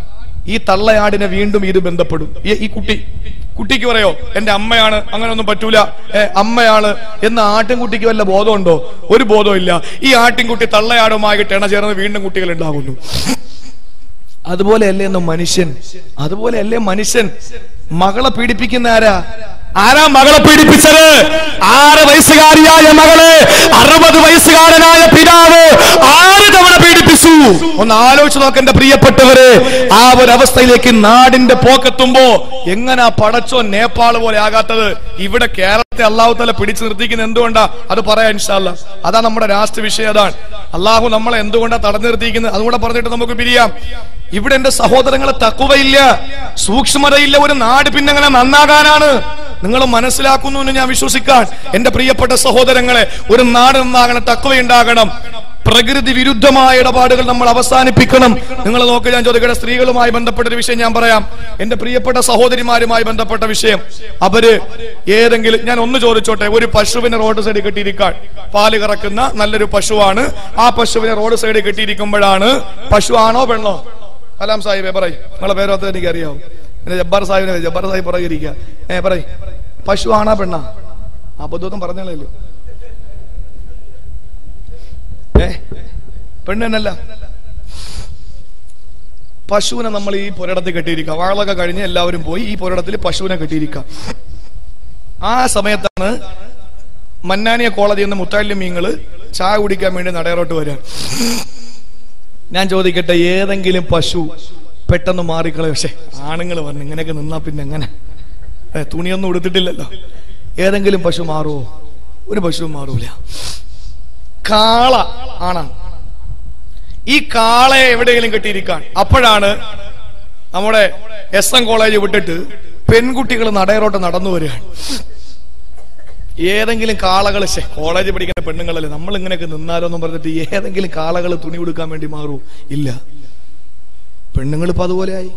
ഈ തള്ളയാടിനെ വീണ്ടും ഇത് ബന്ധപ്പെടും ഈ- ഈ കുട്ടി കുട്ടിക്ക് പറയോ എന്റെ അമ്മയാണ് അങ്ങനെ ഒന്നും പറ്റൂല ഏ, അമ്മയാണ് എന്ന് ആട്ടിൻകുട്ടിക്ക് വല്ല ബോധമുണ്ടോ ഒരു ബോധവും ഇല്ല ഈ ആട്ടിൻകുട്ടി തള്ളയാടുമായിട്ട് ഇണ ചേർന്ന് വീണ്ടും കുട്ടികൾ ഉണ്ടാകുന്നു അതുപോലെയല്ലേ എന്ന് മനുഷ്യൻ അതുപോലെയല്ലേ മനുഷ്യൻ മകളെ പീഡിപ്പിക്കുന്ന ആരാ ആരാ മകളെ പീഡിപ്പിച്ചത് ആറ് വയസ്സുകാരിയായ മകളെ അറുപത് വയസ്സുകാരനായ പിതാവ് ആറ് തവണ പീഡിപ്പിച്ചു ഒന്ന് ആലോചിച്ച് നോക്ക് എന്റെ പ്രിയപ്പെട്ടവര് ആ ഒരു അവസ്ഥയിലേക്ക് നാടിന്റെ പോക്കെത്തുമ്പോ എങ്ങനാ പടച്ചോ നേപ്പാൾ പോലെ ആകാത്തത് ഇവിടെ കേരളത്തെ അള്ളാഹു തല പിടിച്ചു നിർത്തിക്കുന്ന എന്തുകൊണ്ടാ അത് പറയാൻ ഇൻഷാല്ല അതാ നമ്മുടെ രാഷ്ട്രീയ വിഷയം അതാണ് അള്ളാഹു നമ്മളെ എന്തുകൊണ്ടാ തടഞ്ഞു നിർത്തിയിരിക്കുന്നത് അതുകൂടെ പറഞ്ഞിട്ട് നമുക്ക് പിരിയാം ഇവിടെ എന്റെ സഹോദരങ്ങളെ തക്കുവയില്ല സൂക്ഷ്മതയില്ല ഒരു നാട് പിന്നെ അങ്ങനെ നന്നാകാനാണ് നിങ്ങൾ മനസ്സിലാക്കുന്നു എന്ന് ഞാൻ വിശ്വസിക്കാൻ എന്റെ പ്രിയപ്പെട്ട സഹോദരങ്ങളെ ഒരു നാട് നന്നാകണം തക്കുവയുണ്ടാകണം പ്രകൃതി വിരുദ്ധമായ ഇടപാടുകൾ നമ്മൾ അവസാനിപ്പിക്കണം നിങ്ങൾ നോക്കി ഞാൻ ചോദിക്കട്ടെ സ്ത്രീകളുമായി ബന്ധപ്പെട്ട ഒരു വിഷയം ഞാൻ പറയാം എന്റെ പ്രിയപ്പെട്ട സഹോദരിമാരുമായി ബന്ധപ്പെട്ട വിഷയം അവര് ഏതെങ്കിലും ഞാൻ ഒന്ന് ചോദിച്ചോട്ടെ ഒരു പശുവിനെ റോഡ് സൈഡിൽ കെട്ടിയിരിക്കാൻ പാല് കറക്കുന്ന നല്ലൊരു പശുവാണ് ആ പശുവിനെ റോഡ് സൈഡിൽ കെട്ടിയിരിക്കുമ്പോഴാണ് പശു ആണോ പെണ്ണോ കലാം സാഹിബേ പറയ് നിങ്ങളെ പേരൊക്കെ എനിക്ക് അറിയാവും എന്റെ ജബ്ബാർ സാഹിബിനെ ജബ്ബാർ സാഹിബ് പുറകെ ഇരിക്കുക ഏ പറയ് പശു ആണാ പെണ്ണാ അബദ്ധം പറഞ്ഞല്ലോ ഏ പെണ്ണ് തന്നെയല്ല പശുവിനെ നമ്മൾ ഈ പുരടത്തിൽ കെട്ടിയിരിക്കാം വാളൊക്കെ കഴിഞ്ഞ് എല്ലാവരും പോയി ഈ പുരടത്തിൽ പശുവിനെ കെട്ടിയിരിക്കാം ആ സമയത്താണ് മന്നാനിയ കോളേജിൽ നിന്ന് മുത്താലിം മീങ്ങള് ചായ കുടിക്കാൻ വേണ്ടി നടയറോട്ട് വരിക ഞാൻ ചോദിക്കട്ടെ ഏതെങ്കിലും പശു പെട്ടെന്ന് മാറിക്കളെ പക്ഷെ ആണുങ്ങൾ പറഞ്ഞു ഇങ്ങനെയൊക്കെ നിന്നാ പിന്നെ എങ്ങനെ ഏ, തുണിയൊന്നും ഉടുത്തിട്ടില്ലല്ലോ ഏതെങ്കിലും പശു മാറുമോ ഒരു പശുവും മാറൂല കാള ആണാണ് ഈ കാളയെ എവിടെയെങ്കിലും കെട്ടിയിരിക്കാൻ അപ്പോഴാണ് നമ്മുടെ എസ് എൻ കോളേജ് വിട്ടിട്ട് പെൺകുട്ടികൾ നടയറോട്ട് നടന്നു വരികയാണ് ഏതെങ്കിലും കാളകൾ ശേ കോളേജ് പഠിക്കുന്ന പെണ്ണുങ്ങളല്ലേ നമ്മൾ ഇങ്ങനെയൊക്കെ നിന്നാലോ എന്നും പറഞ്ഞിട്ട് ഏതെങ്കിലും കാളകൾ തുണി കൊടുക്കാൻ വേണ്ടി മാറൂ ഇല്ല പെണ്ണുങ്ങൾ ഇപ്പൊ അതുപോലെയായി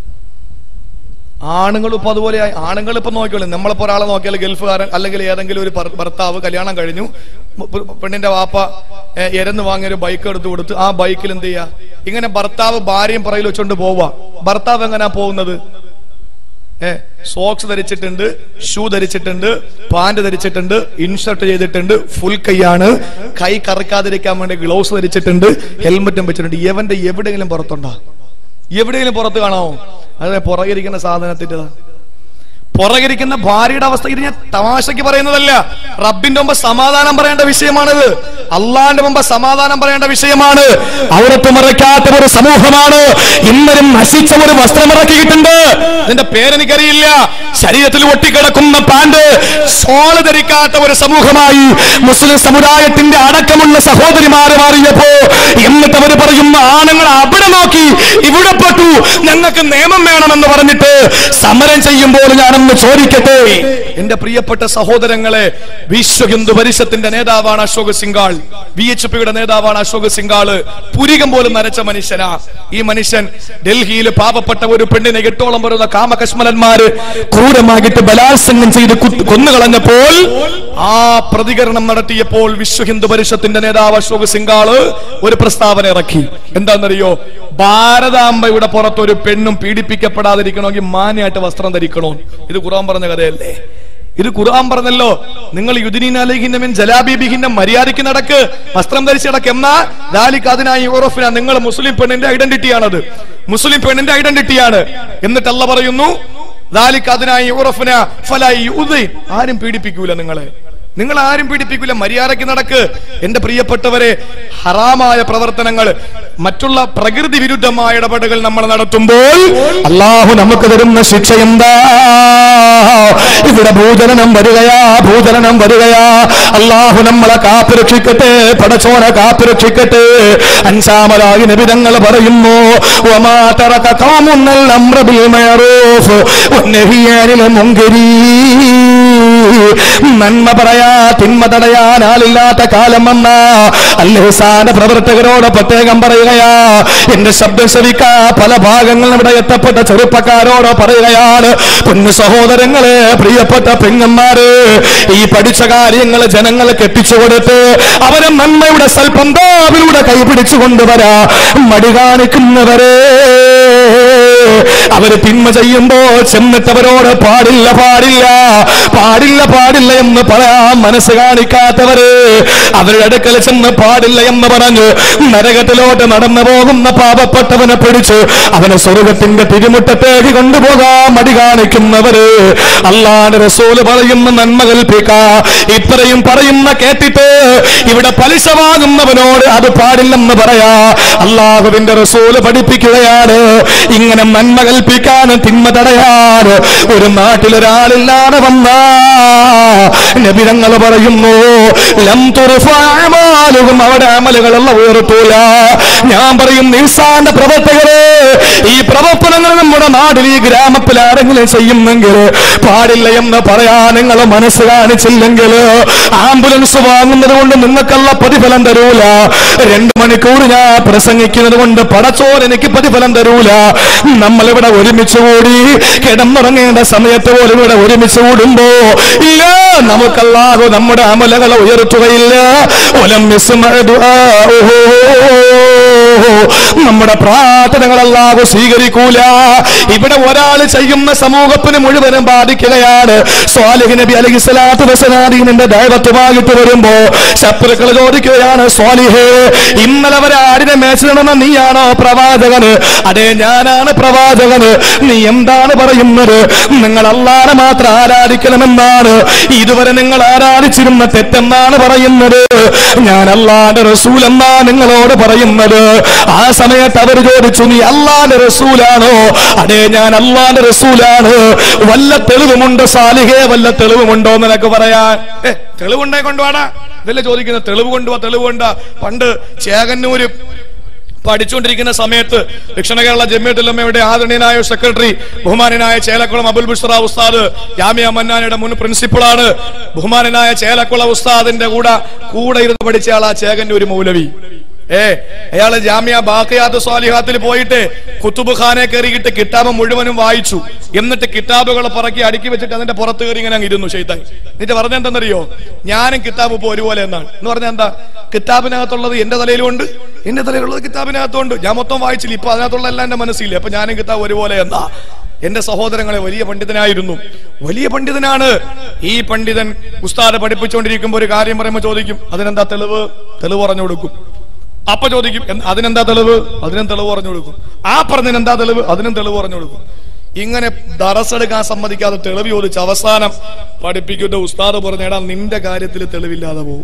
ആണുങ്ങൾ ഇപ്പൊ അതുപോലെയായി ആണുങ്ങൾ ഇപ്പൊ നോക്കിയോളൂ നമ്മളിപ്പോ ഒരാളെ നോക്കിയാൽ ഗൾഫുകാരൻ അല്ലെങ്കിൽ ഏതെങ്കിലും ഒരു ഭർ- ഭർത്താവ് കല്യാണം കഴിഞ്ഞു പെ- പെണ്ണിന്റെ വാപ്പ ഏ, എരന്ന് വാങ്ങിയ ഒരു ബൈക്ക് എടുത്തു കൊടുത്ത് ആ ബൈക്കിൽ എന്ത് ചെയ്യാ ഇങ്ങനെ ഭർത്താവ് ഭാര്യയും പറയിൽ വെച്ചോണ്ട് പോവാ ഭർത്താവ് എങ്ങനെയാ പോകുന്നത് ഏ സോക്സ് ധരിച്ചിട്ടുണ്ട് ഷൂ ധരിച്ചിട്ടുണ്ട് പാന്റ് ധരിച്ചിട്ടുണ്ട് ഇൻഷർട്ട് ചെയ്തിട്ടുണ്ട് ഫുൾ കൈയാണ് കൈ കറക്കാതിരിക്കാൻ വേണ്ടി ഗ്ലൗസ് ധരിച്ചിട്ടുണ്ട് ഹെൽമെറ്റും വെച്ചിട്ടുണ്ട് ഇവന്റെ എവിടെയെങ്കിലും പുറത്തുണ്ടോ എവിടെയെങ്കിലും പുറത്ത് കാണാമോ അതെ പുറകിരിക്കുന്ന സാധനത്തിന്റെ പുറകിരിക്കുന്ന ഭാര്യയുടെ അവസ്ഥ ഇത് ഞാൻ തമാശക്ക് പറയുന്നതല്ല റബ്ബിന്റെ മുമ്പ് സമാധാനം പറയേണ്ട വിഷയമാണിത് അള്ളാന്റെ മുമ്പ് സമാധാനം പറയേണ്ട വിഷയമാണ് ഔറത്ത് മറയ്ക്കാത്ത ഒരു സമൂഹമാണ് ഇന്നലും നശിച്ച ഒരു വസ്ത്രം ഇറക്കിയിട്ടുണ്ട് അതിന്റെ പേരെനിക്കറിയില്ല ശരീരത്തിൽ ഒട്ടിക്കിടക്കുന്ന പാന്റ് സോള് ധരിക്കാത്ത ഒരു സമൂഹമായി മുസ്ലിം സമുദായത്തിന്റെ അടക്കമുള്ള സഹോദരിമാര് മാറിയപ്പോ എന്നിട്ട് അവർ പറയുന്ന ആണുങ്ങൾ അവിടെ നോക്കി ഇവിടെ പെട്ടു ഞങ്ങൾക്ക് നിയമം വേണമെന്ന് പറഞ്ഞിട്ട് സമരം ചെയ്യുമ്പോൾ ഞാനൊന്ന് ചോദിക്കട്ടെ എന്റെ പ്രിയപ്പെട്ട സഹോദരങ്ങളെ വിശ്വ ഹിന്ദു പരിഷത്തിന്റെ നേതാവാണ് അശോക് സിംഗാൾ വി എച്ച് പിയുടെ നേതാവാണ് അശോക് സിംഗാള് പുരികം പോലും നരച്ച മനുഷ്യനാ ഈ മനുഷ്യൻ ഡൽഹിയിൽ പാവപ്പെട്ട ഒരു പെണ്ണിനെ എട്ടോളം വരുന്ന കാമകശ്മലന്മാര് ക്രൂരമായിട്ട് ബലാത്സംഗം ചെയ്ത് കുത്ത് കൊന്നുകളഞ്ഞപ്പോൾ ആ പ്രതികരണം നടത്തിയപ്പോൾ വിശ്വ ഹിന്ദു പരിഷത്തിന്റെ നേതാവ് അശോക് സിംഗാള് ഒരു പ്രസ്താവന ഇറക്കി എന്താണെന്നറിയോ ഭാരതാംബയുടെ പുറത്ത് ഒരു പെണ്ണും പീഡിപ്പിക്കപ്പെടാതിരിക്കണമെങ്കിൽ മാന്യമായിട്ട് വസ്ത്രം ധരിക്കണോ ഇത് ഖുറാൻ പറഞ്ഞ കഥയല്ലേ ഇത് ഖുർആൻ പറഞ്ഞല്ലോ നിങ്ങൾ യുദിനീനലഹിന്നമിൻ ജലാബിബിഹിന്ന മര്യാദയ്ക്ക് നടക്ക് വസ്ത്രം ധരിച്ച് നടക്ക് എന്നാ ദാലിക്ക് അതിനായി യൂറോഫിന നിങ്ങൾ മുസ്ലിം പെണ്ണിന്റെ ഐഡന്റിറ്റിയാണത് മുസ്ലിം പെണ്ണിന്റെ ഐഡന്റിറ്റിയാണ് എന്നിട്ട് അല്ല പറയുന്നു ദാലിക്ക് അതിനായി യൂറോഫിന ഫലായി യുദൈൻ ആരും പീഡിപ്പിക്കൂല നിങ്ങളെ നിങ്ങൾ ആരും പീഡിപ്പിക്കില്ല മര്യാദയ്ക്ക് നടക്ക് എന്റെ പ്രിയപ്പെട്ടവരെ ഹറാമായ പ്രവർത്തനങ്ങൾ മറ്റുള്ള പ്രകൃതി വിരുദ്ധമായ ഇടപെടലുകൾ നമ്മൾ നടത്തുമ്പോൾ അള്ളാഹു നമുക്ക് തരുന്ന ശിക്ഷ എന്താ ഇവിടെ ഭൂചലനം വരികയാ ഭൂചലനം വരികയാ അള്ളാഹു നമ്മളെ കാത്തുരക്ഷിക്കട്ടെ പടച്ചോനെ കാത്തുരക്ഷിക്കട്ടെ അഞ്ചാമതായി നിബിതങ്ങൾ പറയുന്നു وما ترك قوم الأمر بالمعروف والنهي عن المنكر നന്മ പറയാ തിന്മ തടയാൻ ആളില്ലാത്ത കാലം വന്ന അല്ലേസാന പ്രവർത്തകരോട് പ്രത്യേകം പറയുകയാ എന്റെ ശബ്ദം ശ്രവിക്കാ പല ഭാഗങ്ങളും ഇവിടെ എത്തപ്പെട്ട ചെറുപ്പക്കാരോട് പറയുകയാണ് പൊന്നു സഹോദരങ്ങളെ പ്രിയപ്പെട്ട പെങ്ങന്മാര് ഈ പഠിച്ച കാര്യങ്ങൾ ജനങ്ങൾ കെട്ടിച്ചു കൊടുത്ത് അവരെ നന്മയുടെ സൽപന്താവിലൂടെ കൈപിടിച്ചു കൊണ്ടുവരാ മടി കാണിക്കുന്നവരെ അവര് തിന്മ ചെയ്യുമ്പോ ചെന്നിട്ടവരോട് പാടില്ല പാടില്ല പാടില്ല പാടില്ല എന്ന് പറയാൻ മനസ്സ് കാണിക്കാത്തവര് അവരുടെ അടുക്കൽ ചെന്ന് പാടില്ല എന്ന് പറഞ്ഞു നരകത്തിലോട്ട് നടന്നു പോകുന്ന പാപപ്പെട്ടവനെ പിടിച്ച് അവനെ സ്വർഗത്തിന്റെ തിരുമുറ്റത്തേക്ക് കൊണ്ടുപോകാൻ മടി കാണിക്കുന്നവര് അല്ലാണ്ട് റസൂല് പറയുന്ന നന്മ കൽപ്പിക്കാ ഇത്രയും പറയുന്ന കേട്ടിട്ട് ഇവിടെ പലിശ വാങ്ങുന്നവനോട് അത് പാടില്ലെന്ന് പറയാ അള്ളാഹുവിന്റെ റസൂല് പഠിപ്പിക്കുകയാണ് ഇങ്ങനെ നന്മ കൽപ്പിക്കാനും തിന്മ തടയാന് ഒരു നാട്ടിലൊരാളില്ലാതെ വന്ന നബിതങ്ങൾ പറയുന്നു ലം തുറുഫാമാലുകും അവിടെ അമലുകളെല്ലാം ഉയർത്തൂല ഞാൻ പറയും നിസാന്റെ പ്രവർത്തകരെ ഈ പ്രവർത്തനങ്ങൾ നമ്മുടെ നാട്ടിൽ ഈ ഗ്രാമത്തിൽ ആരെങ്കിലും ചെയ്യുന്നെങ്കിൽ പാടില്ല എന്ന് പറയാൻ നിങ്ങൾ മനസ്സ് കാണിച്ചില്ലെങ്കിൽ ആംബുലൻസ് വാങ്ങുന്നത് കൊണ്ട് നിങ്ങൾക്കുള്ള പ്രതിഫലം തരൂല രണ്ടു മണിക്കൂർ ഞാൻ പ്രസംഗിക്കുന്നത് കൊണ്ട് പടച്ചോൻ എനിക്ക് പ്രതിഫലം തരൂല നമ്മളിവിടെ ഒരുമിച്ച് കൂടി കിടന്നുറങ്ങേണ്ട സമയത്ത് പോലും ഇവിടെ ഒരുമിച്ച് കൂടുമ്പോ ഇല്ല നമുക്കല്ലാഹു നമ്മുടെ അമലകളെ ഉയർത്തുകയില്ല ഒലം നമ്മുടെ പ്രാർത്ഥനകളല്ലാഹു സ്വീകരിക്കൂല ഇവിടെ ഒരാൾ ചെയ്യുന്ന സമൂഹത്തിന് മുഴുവനും ബാധിക്കുകയാണ് സ്വാലിഹ് നബി അലൈഹി സ്വലാത്തു വസലാദീനിന്റെ ദൈവത്വമായിട്ട് വരുമ്പോ ശത്രുക്കൾ ചോദിക്കുകയാണ് സ്വാലിഹേ ഇന്നലെ വരെ ആടിനെ മേച്ചിടണമെന്ന് നീയാണോ പ്രവാചകന് അതെ ഞാനാണ് പ്രവാചകന് നീ എന്താണ് പറയുന്നത് നിങ്ങൾ അല്ലാതെ മാത്രം ആരാധിക്കണമെന്നാണ് ഇതുവരെ നിങ്ങൾ ആരാധിച്ചിരുന്ന തെറ്റെന്നാണ് പറയുന്നത് ഞാൻ അല്ലാന്റെ റസൂൽ എന്നാ നിങ്ങളോട് പറയുന്നത് ആ സമയത്ത് അവർ ചോദിച്ചു നീ അല്ലാന്റെ റസൂലാണോ അതെ ഞാൻ അല്ലാന്റെ റസൂലാണ് വല്ല തെളിവുമുണ്ടോ സാലിഹേ വല്ല തെളിവുമുണ്ടോ എന്ന് നിനക്ക് പറയാൻ ഏ, തെളിവുണ്ടായി കൊണ്ടുപോടാ ഇതല്ലേ ചോദിക്കുന്നത് തെളിവ് കൊണ്ടുപോവാ തെളിവ് കൊണ്ടാ പണ്ട് ചേകന്നൂര് പഠിച്ചുകൊണ്ടിരിക്കുന്ന സമയത്ത് ദക്ഷിണ കേരള ജമ്മിയത്തുല്ലമ്മയുടെ ആദരണീയനായ സെക്രട്ടറി ബഹുമാനനായ ചേലക്കുളം അബുൽ ബുഷ്റ ഉസ്താദ് ജാമിയ മന്നാനയുടെ മുൻ പ്രിൻസിപ്പളാണ് ബഹുമാനനായ ചേലക്കുളം ഉസ്താദിന്റെ കൂടെ കൂടെ ഇരുന്ന് പഠിച്ച ആളാ ചേകന്നൂര് മൗലവി ഏ അയാള് ജാമ്യ ബാക്കിയാത്ത് സ്വാലിഹാത്തിൽ പോയിട്ട് കുത്തുബ് ഖാനെ കയറിയിട്ട് കിതാബ് മുഴുവനും വായിച്ചു എന്നിട്ട് കിതാബുകൾ പറക്കി അടുക്കി വെച്ചിട്ട് അതിന്റെ പുറത്ത് കയറി ഇങ്ങനെ അങ്ങ് ഇരുന്നു ഷെയ്ത്താൻ എന്നിട്ട് പറഞ്ഞ എന്തെന്നറിയോ ഞാനും കിതാബ് ഇപ്പൊ ഒരുപോലെ എന്നാണ് എന്ന് പറഞ്ഞ എന്താ കിതാബിനകത്തുള്ളത് എന്റെ തലയിലുണ്ട് എന്റെ തലയിലുള്ളത് കിതാബിനകത്തുണ്ട് ഞാൻ മൊത്തം വായിച്ചില്ല ഇപ്പൊ അതിനകത്തുള്ള എല്ലാം എന്റെ മനസ്സില്ല അപ്പൊ ഞാനും കിതാബ് ഒരുപോലെ എന്നാ എന്റെ സഹോദരങ്ങളെ വലിയ പണ്ഡിതനായിരുന്നു വലിയ പണ്ഡിതനാണ് ഈ പണ്ഡിതൻ ഉസ്താദ് പഠിപ്പിച്ചുകൊണ്ടിരിക്കുമ്പോ ഒരു കാര്യം പറയുമ്പോ ചോദിക്കും അതിനെന്താ തെളിവ് തെളിവ് പറഞ്ഞു കൊടുക്കും അപ്പൊ ചോദിക്കും "എന്ത്- അതിനെന്താ തെളിവ് അതിനും തെളിവ് പറഞ്ഞു കൊടുക്കും ആ പറഞ്ഞതിന് എന്താ തെളിവ് അതിനും തെളിവ് പറഞ്ഞു കൊടുക്കും ഇങ്ങനെ ദറസെടുക്കാൻ സമ്മതിക്കാതെ തെളിവ് ചോദിച്ച് അവസാനം പഠിപ്പിക്കുന്ന ഉസ്താദ് പറഞ്ഞേടാ നിന്റെ കാര്യത്തിൽ തെളിവില്ലാതെ പോകും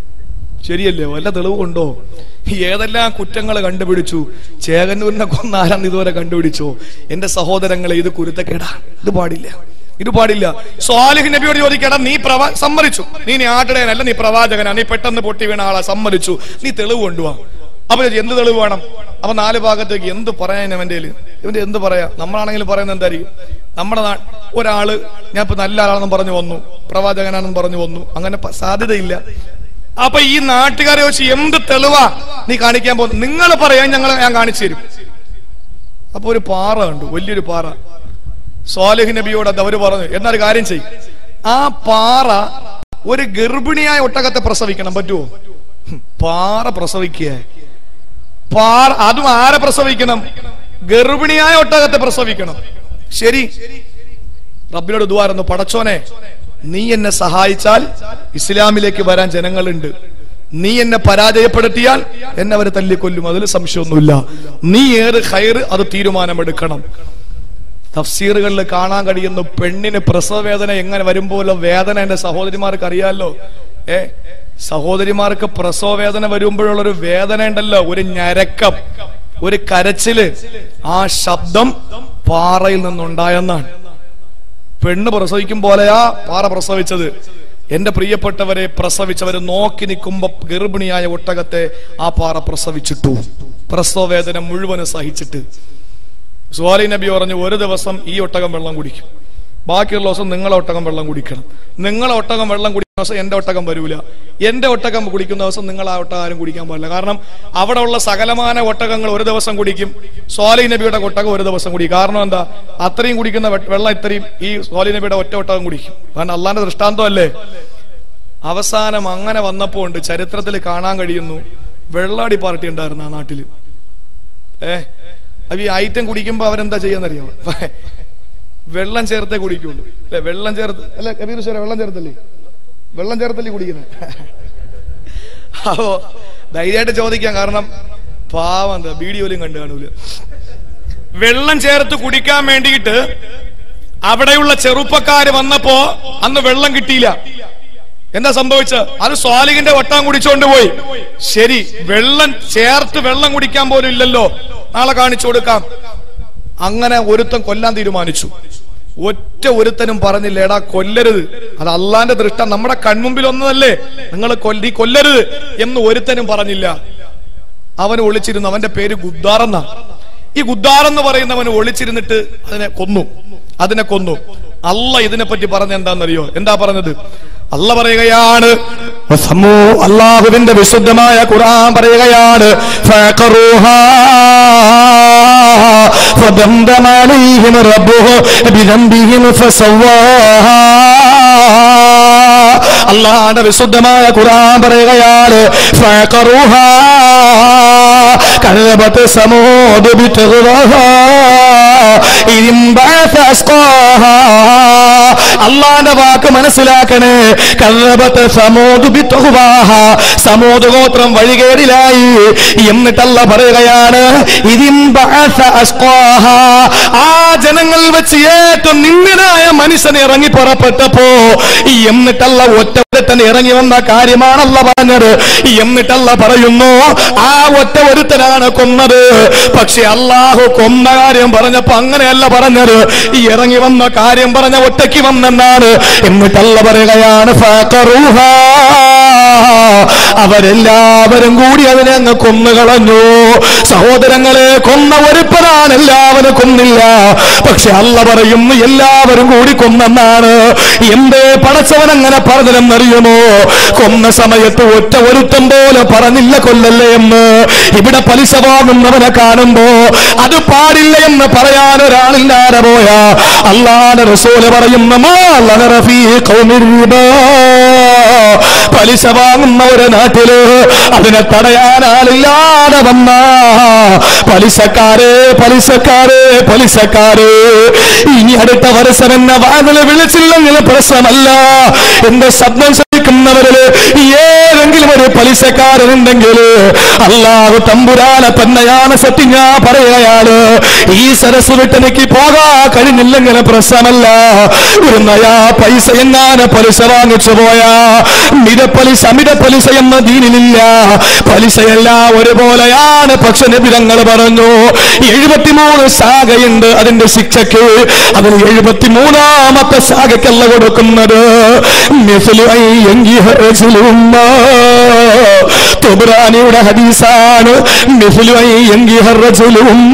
ശരിയല്ലേ വല്ല തെളിവുണ്ടോ ഏതെല്ലാം കുറ്റങ്ങൾ കണ്ടുപിടിച്ചു ചേകന്നൂരിനെ കൊന്നാരാന്ന് ഇതുവരെ കണ്ടുപിടിച്ചോ എന്റെ സഹോദരങ്ങളെ ഇത് കുരുത്തക്കേടാ ഇത് പാടില്ല ഇത് പാടില്ല സ്വാലിഹ് നബിയോട് ചോദിക്കടാ നീ പ്രവാ സമ്മതിച്ചു നീ നീ ആട്ടിടയനല്ല നീ പ്രവാചകനാ നീ പെട്ടെന്ന് പൊട്ടി വീണ ആളാ സമ്മതിച്ചു നീ തെളിവ് കൊണ്ടുവാ അപ്പൊ ചോദിച്ചു, എന്ത് തെളിവ് വേണം അപ്പൊ നാല് ഭാഗത്തേക്ക് എന്ത് പറയാൻ അവന്റെ ഇവന്റെ എന്ത് പറയാ നമ്മളാണെങ്കിലും പറയുന്നത് എന്തായിരിക്കും നമ്മുടെ നാ ഒരാള് ഞാൻ ഇപ്പൊ നല്ല ആളാണെന്ന് പറഞ്ഞു വന്നു പ്രവാചകനാണെന്ന് പറഞ്ഞു വന്നു അങ്ങനെ പ- സാധ്യതയില്ല അപ്പൊ ഈ നാട്ടുകാരെ വെച്ച് എന്ത് തെളിവാ നീ കാണിക്കാൻ പോകുന്നു നിങ്ങൾ പറയാൻ ഞങ്ങൾ ഞാൻ കാണിച്ചു തരും അപ്പൊ ഒരു പാറ കണ്ടു വലിയൊരു പാറ സ്വാലിഹ് നബിയോട് അത് അവര് പറഞ്ഞു എന്നൊരു കാര്യം ചെയ്യും ആ പാറ ഒരു ഗർഭിണിയായ ഒട്ടകത്തെ പ്രസവിക്കണം പറ്റുമോ ഹും, പാറ പ്രസവിക്കുക പാറ അതും ആരെ പ്രസവിക്കണം ഗർഭിണിയായ ഒട്ടകത്തെ പ്രസവിക്കണം ശരി റബ്ബിനോട് ദ്വാരുന്നു പടച്ചോനെ നീ എന്നെ സഹായിച്ചാൽ ഇസ്ലാമിലേക്ക് വരാൻ ജനങ്ങളുണ്ട് നീ എന്നെ പരാജയപ്പെടുത്തിയാൽ എന്നെ അവരെ തല്ലിക്കൊല്ലും അതിൽ സംശയമൊന്നുമില്ല നീ ഏത് ഹൈറ് അത് തീരുമാനമെടുക്കണം തഫ്സീറുകളിൽ കാണാൻ കഴിയുന്നു പെണ്ണിന് പ്രസവ വേദന എങ്ങനെ വരുമ്പോഴോ വേദന എന്റെ സഹോദരിമാർക്ക് അറിയാലോ ഏ സഹോദരിമാർക്ക് പ്രസവ വേദന വരുമ്പോഴുള്ള ഒരു വേദന ഉണ്ടല്ലോ ഒരു ഞരക്കം ഒരു കരച്ചില് ആ ശബ്ദം പാറയിൽ നിന്നുണ്ടായെന്നാണ് പെണ്ണ് പ്രസവിക്കും പോലെയാ പാറ പ്രസവിച്ചത് എന്റെ പ്രിയപ്പെട്ടവരെ പ്രസവിച്ചവരെ നോക്കി നിൽക്കുമ്പോ ഗർഭിണിയായ ഒട്ടകത്തെ ആ പാറ പ്രസവിച്ചിട്ടു പ്രസവ വേദന മുഴുവനും സഹിച്ചിട്ട് സുവാലി നബി പറഞ്ഞു ഒരു ദിവസം ഈ ഒട്ടകം വെള്ളം കുടിക്കും ബാക്കിയുള്ള ദിവസം നിങ്ങളെ ഒട്ടകം വെള്ളം കുടിക്കണം നിങ്ങളെ ഒട്ടകം വെള്ളം കുടിക്കുന്ന ദിവസം എന്റെ ഒട്ടകം വരൂല എന്റെ ഒട്ടകം കുടിക്കുന്ന ദിവസം നിങ്ങൾ ആ ഒട്ടകം ആരും കുടിക്കാൻ പാടില്ല കാരണം അവിടെ ഉള്ള സകലമാന ഒട്ടകങ്ങൾ ഒരു ദിവസം കുടിക്കും സ്വാലി നബിയുടെ ഒട്ടകം ഒരു ദിവസം കുടിക്കും കാരണം എന്താ അത്രയും കുടിക്കുന്ന വെ- വെള്ളം ഇത്രയും ഈ സ്വാലി നബിയുടെ ഒറ്റ ഒട്ടകം കുടിക്കും കാരണം അള്ളാന്റെ ദൃഷ്ടാന്തമല്ലേ അവസാനം അങ്ങനെ വന്നപ്പോ ഉണ്ട് ചരിത്രത്തിൽ കാണാൻ കഴിയുന്നു വെള്ളാടി പാർട്ടി ഉണ്ടായിരുന്നു ആ നാട്ടില് ഏ അപ്പൊ ഈ ഐറ്റം കുടിക്കുമ്പോ അവരെന്താ ചെയ്യാന്നറിയോ വെള്ളം ചേർത്തേ കുടിക്കുള്ളൂ അല്ലെ വെള്ളം ചേർത്ത് അല്ലെ കബീർ ശരി വെള്ളം ചേർത്തല്ലേ വെള്ളം ചേർത്തല്ലേ കുടിക്കുന്നത് അപ്പോ ധൈര്യമായിട്ട് ചോദിക്കാം കാരണം പാവം എന്താ വീഡിയോയിലും കണ്ടു കാണൂല വെള്ളം ചേർത്ത് കുടിക്കാൻ വേണ്ടിയിട്ട് അവിടെയുള്ള ചെറുപ്പക്കാര് വന്നപ്പോ അന്ന് വെള്ളം കിട്ടിയില്ല എന്താ സംഭവിച്ചത് അത് സ്വാലിഹിന്റെ വട്ടാൻ കുടിച്ചോണ്ട് പോയി ശരി വെള്ളം ചേർത്ത് വെള്ളം കുടിക്കാൻ പോലും ഇല്ലല്ലോ നാളെ കാണിച്ചു കൊടുക്കാം അങ്ങനെ ഒരുത്തൻ കൊല്ലാൻ തീരുമാനിച്ചു ഒറ്റ ഒരുത്തനും പറഞ്ഞില്ല എടാ കൊല്ലരുത് അത് അള്ളാന്റെ ദൃഷ്ടം നമ്മുടെ കൺമുമ്പിൽ ഒന്നതല്ലേ നിങ്ങൾ കൊല്ലി കൊല്ലരുത് എന്ന് ഒരുത്തനും പറഞ്ഞില്ല അവൻ ഒളിച്ചിരുന്നു അവന്റെ പേര് ഗുദ്ദാർ എന്നാ ഈ ഗുദ്ദാർ എന്ന് പറയുന്നവൻ ഒളിച്ചിരുന്നിട്ട് അതിനെ കൊന്നു അതിനെ കൊന്നു അല്ല ഇതിനെപ്പറ്റി പറഞ്ഞ എന്താണെന്നറിയോ എന്താ പറഞ്ഞത് അല്ല പറയുകയാണ് വസമ്മു അള്ളാഹുവിന്റെ വിശുദ്ധമായ ഖുർആൻ പറയുകയാണ് ഫഖറൂഹാ ഫദംദമ അലൈഹിം റബ്ബുഹു ബിദംബിഹിം ഫസവ്വാഹാ അള്ളാഹുവിന്റെ വിശുദ്ധമായ ഖുർആൻ പറയുകയാണ് ഫഖറൂഹാ കലബത്ത് സമൂദ് ബിതഗ്വാഹാ ഇദിം ബഅസ അസ്ഖാഹാ അള്ളാന്റെ വാക്ക് മനസ്സിലാക്കണേ കല്ലബത്ത് സമൂദ് ബിത്തഹുവാഹ സമൂദ് ഗോത്രം വഴികേടിലായി എന്നിട്ടല്ല പറയുകയാണ് ഇതിൻ ബഅസ അസ്ഖാഹ ആ ജനങ്ങൾ വെച്ച് ഏറ്റവും നിന്ദനായ മനുഷ്യൻ ഇറങ്ങി പുറപ്പെട്ടപ്പോ എന്നിട്ടല്ല ഒറ്റ ഒരുത്തൻ ഇറങ്ങി വന്ന കാര്യമാണല്ല പറഞ്ഞത് എന്നിട്ടല്ല പറയുന്നു ആ ഒറ്റ ഒരുത്തനാണ് കൊന്നത് പക്ഷെ അള്ളാഹു കൊന്ന കാര്യം പറഞ്ഞപ്പോ അങ്ങനെയല്ല പറഞ്ഞത് ഈ ഇറങ്ങി വന്ന കാര്യം പറഞ്ഞ ഒറ്റയ്ക്ക് വന്നെന്നാണ് എന്നിട്ടല്ല പറയുകയാണ് ഫഖറൂഹാ. അവരെല്ലാവരും കൂടി അതിനെ അങ്ങ് കൊന്നുകളഞ്ഞു സഹോദരങ്ങളെ കൊന്ന ഒരുപ്പനാണ് എല്ലാവരും കൊന്നില്ല പക്ഷെ അല്ല പറയുന്നു എല്ലാവരും കൂടി കൊന്നെന്നാണ് എന്തേ പടച്ചവൻ അങ്ങനെ പറഞ്ഞതെന്നറിയുമോ കൊന്ന സമയത്ത് ഒറ്റ ഒരുത്തം പോലെ പറഞ്ഞില്ല കൊല്ലല്ലേ എന്ന് ഇവിടെ പലിശ വാങ്ങുന്നവനെ കാണുമ്പോ അത് പാടില്ല എന്ന് പറയാൻ ഒരാളില്ലാതെ പോയ അള്ളാന്റെ റസൂല് പറയുന്ന മാ ലഹറ ഫീ ഖൗമിർ റിബാ. പലിശ വാങ്ങുന്ന ഒരു നാട്ടില് അതിനെ തടയാൻ ആളില്ലാതെ വന്ന പലിശക്കാരെ പലിശക്കാരെ പലിശക്കാരെ ഇനി അടുത്ത വർഷം എന്നെ വാതില് വിളിച്ചില്ലെങ്കിൽ പ്രശ്നമല്ല എന്റെ ശബ്ദം ശ്രമിക്കുന്നവരില് ഏതെങ്കിലും ഒരു പലിശക്കാരനുണ്ടെങ്കിൽ അള്ളാഹു തമ്പുരാനെ തന്നെയാണ് സത്യം ഞാൻ പറയുകയാണ് ഈ സരസ് വിട്ട് എനിക്ക് പോകാൻ കഴിഞ്ഞില്ലെങ്കിൽ പ്രശ്നമല്ല ഒരു നയാ പൈസ എങ്ങാന് പലിശ വാങ്ങിച്ചു പോയാ മിതപ്പലിശ അമിതപ്പലിശ എന്ന ദീനിലില്ല പലിശയെല്ലാം ഒരുപോലെയാണ് പക്ഷെ നബിതങ്ങൾ പറഞ്ഞു എഴുപത്തിമൂന്ന് ശാഖയുണ്ട് അതിന്റെ ശിക്ഷയ്ക്ക് അതിന് എഴുപത്തിമൂന്നാമത്തെ ശാഖയ്ക്കല്ല കൊടുക്കുന്നത് മിസ്ലു ഐ യങ്കിഹ റജുലുമ്മ. തുബ്രാനിയുടെ ഹദീസാണ് മിസ്ലു ഐ യങ്കിഹ റജുലുമ്മ.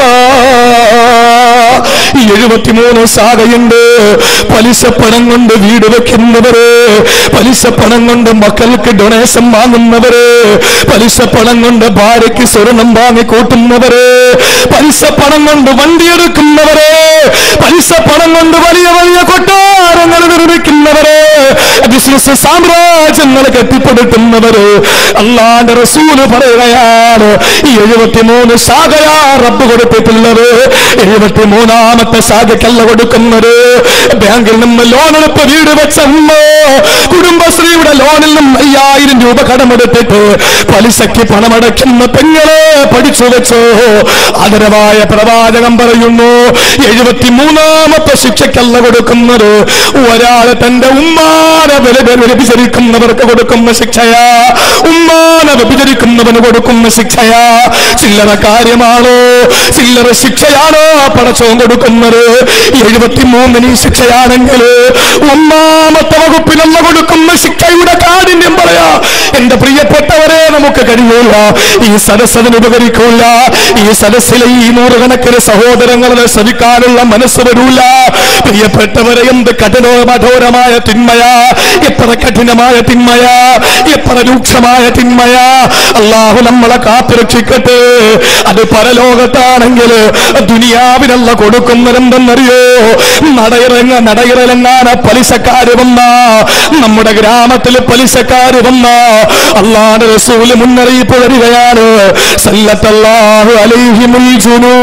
എഴുപത്തിമൂന്ന് ശാഖയുണ്ട് പലിശപ്പണം കൊണ്ട് വീട് വെക്കുന്നവര് പലിശപ്പണം കൊണ്ട് മക്കൾക്ക് ഡൊണേഷൻ വാങ്ങുന്നവര് പലിശപ്പണം കൊണ്ട് ഭാര്യയ്ക്ക് സ്വർണം വാങ്ങി കൂട്ടുന്നവര് പലിശപ്പണം കൊണ്ട് വണ്ടിയെടുക്കുന്നവര് പലിശപ്പണം കൊണ്ട് വലിയ വലിയ കൊട്ടാരങ്ങൾ നിർമ്മിക്കുന്നവര് ബിസിനസ് സാമ്രാജ്യങ്ങൾ കെട്ടിപ്പടുക്കുന്നവര് അള്ളാന്റെ റസൂല് പറയുകയാണ് ഈ എഴുപത്തിമൂന്ന് ശാഖയാ റബ്ബ് കൊടുത്തിട്ടുള്ളത് എഴുപത്തിമൂന്നാമത്തെ ശാഖയ്ക്കല്ല കൊടുക്കുന്നത് ബാങ്കിൽ നിന്ന് ലോൺ എടുത്ത് വീട് വെച്ചമ്മ കുടുംബശ്രീയുടെ ലോണിൽ നിന്നും അയ്യായിരം രൂപ കടമെടുത്തിട്ട് പലിശയ്ക്ക് പണമടയ്ക്കുന്ന പെങ്ങളെ പഠിച്ചു വെച്ചോ അതിനെ ഹബീബായ പ്രവാചകം പറയുന്നു എഴുപത്തിമൂന്നാമത്തെ ശിക്ഷയ്ക്കല്ല കൊടുക്കുന്നത് ഒരാള് തന്റെ ഉമ്മാനെ വില- വില- വ്യഭിചരിക്കുന്നവർക്ക് കൊടുക്കുന്ന ശിക്ഷയാ ഉമ്മാനെ വ്യഭിചരിക്കുന്നവന് കൊടുക്കുന്ന ശിക്ഷയാ ചില്ലറ കാര്യമാണോ ചില്ലറ ശിക്ഷയാണോ പടച്ചോൻ കൊടുക്കുന്നത് എഴുപത്തിമൂന്നിന് ഈ ശിക്ഷയാണെങ്കിൽ ഒന്നാമത്തെ വകുപ്പിനല്ല കൊടുക്കുന്ന ശിക്ഷയുടെ കാഠിന്യം പറയാ എന്റെ പ്രിയപ്പെട്ടവരെ നമുക്ക് കഴിയൂല ഈ സദസ്സതിന് ഉപകരിക്കൂല ഈ സദസ്സിലെ ഈ നൂറുകണക്കിന് സഹോദരങ്ങളെ ശ്രമിക്കാനുള്ള മനസ്സ് വരൂല പ്രിയപ്പെട്ടവരെ എന്ത് കഠിനോ കഠോരമായ തിന്മയാ എത്ര കഠിനമായ തിന്മയാ എത്ര രൂക്ഷമായ തിന്മയാ അള്ളാഹു നമ്മളെ കാത്തുരക്ഷിക്കട്ടെ അത് പരലോകത്താണെങ്കിൽ ദുനിയാവിനല്ല കൊടുക്കുന്നതെന്തെന്നറിയോ നടയിറങ്ങ നടയിറങ്ങാന പലിശക്കാര് വന്ന നമ്മുടെ ഗ്രാമത്തിൽ പലിശക്കാര് വന്ന അള്ളാഹുടെ റസൂല് മുന്നറിയിപ്പ് തരികയാണ് സല്ലത്തല്ലാഹു അലൈഹിമുൽ ജുനൂ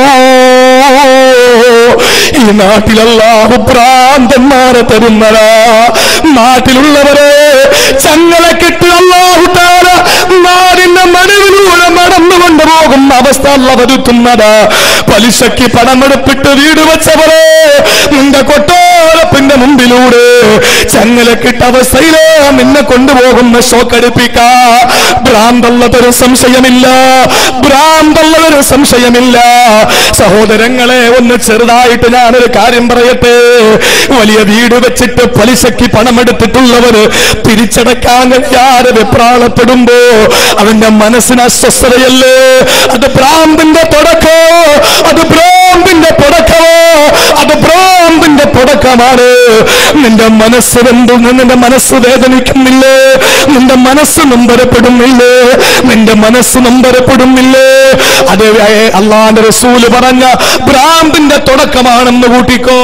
ഈ നാട്ടിലല്ലാഹു ഭ്രാന്തന്മാരെ തരുന്നതാ നാട്ടിലുള്ളവരെ ചങ്ങല കെട്ടി അല്ലാഹു താര നാടിന്റെ മനുവിലൂടെ നടന്നു കൊണ്ടുപോകുന്ന അവസ്ഥ അല്ല വരുത്തുന്നത് പലിശയ്ക്ക് പണമെടുപ്പിട്ട് വീട് വെച്ചവരെ നിന്റെ കൊട്ടാരത്തിന്റെ മുമ്പിലൂടെ ചങ്ങലക്കിട്ട അവസ്ഥയില് നിന്നെ കൊണ്ടുപോകുന്ന ഷോക്കടിപ്പിക്ക ഭ്രാന്തള്ളതൊരു സംശയമില്ല ഭ്രാന്തള്ളതൊരു സംശയമില്ല സഹോദരങ്ങളെ ഒന്ന് ചെറുതായിട്ട് ഞാനൊരു കാര്യം പറയട്ടെ വലിയ വീട് വെച്ചിട്ട് പലിശയ്ക്ക് പണമെടുത്തിട്ടുള്ളവര് തിരിച്ചടക്കാൻ കഴിയാതെ വെപ്രാളപ്പെടുമ്പോ അവന്റെ മനസ്സിന് അസ്വസ്ഥതയല്ലേ അത് ഭ്രാന്തിന്റെ തുടക്കോ അത് ഭ്രാന്തിന്റെ തുടക്കമോ അത് ഭ്രാന്തിന്റെ തുടക്കമാണ് നിന്റെ മനസ്സ് വെന്തു നിന്റെ മനസ്സ് വേദനിക്കുന്നില്ലേ നിന്റെ മനസ്സ് നൊമ്പരപ്പെടുന്നില്ലേ നിന്റെ മനസ്സ് നൊമ്പരപ്പെടുന്നില്ലേ അത് അള്ളാന്റെ റസൂല് പറഞ്ഞ ഭ്രാന്തിന്റെ തുടക്കമാണെന്ന് കൂട്ടിക്കോ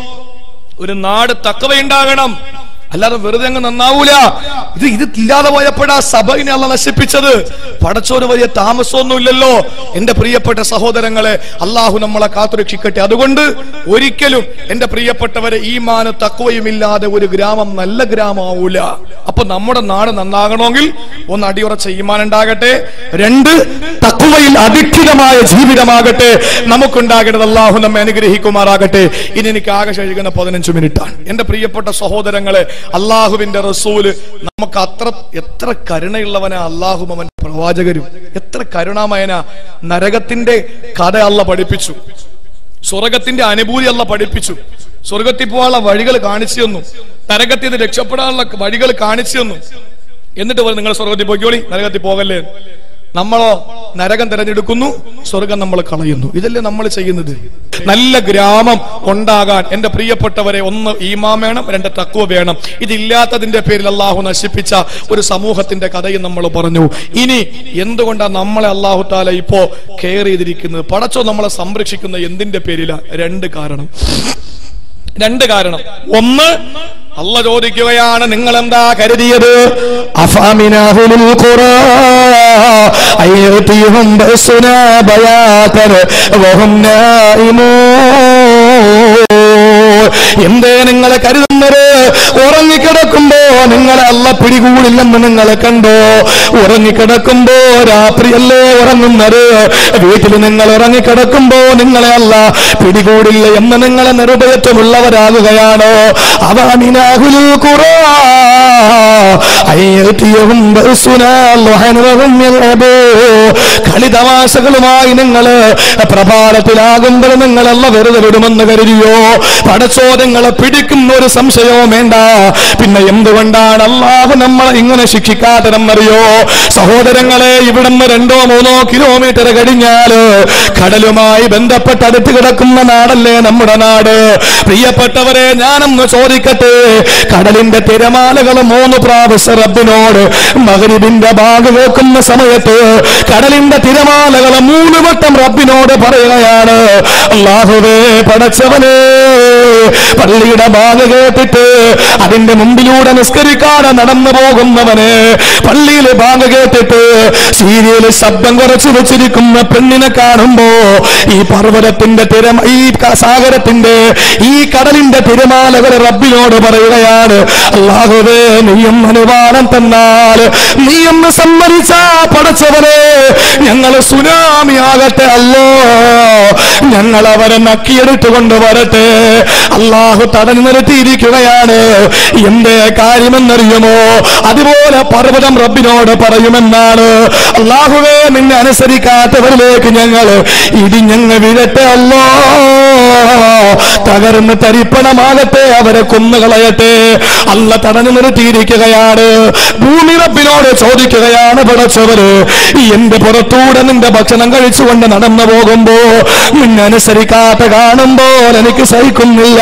ഒരു നാട് തക്കവയുണ്ടാകണം അല്ലാതെ വെറുതെ അങ്ങ് നന്നാവൂല ഇത് ഇത് ഇല്ലാതെ പോയപ്പോഴാ സഭയിനെ അല്ല നശിപ്പിച്ചത് പടച്ചോന് വലിയ താമസമൊന്നുമില്ലല്ലോ എന്റെ പ്രിയപ്പെട്ട സഹോദരങ്ങളെ അള്ളാഹു നമ്മളെ കാത്തുരക്ഷിക്കട്ടെ അതുകൊണ്ട് ഒരിക്കലും എന്റെ പ്രിയപ്പെട്ടവരെ ഈ മാന തക്കവയുമില്ലാതെ ഒരു ഗ്രാമം നല്ല ഗ്രാമാവൂല അപ്പൊ നമ്മുടെ നാട് നന്നാകണമെങ്കിൽ ഒന്ന് അടിയുറച്ച ഈമാൻ ഉണ്ടാകട്ടെ രണ്ട് തക്കുവയിൽ അധിഷ്ഠിതമായ ജീവിതമാകട്ടെ നമുക്കുണ്ടാകേണ്ടത് അള്ളാഹു നമ്മെ അനുഗ്രഹിക്കുമാറാകട്ടെ ഇനി എനിക്ക് ആകെ കഴിയുന്ന പതിനഞ്ച് മിനിറ്റാണ് എന്റെ പ്രിയപ്പെട്ട സഹോദരങ്ങളെ അള്ളാഹുവിന്റെ റസൂല് നമുക്ക് അത്ര എത്ര കരുണയുള്ളവനാ അള്ളാഹു അവൻ പ്രവാചകരും എത്ര കരുണാമയന നരകത്തിന്റെ കഥ അല്ല പഠിപ്പിച്ചു സ്വർഗത്തിന്റെ അനുഭൂതി അല്ല പഠിപ്പിച്ചു സ്വർഗത്തിൽ പോകാനുള്ള വഴികൾ കാണിച്ചു തന്നു നരകത്തിൽ നിന്ന് രക്ഷപ്പെടാനുള്ള വഴികൾ കാണിച്ചു തന്നു എന്നിട്ട് പറഞ്ഞു നിങ്ങൾ സ്വർഗത്തിൽ പോയിക്കോളി നരകത്തിൽ പോകല്ലേ നമ്മളോ നരകം തിരഞ്ഞെടുക്കുന്നു സ്വർഗം നമ്മൾ കളയുന്നു ഇതല്ലേ നമ്മൾ ചെയ്യുന്നത് നല്ല ഗ്രാമം ഉണ്ടാകാൻ എന്റെ പ്രിയപ്പെട്ടവരെ ഒന്ന് ഈമാം വേണം രണ്ട് തക്കുവ വേണം ഇതില്ലാത്തതിന്റെ പേരിൽ അള്ളാഹു നശിപ്പിച്ച ഒരു സമൂഹത്തിന്റെ കഥയും നമ്മൾ പറഞ്ഞു ഇനി എന്തുകൊണ്ടാണ് നമ്മളെ അള്ളാഹു താല ഇപ്പോ കെയർ ചെയ്തിരിക്കുന്നത് പടച്ചോ നമ്മളെ സംരക്ഷിക്കുന്ന എന്തിന്റെ പേരില രണ്ട് കാരണം രണ്ട് കാരണം ഒന്ന് അല്ല ചോദിക്കുകയാണ് നിങ്ങൾ എന്താ കരുതിയത് അഫാമിനാഹുൽ ഖുറാ അയ്യതിഹും ബസുനാ ബയാതൻ വഹും നായിമൂൻ എന്തേ നിങ്ങളെ കരുതുന്നത് ഉറങ്ങിക്കിടക്കുമ്പോ നിങ്ങളെ അല്ല പിടികൂടില്ലെന്ന് നിങ്ങളെ കണ്ടോ ഉറങ്ങിക്കിടക്കുമ്പോ രാത്രിയല്ലേ ഉറങ്ങുന്നത് വീട്ടിൽ നിങ്ങൾ ഉറങ്ങിക്കിടക്കുമ്പോ നിങ്ങളെ അല്ല പിടികൂടില്ല എന്ന് നിങ്ങളെ നിർഭയത്വമുള്ളവരാകുകയാണോ അവാമിനാഹുൽ ഖുറാ അയ്യതിഹും ബസുനാ ളുഹൻ വഹും യൽഅബൂ കളിതമാശകളുമായി നിങ്ങള് പ്രഭാതത്തിലാകുമ്പോൾ നിങ്ങളല്ല വെറുതെ വിടുമെന്ന് കരുതിയോ പടച്ചോദങ്ങളെ പിടിക്കുന്ന ഒരു സംശയവും വേണ്ട പിന്നെ എന്തുകൊണ്ടാണ് അള്ളാഹു നമ്മളെ ഇങ്ങനെ ശിക്ഷിക്കാത്തതെന്നറിയോ സഹോദരങ്ങളെ ഇവിടുന്ന് രണ്ടോ മൂന്നോ കിലോമീറ്റർ കഴിഞ്ഞാല് കടലുമായി ബന്ധപ്പെട്ട് അടുത്ത് കിടക്കുന്ന നാടല്ലേ നമ്മുടെ നാട് പ്രിയപ്പെട്ടവരെ ഞാനൊന്ന് ചോദിക്കട്ടെ കടലിന്റെ തിരമാലകൾ മൂന്ന് പ്രാവശ്യം റബ്ബിനോട് മകരിബിന്റെ ബാഗ് കേൾക്കുന്ന സമയത്ത് കടലിന്റെ തിരമാലകൾ മൂന്ന് വട്ടം റബ്ബിനോട് പറയുകയാണ് അള്ളാഹുവേ പടച്ചവനേ പള്ളിയുടെ ബാധ കേട്ടിട്ട് അതിന്റെ മുമ്പിലൂടെ നിസ്കരിക്കാതെ നടന്നു പോകുന്നവന് പള്ളിയിലെ ബാധ കേട്ടിട്ട് സീരിയല് ശബ്ദം കുറച്ചു വെച്ചിരിക്കുന്ന പെണ്ണിനെ കാണുമ്പോ ഈ പർവ്വതത്തിന്റെ തിര ഈ ക- സാഗരത്തിന്റെ ഈ കടലിന്റെ തിരമാലകൾ റബ്ബിനോട് പറയുകയാണ് അള്ളാഹുവേ നീയും അനുവാദം തന്നാൽ നീയൊന്ന് സമ്മതിച്ച പടച്ചവരെ ഞങ്ങൾ സുനാമി ആകട്ടെ അല്ലോ ഞങ്ങൾ അവരെ നക്കിയെടുത്തു കൊണ്ടുവരട്ടെ അള്ളാഹു തടഞ്ഞു നിർത്തിയിരിക്കുകയാണ് എന്റെ കാര്യമെന്നറിയുമോ അതുപോലെ പർവ്വതം റബ്ബിനോട് പറയുമെന്നാണ് അള്ളാഹുവേ നിന്നെ അനുസരിക്കാത്തവരിലേക്ക് ഞങ്ങൾ ഇടിഞ്ഞങ്ങ് വീഴട്ടെ അല്ലോ തകർന്ന് തരിപ്പണമാകട്ടെ അവരെ കൊന്നുകളയട്ടെ അല്ല തടഞ്ഞു നിർത്തിയിരിക്കുകയാണ് ഭൂമി റബ്ബിനോട് ചോദിക്കുകയാണ് പടച്ചവര് എന്റെ പുറത്തൂടെ നിന്റെ ഭക്ഷണം കഴിച്ചുകൊണ്ട് നടന്നു പോകുമ്പോ നിന്നെ അനുസരിക്കാത്ത കാണുമ്പോൾ എനിക്ക് സഹിക്കുന്നില്ല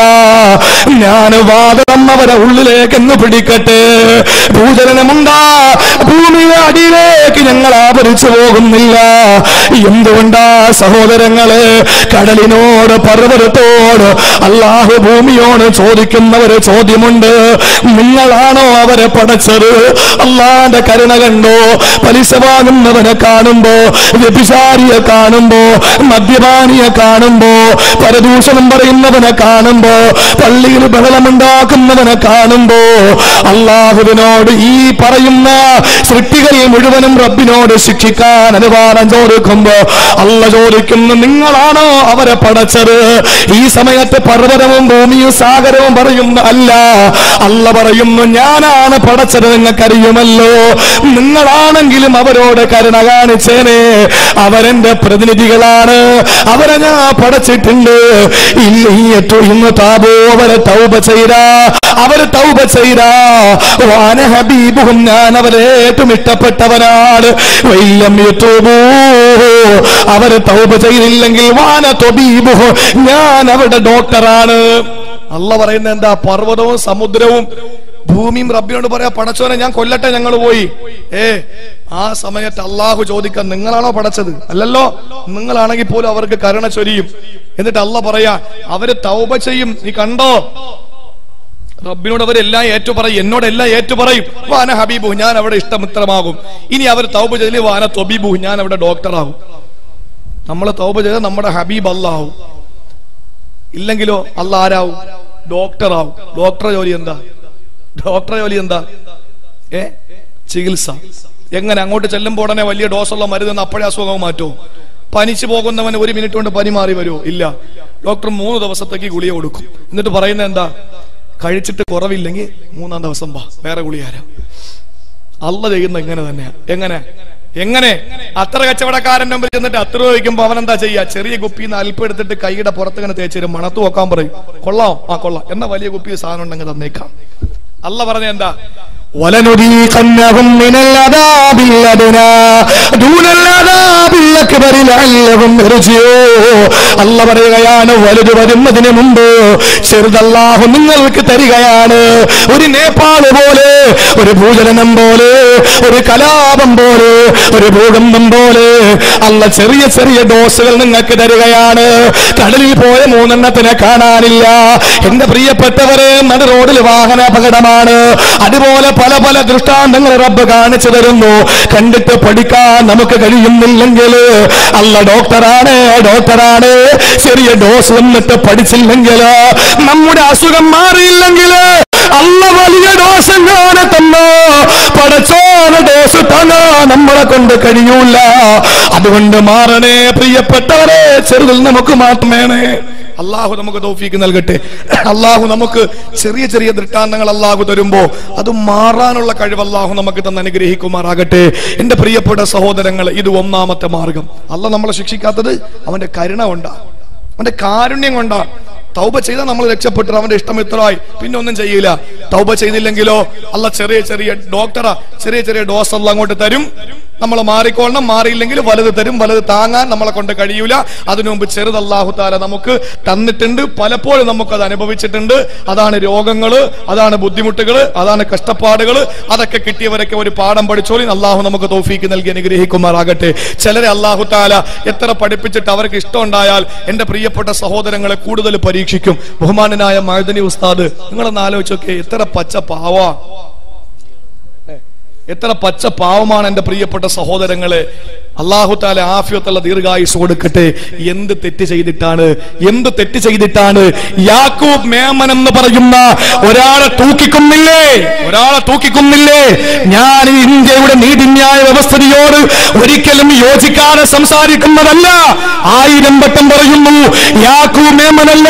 ഞാൻ വാദം അവരെ ഉള്ളിലേക്ക് എന്ന് പിടിക്കട്ടെ ഭൂചലനമുണ്ടാ ഭൂമിയുടെ അടിയിലേക്ക് ഞങ്ങൾ ആവരിച്ചു പോകുന്നില്ല എന്തുകൊണ്ടാ സഹോദരങ്ങളെ കടലിനോട് പർവ്വതത്തോട് അള്ളാഹു ഭൂമിയോട് ചോദിക്കുന്ന ഒരു ചോദ്യമുണ്ട് നിങ്ങളാണോ അവരെ പടച്ചത് അള്ളാന്റെ കരുണ കണ്ടോ പലിശ വാങ്ങുന്നവനെ കാണുമ്പോ വ്യഭിചാരിയെ കാണുമ്പോ മദ്യപാനിയെ കാണുമ്പോ പരദൂഷണം പറയുന്നവനെ കാണുമ്പോ പള്ളിയിൽ ബഹളമുണ്ടാക്കുന്നവനെ കാണുമ്പോ അള്ളാഹുവിനോട് ഈ പറയുന്ന സൃഷ്ടികളിൽ മുഴുവനും റബ്ബിനോട് ശിക്ഷിക്കാൻ അനുവാദം ചോദിക്കുമ്പോ അല്ല ചോദിക്കുന്നു നിങ്ങളാണോ അവരെ പടച്ചത് ഈ സമയത്ത് പർവ്വതവും ഭൂമിയും സാഗരവും പറയുന്ന അല്ല അല്ല പറയുന്നു ഞാനാണ് പടച്ചത് നിങ്ങൾക്കറിയുമല്ലോ നിങ്ങളാണെങ്കിലും അവരോട് കരുണ കാണിച്ചേനെ അവരെന്റെ പ്രതിനിധികളാണ് അവരെ ഞാൻ പടച്ചിട്ടുണ്ട് ഇല്ല ഈ ഏറ്റവും ഇന്ന് താപോ അവരെ തൗപ ചെയ്ത അവര് തൗപ ചെയ്ത വാന ഹബീബുഹും ഞാൻ അവരെ ഏറ്റവും ഇഷ്ടപ്പെട്ടവനാണ് വൈലം യതൂബൂ അവര് തൗപ ചെയ്തില്ലെങ്കിൽ വാന തൊബീബുഹു ഞാൻ അവരുടെ ഡോക്ടറാണ് അല്ല പറയുന്ന എന്താ പർവ്വതവും സമുദ്രവും ഭൂമിയും റബ്ബിനോട് പറയാ പടച്ചോനെ ഞാൻ കൊല്ലട്ടെ ഞങ്ങൾ പോയി ഏ ആ സമയത്ത് അള്ളാഹു ചോദിക്കാൻ നിങ്ങളാണോ പടച്ചത് അല്ലല്ലോ നിങ്ങളാണെങ്കിൽ പോലും അവർക്ക് കരുണ ചൊരിയും എന്നിട്ട് അല്ല പറയാ അവര് തൗബ ചെയ്യും നീ കണ്ടോ റബ്ബിനോട് അവരെല്ലാം ഏറ്റു പറയും എന്നോട് എല്ലാം ഏറ്റു പറയും വാന ഹബീബു ഞാൻ അവിടെ ഇഷ്ടമിത്രമാകും ഇനി അവർ തൗബ ചെയ്തില്ല വാന തൊബീബു ഞാൻ അവിടെ ഡോക്ടറാകും നമ്മൾ തൗബ ചെയ്താൽ നമ്മുടെ ഹബീബ് അല്ലാവും ഇല്ലെങ്കിലോ അല്ല ആരാവും ഡോക്ടറാവും ഡോക്ടറെ ജോലി എന്താ ഡോക്ടറെ ജോലി എന്താ ഏ ചികിത്സ എങ്ങനെ അങ്ങോട്ട് ചെല്ലുമ്പോൾ ഉടനെ വലിയ ഡോസുള്ള മരുന്ന് അപ്പോഴേ അസുഖം മാറ്റുമോ പനിച്ചു പോകുന്നവന് ഒരു മിനിറ്റ് കൊണ്ട് പനി മാറി വരുമോ ഇല്ല ഡോക്ടർ മൂന്ന് ദിവസത്തേക്ക് ഗുളിക കൊടുക്കും എന്നിട്ട് പറയുന്നത് എന്താ കഴിച്ചിട്ട് കുറവില്ലെങ്കിൽ മൂന്നാം ദിവസം വാ വേറെ ഗുളിയാരാ അല്ല ചെയ്യുന്ന എങ്ങനെ തന്നെയാ എങ്ങനെ എങ്ങനെ അത്ര കച്ചവടക്കാരന്റെ മുമ്പിൽ ചെന്നിട്ട് അത്ര ചോദിക്കുമ്പോ അവൻ എന്താ ചെയ്യാ ചെറിയ കുപ്പിന്ന് അല്പം എടുത്തിട്ട് കൈയുടെ പുറത്ത് ഇങ്ങനെ തേച്ചിരും മണത്ത് നോക്കാൻ പറയും കൊള്ളാം ആ കൊള്ളാം എന്നാ വലിയ കുപ്പി സാധനം ഉണ്ടെങ്കിൽ തന്നേക്കാം അല്ല പറഞ്ഞ എന്താ ولنذيقنهم من العذاب الأدنى دون العذاب الأكبر لعلهم يرجعون അല്ല പറയുകയാണ് വലുത് വരുന്നതിന് മുമ്പ് ചെറുതല്ലാഹു നിങ്ങൾക്ക് തരികയാണ് ഒരു നേപ്പാള് പോലെ ഒരു ഭൂചലനം പോലെ ഒരു കലാപം പോലെ ഒരു ഭൂകമ്പം പോലെ അല്ല ചെറിയ ചെറിയ ഡോസുകൾ നിങ്ങൾക്ക് തരികയാണ് കടലിൽ പോയ മൂന്നെണ്ണത്തിനെ കാണാനില്ല എന്റെ പ്രിയപ്പെട്ടവരെ നട റോഡിൽ വാഹന അപകടമാണ് അതുപോലെ പല പല ദൃഷ്ടാന്തങ്ങൾ റബ്ബ് കാണിച്ചു തരുന്നു കണ്ടിട്ട് പഠിക്കാൻ നമുക്ക് കഴിയുന്നില്ലെങ്കിൽ അല്ല ഡോക്ടറാണ് ഡോക്ടറാണ് ചെറിയ ഡോസ് വന്നിട്ട് പഠിച്ചില്ലെങ്കിൽ നമ്മുടെ അസുഖം മാറിയില്ലെങ്കിൽ അല്ല വലിയ ഡോസ് എങ്ങാനെ തന്നോ പടച്ചോന ഡോസ് തന്നോ നമ്മളെ കൊണ്ട് കഴിയൂല അതുകൊണ്ട് മാറണേ പ്രിയപ്പെട്ടവരെ ചെറുതിൽ നമുക്ക് മാറ്റമേണേ അള്ളാഹു നമുക്ക് തൗഫീക്ക് നൽകട്ടെ അള്ളാഹു നമുക്ക് ചെറിയ ചെറിയ ദൃഷ്ടാന്തങ്ങൾ അള്ളാഹു തരുമ്പോ അത് മാറാനുള്ള കഴിവ് അള്ളാഹു നമുക്ക് തന്നെ അനുഗ്രഹിക്കുമാറാകട്ടെ എന്റെ പ്രിയപ്പെട്ട സഹോദരങ്ങൾ ഇത് ഒന്നാമത്തെ മാർഗം അല്ല നമ്മളെ ശിക്ഷിക്കാത്തത് അവന്റെ കരുണ കൊണ്ടാ അവന്റെ കാരുണ്യം കൊണ്ടാ തൗബ ചെയ്താൽ നമ്മൾ രക്ഷപ്പെട്ടു അവന്റെ ഇഷ്ടം ഇത്രമായി പിന്നെ ഒന്നും ചെയ്യില്ല തൗബ ചെയ്തില്ലെങ്കിലോ അല്ല ചെറിയ ചെറിയ ഡോക്ടറാ ചെറിയ ചെറിയ ഡോസ് അല്ല അങ്ങോട്ട് തരും നമ്മൾ മാറിക്കൊള്ളണം മാറിയില്ലെങ്കിൽ വലുത് തരും വലുത് താങ്ങാൻ നമ്മളെ കൊണ്ട് കഴിയൂല അതിനു മുമ്പ് ചെറുത് അള്ളാഹു താല നമുക്ക് തന്നിട്ടുണ്ട് പലപ്പോഴും നമുക്ക് അത് അനുഭവിച്ചിട്ടുണ്ട് അതാണ് രോഗങ്ങള് അതാണ് ബുദ്ധിമുട്ടുകള് അതാണ് കഷ്ടപ്പാടുകള് അതൊക്കെ കിട്ടിയവരൊക്കെ ഒരു പാഠം പഠിച്ചോളി അള്ളാഹു നമുക്ക് തോഫീക്ക് നൽകി അനുഗ്രഹിക്കുമാറാകട്ടെ ചിലരെ അള്ളാഹു താല എത്ര പഠിപ്പിച്ചിട്ട് അവർക്ക് ഇഷ്ടമുണ്ടായാൽ എന്റെ പ്രിയപ്പെട്ട സഹോദരങ്ങളെ കൂടുതൽ പരീക്ഷിക്കും ബഹുമാനനായ മഴദനി ഉസ്താദ് നിങ്ങളൊന്ന് ആലോചിച്ചൊക്കെ എത്ര പച്ച പാവാ എത്ര പച്ച പാവമാണ് എന്റെ പ്രിയപ്പെട്ട സഹോദരങ്ങളെ അള്ളാഹു താല ആഫിയത്തുള്ള ദീർഘായുസ് കൊടുക്കട്ടെ എന്ത് തെറ്റ് ചെയ്തിട്ടാണ് എന്ത് തെറ്റ് ചെയ്തിട്ടാണ് യാക്കൂബ് മേമൻ എന്ന് പറയുന്ന ഒരാളെ തൂക്കിക്കൊന്നില്ലേ ഒരാളെ തൂക്കിക്കൊന്നില്ലേ ഞാൻ ഈ ഇന്ത്യയുടെ നീതിന്യായ വ്യവസ്ഥയോട് ഒരിക്കലും യോജിക്കാതെ സംസാരിക്കുന്നതല്ല ആയിരം വട്ടം പറയുന്നു യാക്കൂബ് മേമനല്ല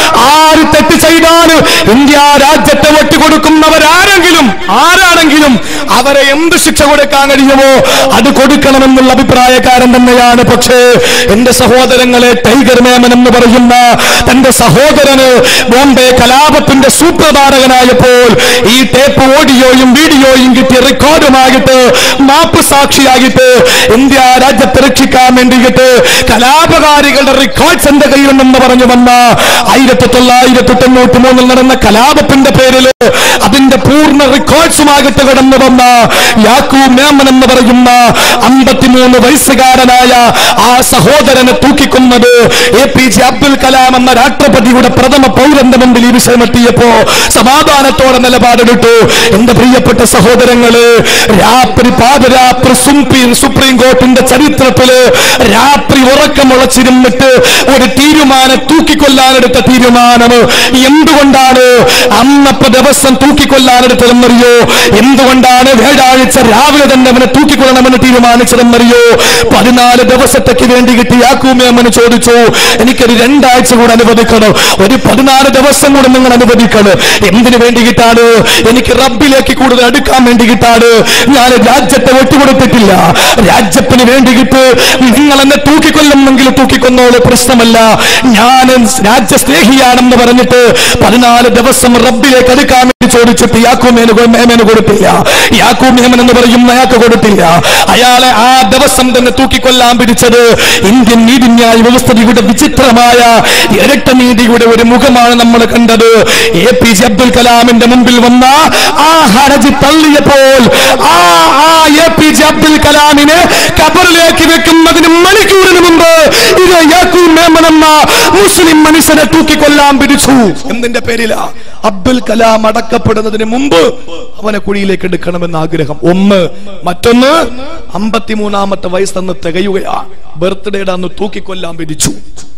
ആര് തെറ്റ് ചെയ്താൽ ഇന്ത്യ രാജ്യത്തെ വെട്ടിക്കൊടുക്കുന്നവരാരെങ്കിലും ആരാണെങ്കിലും അവരെ എന്ത് ശിക്ഷ കൊടുക്കാൻ കഴിയുമോ അത് കൊടുക്കണമെന്നുള്ള അഭിപ്രായക്കാരൻ തന്നെയാണ് പക്ഷേ എന്റെ സഹോദരങ്ങളെ ടൈഗർ മേമൻ എന്ന് പറയുന്ന തന്റെ സഹോദരന് ബോംബെ കലാപത്തിന്റെ സൂത്രധാരകനായപ്പോൾ ഈ ടേപ്പ് ഓഡിയോയും വീഡിയോയും കിട്ടിയ റെക്കോർഡുമായിട്ട് മാപ്പ് സാക്ഷിയായിട്ട് ഇന്ത്യ രാജ്യത്തെ രക്ഷിക്കാൻ വേണ്ടിയിട്ട് കലാപകാരികളുടെ റെക്കോർഡ്സ് എന്റെ കയ്യിലുണ്ടെന്ന് പറഞ്ഞു വന്ന ആയിരത്തി തൊള്ളായിരത്തി തൊണ്ണൂറ്റി മൂന്നിൽ നടന്ന കലാപത്തിന്റെ പേരിൽ അതിന്റെ പൂർണ്ണ റെക്കോർഡ്സുമായിട്ട് കടന്നു വന്ന യാക്കൂ മേമൻ എന്ന് പറയുന്ന അമ്പത്തിമൂന്ന് വയസ്സുകാരനായ ആ സഹോദരനെ തൂക്കിക്കൊന്നത് A P J Abdul Kalam എന്ന രാഷ്ട്രപതിയുടെ പ്രഥമ പൗരന്റെ മുമ്പിൽ ഈ വിഷയം എത്തിയപ്പോ സമാധാനത്തോടെ നിലപാടെടുത്തു എന്റെ പ്രിയപ്പെട്ട സഹോദരങ്ങള് രാത്രി പാതരാത്രി സുപ്രീം സുപ്രീം കോർട്ടിന്റെ ചരിത്രത്തില് രാത്രി ഉറക്കമുളച്ചിരുന്നിട്ട് ഒരു തീരുമാനം തൂക്കിക്കൊല്ലാനെടുത്ത തീരുമാനം എന്തുകൊണ്ടാണ് അന്നപ്പ ദിവസം തൂക്കിക്കൊല്ലാനെടുത്തതെന്നറിയോ എന്തുകൊണ്ടാണ് വ്യാഴാഴ്ച രാവിലെ തന്നെ അവനെ തൂക്കിക്കൊള്ളണമെന്ന് തീരുമാനിച്ചതെന്നറിയോ പതിനാല് ദിവസത്തേക്ക് വേണ്ടി കിട്ടി യാക്കൂമേമ്മന് ചോദിച്ചു എനിക്കൊരു രണ്ടാഴ്ച കൂടെ അനുവദിക്കണം ഒരു പതിനാല് ദിവസം കൂടെ നിങ്ങൾ അനുവദിക്കണം എന്തിനു വേണ്ടിയിട്ടാണ് എനിക്ക് റബ്ബിലേക്ക് കൂടുതൽ അടുക്കാൻ വേണ്ടിയിട്ടാണ് ഞാൻ രാജ്യത്തെ വിട്ടുകൊടുത്തിട്ടില്ല രാജ്യത്തിന് വേണ്ടിയിട്ട് നിങ്ങൾ എന്നെ തൂക്കിക്കൊല്ലുമെങ്കിൽ തൂക്കിക്കൊന്നോളൂ പ്രശ്നമല്ല ഞാൻ രാജ്യസ്നേഹിയാണെന്ന് പറഞ്ഞിട്ട് പതിനാല് ദിവസം റബ്ബിലേക്ക് അടുക്കാൻ വേണ്ടി ചോദിച്ചിട്ട് യാക്കൂമേന് കൊ- മേമേന് കൊടുത്തില്ല യാക്കൂ മേമൻ എന്ന് പറയുന്ന അയാൾക്ക് കൊടുത്തില്ല അയാളെ ആ ദിവസം തന്നെ തൂക്കിക്കൊല്ലാൻ പിടിച്ചത് ഇന്ത്യൻ നീതിന്യായ വ്യവസ്ഥയുടെ വിചിത്രമായ ഇരട്ടനീതിയുടെ ഒരു മുഖമാണ് നമ്മൾ കണ്ടത് എ പി ജെ അബ്ദുൽ കലാമിന്റെ മുമ്പിൽ വന്ന ആ ഹർജി തള്ളിയപ്പോൾ ആ ആ എ പി ജെ അബ്ദുൽ കലാമിനെ കബറിലേക്ക് വെക്കുന്നതിന് മണിക്കൂറിന് മുമ്പ് ഇത് യാക്കൂ മേമൻ എന്ന മുസ്ലിം മനുഷ്യനെ തൂക്കിക്കൊല്ലാൻ പിടിച്ചു എന്തിന്റെ പേരിലാ അബ്ദുൽ കലാം അടക്കപ്പെടുന്നതിന് മുമ്പ് അവനെ കുഴിയിലേക്ക് എടുക്കണമെന്ന് ആഗ്രഹം ഒന്ന് മറ്റൊന്ന് അമ്പത്തിമൂന്നാമത്തെ വയസ്സന്ന് തികയുകയാ ബർത്ത്ഡേയുടെ അന്ന് തൂക്കിക്കൊല്ലാൻ പിരിച്ചു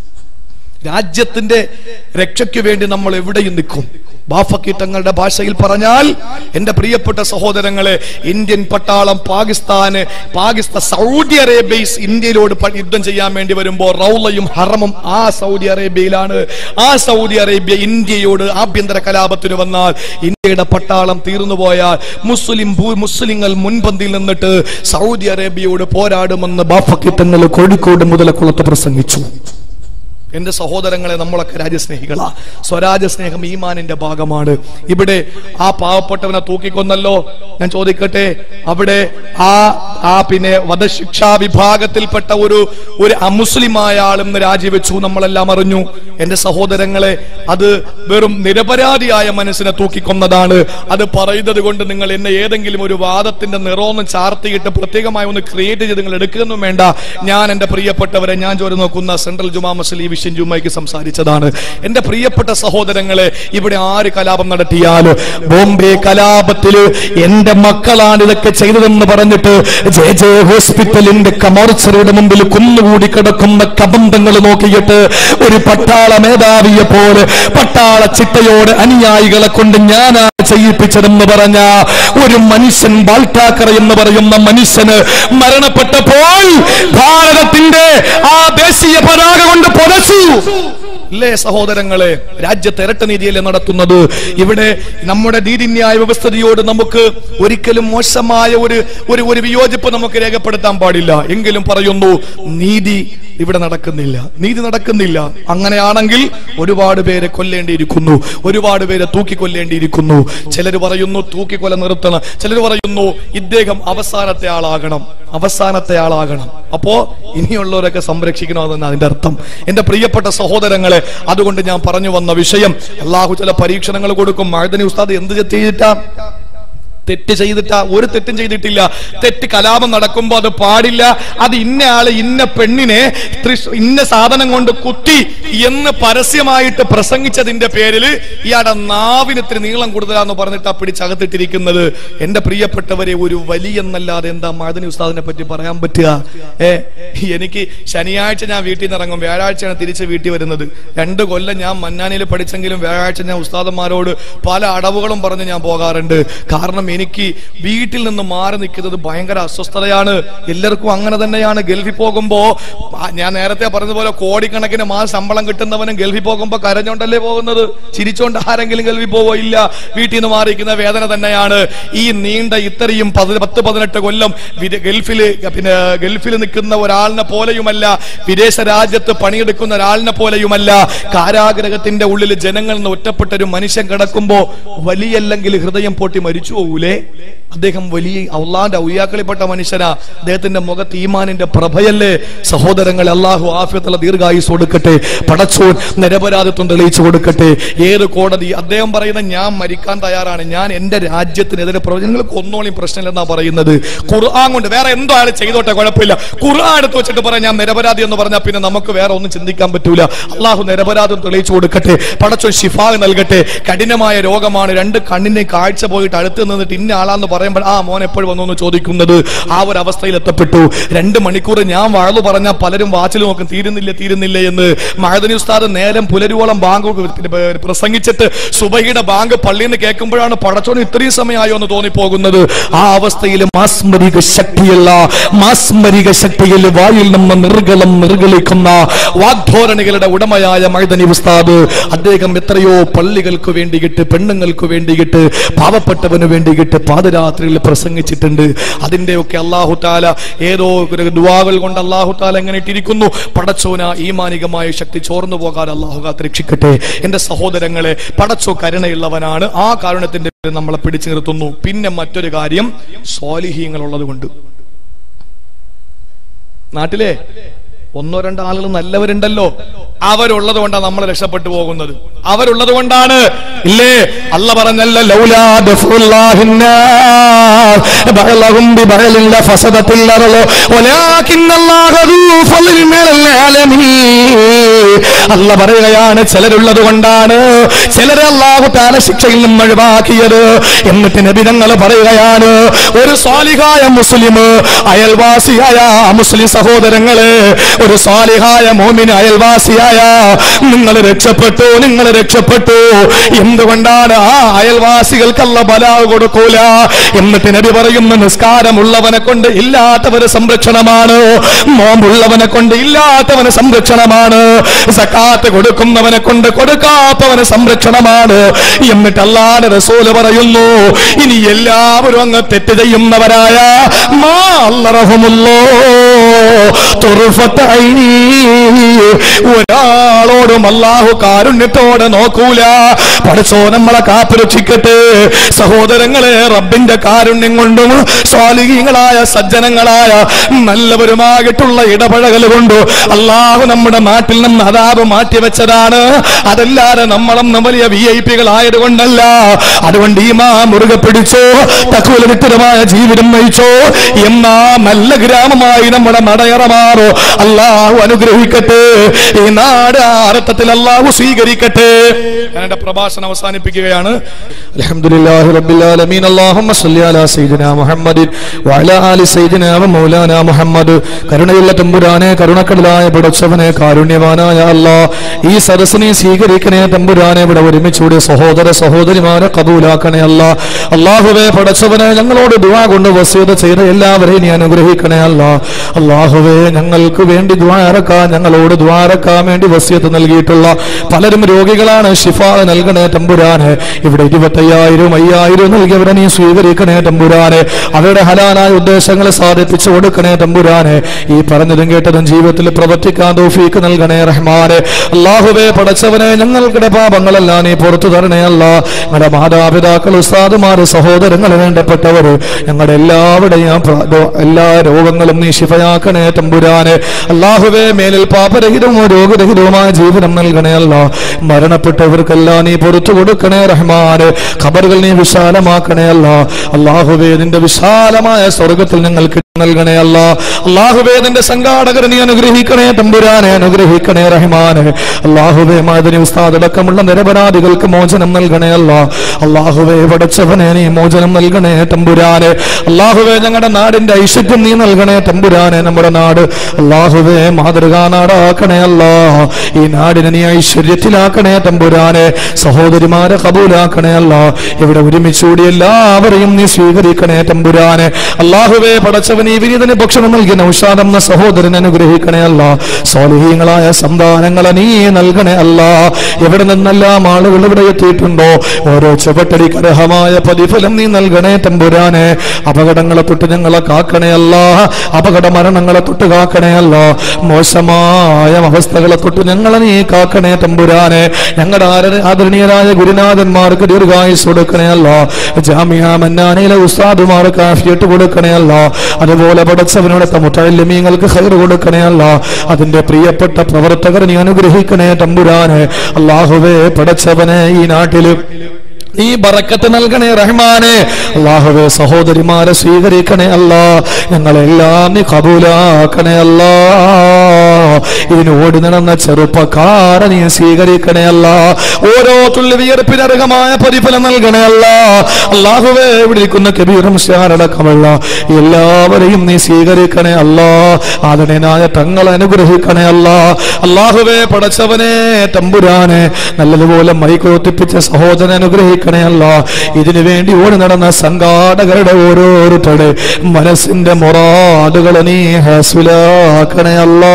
രാജ്യത്തിന്റെ രക്ഷയ്ക്ക് വേണ്ടി നമ്മൾ എവിടെയും നിൽക്കും ബാഫക്കി തങ്ങളുടെ ഭാഷയിൽ പറഞ്ഞാൽ എന്റെ പ്രിയപ്പെട്ട സഹോദരങ്ങളെ ഇന്ത്യൻ പട്ടാളം പാകിസ്ഥാന് പാകിസ്ഥാൻ സൗദി അറേബ്യ ഇന്ത്യയിലോട് പ- യുദ്ധം ചെയ്യാൻ വേണ്ടി വരുമ്പോൾ റൗലയും ഹറമും ആ സൗദി അറേബ്യയിലാണ് ആ സൗദി അറേബ്യ ഇന്ത്യയോട് ആഭ്യന്തര കലാപത്തിന് വന്നാൽ ഇന്ത്യയുടെ പട്ടാളം തീർന്നു പോയാൽ മുസ്ലിം ഭൂ മുസ്ലിങ്ങൾ മുൻപന്തിയിൽ നിന്നിട്ട് സൗദി അറേബ്യയോട് പോരാടുമെന്ന് ബാഫക്കി തങ്ങൾ കോഴിക്കോട് മുതലക്കുളത്ത് പ്രസംഗിച്ചു എന്റെ സഹോദരങ്ങളെ നമ്മളൊക്കെ രാജ്യസ്നേഹികളാ സ്വരാജ്യ സ്നേഹം ഈമാനിന്റെ ഭാഗമാണ് ഇവിടെ ആ പാവപ്പെട്ടവനെ തൂക്കിക്കൊന്നല്ലോ ഞാൻ ചോദിക്കട്ടെ അവിടെ ആ ആ പിന്നെ വധശിക്ഷാ വിഭാഗത്തിൽപ്പെട്ട ഒരു ഒരു അമുസ്ലിമായ ആളെന്ന് രാജിവെച്ചു നമ്മളെല്ലാം അറിഞ്ഞു എന്റെ സഹോദരങ്ങളെ അത് വെറും നിരപരാധിയായ മനസ്സിനെ തൂക്കിക്കൊന്നതാണ് അത് പറയുന്നത് കൊണ്ട് നിങ്ങൾ എന്നെ ഏതെങ്കിലും ഒരു വാദത്തിന്റെ നിറമൊന്നും ചാർത്തിയിട്ട് പ്രത്യേകമായി ഒന്ന് ക്രിയേറ്റ് ചെയ്ത് നിങ്ങൾ എടുക്കുകയൊന്നും വേണ്ട ഞാൻ എന്റെ പ്രിയപ്പെട്ടവരെ ഞാൻ ജോലി നോക്കുന്ന സെൻട്രൽ ജുമാ മസ്ലി വിഷൻ ജുമായ്ക്ക് സംസാരിച്ചതാണ് എന്റെ പ്രിയപ്പെട്ട സഹോദരങ്ങളെ ഇവിടെ ആര് കലാപം നടത്തിയാലും ബോംബെ കലാപത്തില് എന്റെ മക്കളാണ് ഇതൊക്കെ ചെയ്തതെന്ന് പറഞ്ഞിട്ട് ജെ ജെ ഹോസ്പിറ്റലിന്റെ കമോർച്ചറിയുടെ മുമ്പിൽ കുന്നുകൂടി കിടക്കുന്ന കബന്ധങ്ങൾ നോക്കിയിട്ട് ഒരു പട്ടാള മേധാവിയെ പോലെ പട്ടാള ചിട്ടയോട് അനുയായികളെ കൊണ്ട് ഞാനാ ചെയ്യിപ്പിച്ചതെന്ന് പറഞ്ഞ ഒരു മനുഷ്യൻ ബാൽട്ടാക്കർ എന്ന് പറയുന്ന മനുഷ്യന് മരണപ്പെട്ടപ്പോൾ ഭാരതത്തിന്റെ ആ ദേശീയ പതാക കൊണ്ട് പൊതച്ചു ഇല്ലേ സഹോദരങ്ങളെ രാജ്യത്ത് ഇരട്ട നീതിയല്ലേ നടത്തുന്നത് ഇവിടെ നമ്മുടെ നീതിന്യായ വ്യവസ്ഥതയോട് നമുക്ക് ഒരിക്കലും മോശമായ ഒരു ഒരു ഒരു വിയോജിപ്പ് നമുക്ക് രേഖപ്പെടുത്താൻ പാടില്ല എങ്കിലും പറയുന്നു നീതി ഇവിടെ നടക്കുന്നില്ല നീതി നടക്കുന്നില്ല അങ്ങനെയാണെങ്കിൽ ഒരുപാട് പേരെ കൊല്ലേണ്ടിയിരിക്കുന്നു ഒരുപാട് പേരെ തൂക്കിക്കൊല്ലേണ്ടിയിരിക്കുന്നു ചിലർ പറയുന്നു തൂക്കിക്കൊല നിർത്തണം ചിലർ പറയുന്നു ഇദ്ദേഹം അവസാനത്തെ ആളാകണം അവസാനത്തെ ആളാകണം അപ്പോ ഇനിയുള്ളവരൊക്കെ സംരക്ഷിക്കണമെന്നാണ് അതിന്റെ അർത്ഥം എന്റെ പ്രിയപ്പെട്ട സഹോദരങ്ങളെ അതുകൊണ്ട് ഞാൻ പറഞ്ഞു വന്ന വിഷയം അള്ളാഹു ചില പരീക്ഷണങ്ങൾ കൊടുക്കും മഴദനി ഉസ്താദ് എന്ത് ചെയ്തിട്ടാ തെറ്റ് ചെയ്തിട്ട ഒരു തെറ്റും ചെയ്തിട്ടില്ല തെറ്റ് കലാപം നടക്കുമ്പോ അത് പാടില്ല അത് ഇന്ന ആള് ഇന്ന പെണ്ണിനെ തൃശ്- ഇന്ന സാധനം കൊണ്ട് കുത്തി എന്ന് പരസ്യമായിട്ട് പ്രസംഗിച്ചതിന്റെ പേരിൽ ഇയാളുടെ നാവിന് ഇത്തിരി നീളം കൂടുതലാന്ന് പറഞ്ഞിട്ടാ പിടിച്ചകത്തിട്ടിരിക്കുന്നത് എന്റെ പ്രിയപ്പെട്ടവരെ ഒരു വലിയ എന്നല്ലാതെ എന്താ മഴദനി ഉസ്താദിനെ പറ്റി പറയാൻ പറ്റുക ഏ എനിക്ക് ശനിയാഴ്ച ഞാൻ വീട്ടിൽ നിന്ന് ഇറങ്ങും വ്യാഴാഴ്ചയാണ് തിരിച്ച് വീട്ടിൽ വരുന്നത് രണ്ട് കൊല്ലം ഞാൻ മന്നാനിയിൽ പഠിച്ചെങ്കിലും വ്യാഴാഴ്ച ഞാൻ ഉസ്താദന്മാരോട് പല അടവുകളും പറഞ്ഞ് ഞാൻ പോകാറുണ്ട് കാരണം എനിക്ക് വീട്ടിൽ നിന്ന് മാറി നിൽക്കുന്നത് ഭയങ്കര അസ്വസ്ഥതയാണ് എല്ലാവർക്കും അങ്ങനെ തന്നെയാണ് ഗൾഫിൽ പോകുമ്പോ ആ, ഞാൻ നേരത്തെ പറഞ്ഞതുപോലെ കോടിക്കണക്കിന് മാസം ശമ്പളം കിട്ടുന്നവനും ഗൾഫിൽ പോകുമ്പോ കരഞ്ഞോണ്ടല്ലേ പോകുന്നത് ചിരിച്ചോണ്ട് ആരെങ്കിലും ഗൾഫിൽ പോവോ ഇല്ല വീട്ടിൽ നിന്ന് മാറിയിരിക്കുന്ന വേദന തന്നെയാണ് ഈ നീണ്ട ഇത്രയും പതി- പത്ത് പതിനെട്ട് കൊല്ലം വിദേ- ഗൾഫില് പിന്നെ ഗൾഫിൽ നിൽക്കുന്ന ഒരാളിനെ പോലെയുമല്ല വിദേശ രാജ്യത്ത് പണിയെടുക്കുന്ന ഒരാളിനെ പോലെയുമല്ല കാരാഗ്രഹത്തിന്റെ ഉള്ളിൽ ജനങ്ങളിൽ നിന്ന് ഒറ്റപ്പെട്ട ഒരു മനുഷ്യൻ കിടക്കുമ്പോ വലിയല്ലെങ്കിൽ ഹൃദയം പൊട്ടി മരിച്ചു പോകൂലേ അദ്ദേഹം വലിയ അള്ളാന്റെ ഔയാക്കളിപ്പെട്ട മനുഷ്യനാ അദ്ദേഹത്തിന്റെ മുഖത്ത് ഈമാനിന്റെ പ്രഭയല്ലേ സഹോദരങ്ങളെ അള്ളാഹു ആഫ്യത്തുള്ള ദീർഘായുസ് കൊടുക്കട്ടെ പടച്ചോൻ നിരപരാധിത്വം തെളിയിച്ചു കൊടുക്കട്ടെ ഏത് കോടതി അദ്ദേഹം പറയുന്ന ഞാൻ മരിക്കാൻ തയ്യാറാണ് ഞാൻ എന്റെ രാജ്യത്തിനെതിരെ പ്രവചനങ്ങൾ കൊന്നോളിയും പ്രശ്നമില്ലെന്നാ പറയുന്നത് ഖുർആൻ കൊണ്ട് വേറെ എന്തോ ആൾ ചെയ്തോട്ടെ കുഴപ്പമില്ല ഖുർആൻ എടുത്ത് വെച്ചിട്ട് പറയാം ഞാൻ നിരപരാധി എന്ന് പറഞ്ഞാൽ പിന്നെ നമുക്ക് വേറെ ഒന്നും ചിന്തിക്കാൻ പറ്റൂല അള്ളാഹു നിരപരാധം തെളിയിച്ചു കൊടുക്കട്ടെ പടച്ചോൻ ഷിഫാ നൽകട്ടെ കഠിനമായ രോഗമാണ് രണ്ട് കണ്ണിന്റെ കാഴ്ച പോയിട്ട് അടുത്ത് നിന്നിട്ട് ഇന്ന ആളാന്ന് പറയുമ്പോൾ ആ മോൻ എപ്പോഴും വന്നു എന്ന് ചോദിക്കുന്നത് ആ ഒരു അവസ്ഥയിൽ എത്തപ്പെട്ടു രണ്ട് മണിക്കൂർ ഞാൻ വാഴു പറഞ്ഞാൽ പലരും വാച്ചിൽ നോക്കും തീരുന്നില്ല തീരുന്നില്ല എന്ന് മഴദനി ഉസ്താദ് നേരം പുലരുവോളം ബാങ്ക് പിന്നെ പ്രസംഗിച്ചിട്ട് സുബഹിയുടെ ബാങ്ക് പള്ളിയിൽ നിന്ന് കേൾക്കുമ്പോഴാണ് പടച്ചോന് ഇത്രയും സമയമായോ എന്ന് തോന്നിപ്പോകുന്നത് ആ അവസ്ഥയിൽ മാസ്മരിക ശക്തിയുള്ള മാസ്മരിക ശക്തിയിൽ വായിൽ നിന്ന് നിർഗളം നിർഗളിക്കുന്ന വാഗ്ധോരണികളുടെ ഉടമയായ മൈദനി ഉസ്താദ് അദ്ദേഹം എത്രയോ പള്ളികൾക്ക് വേണ്ടിയിട്ട് പെണ്ണുങ്ങൾക്ക് വേണ്ടിയിട്ട് പാവപ്പെട്ടവന് വേണ്ടിയിട്ട് പാതിരാത്രിയിൽ പ്രസംഗിച്ചിട്ടുണ്ട് അതിന്റെയൊക്കെ അള്ളാഹു താല ഏതോ ഒരു ദുവാകൾ കൊണ്ട് അള്ളാഹു താല എങ്ങനെ ഇട്ടിരിക്കുന്നു പടച്ചോന ഈമാനികമായ ശക്തി ചോർന്നു പോകാൻ അള്ളാഹു കാത്ത് രക്ഷിക്കട്ടെ എന്റെ സഹോദരങ്ങളെ പടച്ചോ കരുണയുള്ളവനാണ് ആ കാരുണ്യത്തിന്റെ പേരിൽ നമ്മളെ പിടിച്ചു നിർത്തുന്നു പിന്നെ മറ്റൊരു കാര്യം സ്വാലിഹീങ്ങൾ ഉള്ളത് കൊണ്ട് നാട്ടിലെ ഒന്നോ രണ്ടോ ആളുകൾ നല്ലവരുണ്ടല്ലോ അവരുള്ളത് കൊണ്ടാണ് നമ്മൾ രക്ഷപ്പെട്ടു പോകുന്നത് അവരുള്ളത് കൊണ്ടാണ് ഇല്ലേ അല്ല പറഞ്ഞല്ല ലൗലാ ദഫുല്ലാഹിന്നാർ ബഅലഹും ബിബഅലിൻ ലഫസദത്തിൽ അർളു വലാകിന്ന അല്ലാഹ ദൂ ഫളലിൻ അലൽ ആലമീൻ അല്ല പറയുകയാണ് ചിലരുള്ളത് കൊണ്ടാണ് ചിലരെ അല്ലാഹു താല ശിക്ഷയിൽ നിന്നും ഒഴിവാക്കിയത് എന്നിട്ട് നബി തങ്ങൾ പറയുകയാണ് ഒരു സ്വാലിഹായ മുസ്ലിം അയൽവാസിയായ മുസ്ലിം സഹോദരങ്ങളെ ഒരു സ്വാലിഹായ മോമിന് അയൽവാസിയായ നിങ്ങൾ രക്ഷപ്പെട്ടു നിങ്ങൾ രക്ഷപ്പെട്ടു എന്തുകൊണ്ടാണ് ആ അയൽവാസികൾക്കല്ല ബലാവ് കൊടുക്കൂല എന്നിട്ട് നബി പറയുന്ന നിസ്കാരമുള്ളവനെ കൊണ്ട് ഇല്ലാത്തവന് സംരക്ഷണമാണ് നോമ്പുള്ളവനെ കൊണ്ട് ഇല്ലാത്തവന് സംരക്ഷണമാണ് സക്കാത്ത് കൊടുക്കുന്നവനെ കൊണ്ട് കൊടുക്കാത്തവന് സംരക്ഷണമാണ് എന്നിട്ട് അല്ലാതെ റസൂല് പറയുന്നു ഇനി എല്ലാവരും അങ്ങ് തെറ്റ് ചെയ്യുന്നവരായ മാ അല്ലറഹുമുല്ലോ തുറുഫത്ത് ഐനി. ഒരാളോടും അല്ലാഹു കാരുണ്യത്തോടെ നോക്കൂല പഠിച്ചോ നമ്മളെ കാത്തുരക്ഷിക്കട്ടെ സഹോദരങ്ങളെ റബ്ബിന്റെ കാരുണ്യം കൊണ്ടും സ്വാലിഹീങ്ങളായ സജ്ജനങ്ങളായ നല്ലവരുമായിട്ടുള്ള ഇടപഴകൽ കൊണ്ട് അള്ളാഹു നമ്മുടെ നാട്ടിൽ നിന്ന് അതാപ് മാറ്റിവെച്ചതാണ് അതല്ലാതെ നമ്മളൊന്നും വലിയ വി ഐ പികൾ ആയതുകൊണ്ടല്ല അതുകൊണ്ട് ഈ മാ മുറുകെ പിടിച്ചോ തക്കുലവിത്തരമായ ജീവിതം നയിച്ചോ എന്നാ നല്ല ഗ്രാമമായി നമ്മുടെ നടയറ മാറോ അള്ളാഹു അനുഗ്രഹിക്കട്ടെ ഈ നാട് ആ അർത്ഥത്തിൽ അള്ളാഹു സ്വീകരിക്കട്ടെ ഞാൻ എന്റെ പ്രഭാഷണം അവസാനിപ്പിക്കുകയാണ് അൽഹംദുലില്ലാഹി റബ്ബിൽ ആലമീൻ അല്ലാഹുമ്മ സ്വല്ലി അലാ സയ്യിദിനാ മുഹമ്മദിൻ വഅലാ ആലി സയ്യിദിനാ വ മൗലാനാ മുഹമ്മദ് കരുണയുള്ള തമ്പുരാനെ കരുണക്കടലായ പടച്ചവനെ കാരുണ്യവാനായ അല്ലാ ഈ സദസ്സിനെ സ്വീകരിക്കണേ തമ്പുരാനെ ഇവിടെ ഒരുമിച്ചുകൂടി സഹോദര സഹോദരിമാരെ കബൂലാക്കണേ അല്ല അള്ളാഹുവെ പടച്ചവനെ ഞങ്ങളോട് ദുആ കൊണ്ട് വസ്യത ചെയ്ത എല്ലാവരെയും നീ അനുഗ്രഹിക്കണേ അല്ല അള്ളാഹുവെ ഞങ്ങൾക്ക് വേണ്ടി ദ്വാരക്കാൻ ഞങ്ങളോട് ദ്വാരക്കാൻ വേണ്ടി വസ്യത്ത് നൽകിയിട്ടുള്ള പലരും രോഗികളാണ് ഷിഫ നൽകണേ തമ്പുരാന് ഇവിടെ ഇരുപത്തയ്യായിരം അയ്യായിരം നൽകിയവരെ നീ സ്വീകരിക്കണേ തമ്പുരാന് അവരുടെ ഹലാലായ ഉദ്ദേശങ്ങൾ സാധിപ്പിച്ചു കൊടുക്കണേ തമ്പുരാന് ഈ പറഞ്ഞതും കേട്ടതും ജീവിതത്തിൽ പ്രവർത്തിക്കാൻ തോഫീക്ക് നൽകണേ റഹ്മാനെ അള്ളാഹുവേ പടച്ചവനെ ഞങ്ങളുടെ പാപങ്ങളെല്ലാം നീ പുറത്തു തരണേ അല്ല ഞങ്ങളുടെ മാതാപിതാക്കൾ ഉസ്താദുമാര് സഹോദരങ്ങൾ വേണ്ടപ്പെട്ടവര് ഞങ്ങളുടെ എല്ലാവരുടെയും പ്ര- ദോ- എല്ലാ രോഗങ്ങളും നീ ശിഫയാക്കണേ തമ്പുരാനെ അള്ളാഹുവേ മേലിൽ പാപരഹിതമോ രോഗരഹിതവുമായ ജീവിതം നൽകണേ അല്ല മരണപ്പെട്ടവർക്കെല്ലാം നീ പുറത്തു കൊടുക്കണേ റഹ്മാന് ഖബറുകൾ നീ വിശാലമാക്കണേ അല്ല അള്ളാഹുവേ നിന്റെ വിശാലമായ സ്വർഗത്തിൽ ഞങ്ങൾക്ക് നൽകണേ അല്ല അള്ളാഹുവേ നിന്റെ സംഘാടകരെ നീ അനുഗ്രഹിക്കണേ തമ്പുരാനെ അനുഗ്രഹിക്കണേ റഹ്മാനെ അള്ളാഹുവേ മാതിരി ഉസ്താദ് അടക്കമുള്ള നിരപരാധികൾക്ക് മോചനം നൽകണേ അല്ല അള്ളാഹുവേ പടച്ചവനെ നീ മോചനം നൽകണേ തമ്പുരാനെ അള്ളാഹുവേ ഞങ്ങളുടെ നാടിന്റെ ഐശ്വര്യം നീ നൽകണേ തമ്പുരാനെ നമ്മുടെ നാട് അള്ളാഹുവേ മാതൃകാ നാടാക്കണേ അല്ല ഈ നാടിനെ നീ ഐശ്വര്യത്തിലാക്കണേ തമ്പുരാനെ സഹോദരിമാരെ കബൂലാക്കണേ അല്ല ഇവിടെ ഒരുമിച്ചുകൂടി എല്ലാവരെയും നീ സ്വീകരിക്കണേ തമ്പുരാനെ അള്ളാഹുവേ പടച്ചവൻ ഈ വിനീതന് ഭക്ഷണം നൽകിയ നൗഷാദ് എന്ന സഹോദരൻ അനുഗ്രഹിക്കണേ അല്ല സ്വാലിഹീങ്ങളായ സന്താനങ്ങളെ നീ നൽകണേ അല്ല എവിടെ നിന്നെല്ലാം ആളുകൾ ഇവിടെ എത്തിയിട്ടുണ്ടോ ഓരോ ചുവട്ടടിക്ക് അർഹമായ പ്രതിഫലം നീ നൽകണേ തമ്പുരാനെ അപകടങ്ങളെ തൊട്ട് ഞങ്ങളെ കാക്കണേ അല്ല അപകട മരണങ്ങളെ തൊട്ട് കാക്കണേ അല്ല മോശമായ അവസ്ഥകളെ തൊട്ട് ഞങ്ങളെ നീ കാക്കണേ തമ്പുരാനെ ഞങ്ങളുടെ ആര- ആദരണീയരായ ഗുരുനാഥന്മാർക്ക് ദീർഘായുസ് കൊടുക്കണേ അല്ല ജാമിയ മന്നാനയിലെ ഉസ്താദുമാർക്ക് ആഫിയട്ട് കൊടുക്കണേ അല്ല അതുപോലെ പടച്ചവനോടത്തെ മുത്തല്യമീങ്ങൾക്ക് ഹൈർ കൊടുക്കണേ അല്ല അതിന്റെ പ്രിയപ്പെട്ട പ്രവർത്തകർ നീ അനുഗ്രഹിക്കണേ തമ്പുരാനെ അള്ളാഹുവേ പടച്ചവനെ ഈ നാട്ടില് നീ ബറക്കത്ത് നൽകണേ റഹ്മാനെ അള്ളാഹുവേ സഹോദരിമാരെ സ്വീകരിക്കണേ അല്ല ഞങ്ങളെല്ലാം നീ കബൂലാക്കണേ അല്ല ഇതിന് ഓടി നടന്ന ചെറുപ്പക്കാരെ നീ സ്വീകരിക്കണേ അല്ല ഓരോ തുള്ളി വിയർപ്പിനർഹമായ പ്രതിഫലം നൽകണേ അല്ല അള്ളാഹുവേ ഇവിടെ ഇരിക്കുന്ന കബീറും ഷാരടക്കമുള്ള എല്ലാവരെയും നീ സ്വീകരിക്കണേ അല്ല ആദരണീയനായ തങ്ങളെ അനുഗ്രഹിക്കണേ അല്ല അള്ളാഹുവേ പടച്ചവനെ തമ്പുരാനെ നല്ലതുപോലെ മൈക്കോത്തിപ്പിച്ച സഹോദരൻ അനുഗ്രഹിക്കണേ അല്ല ഇതിനു വേണ്ടി ഓടി നടന്ന സംഘാടകരുടെ ഓരോരുത്തരുടെ മനസ്സിന്റെ മൊറാദുകൾ നീ ഹാസ്വിലാക്കണേ അല്ലാ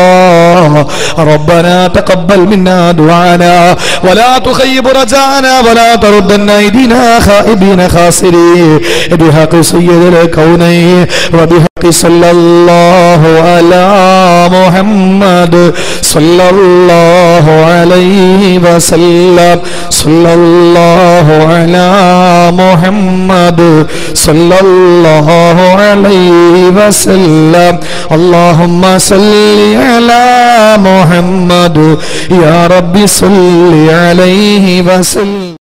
ربنا تقبل منا دعانا ولا تخيب رجانا ولا تردن ايدينا خائبين خاسرين بحق سيد الكونين وبحق صلى الله على محمد صلى الله عليه وسلم صلى الله على محمد صلى الله عليه وسلم اللهم صل على محمد يا رب صل عليه وسلم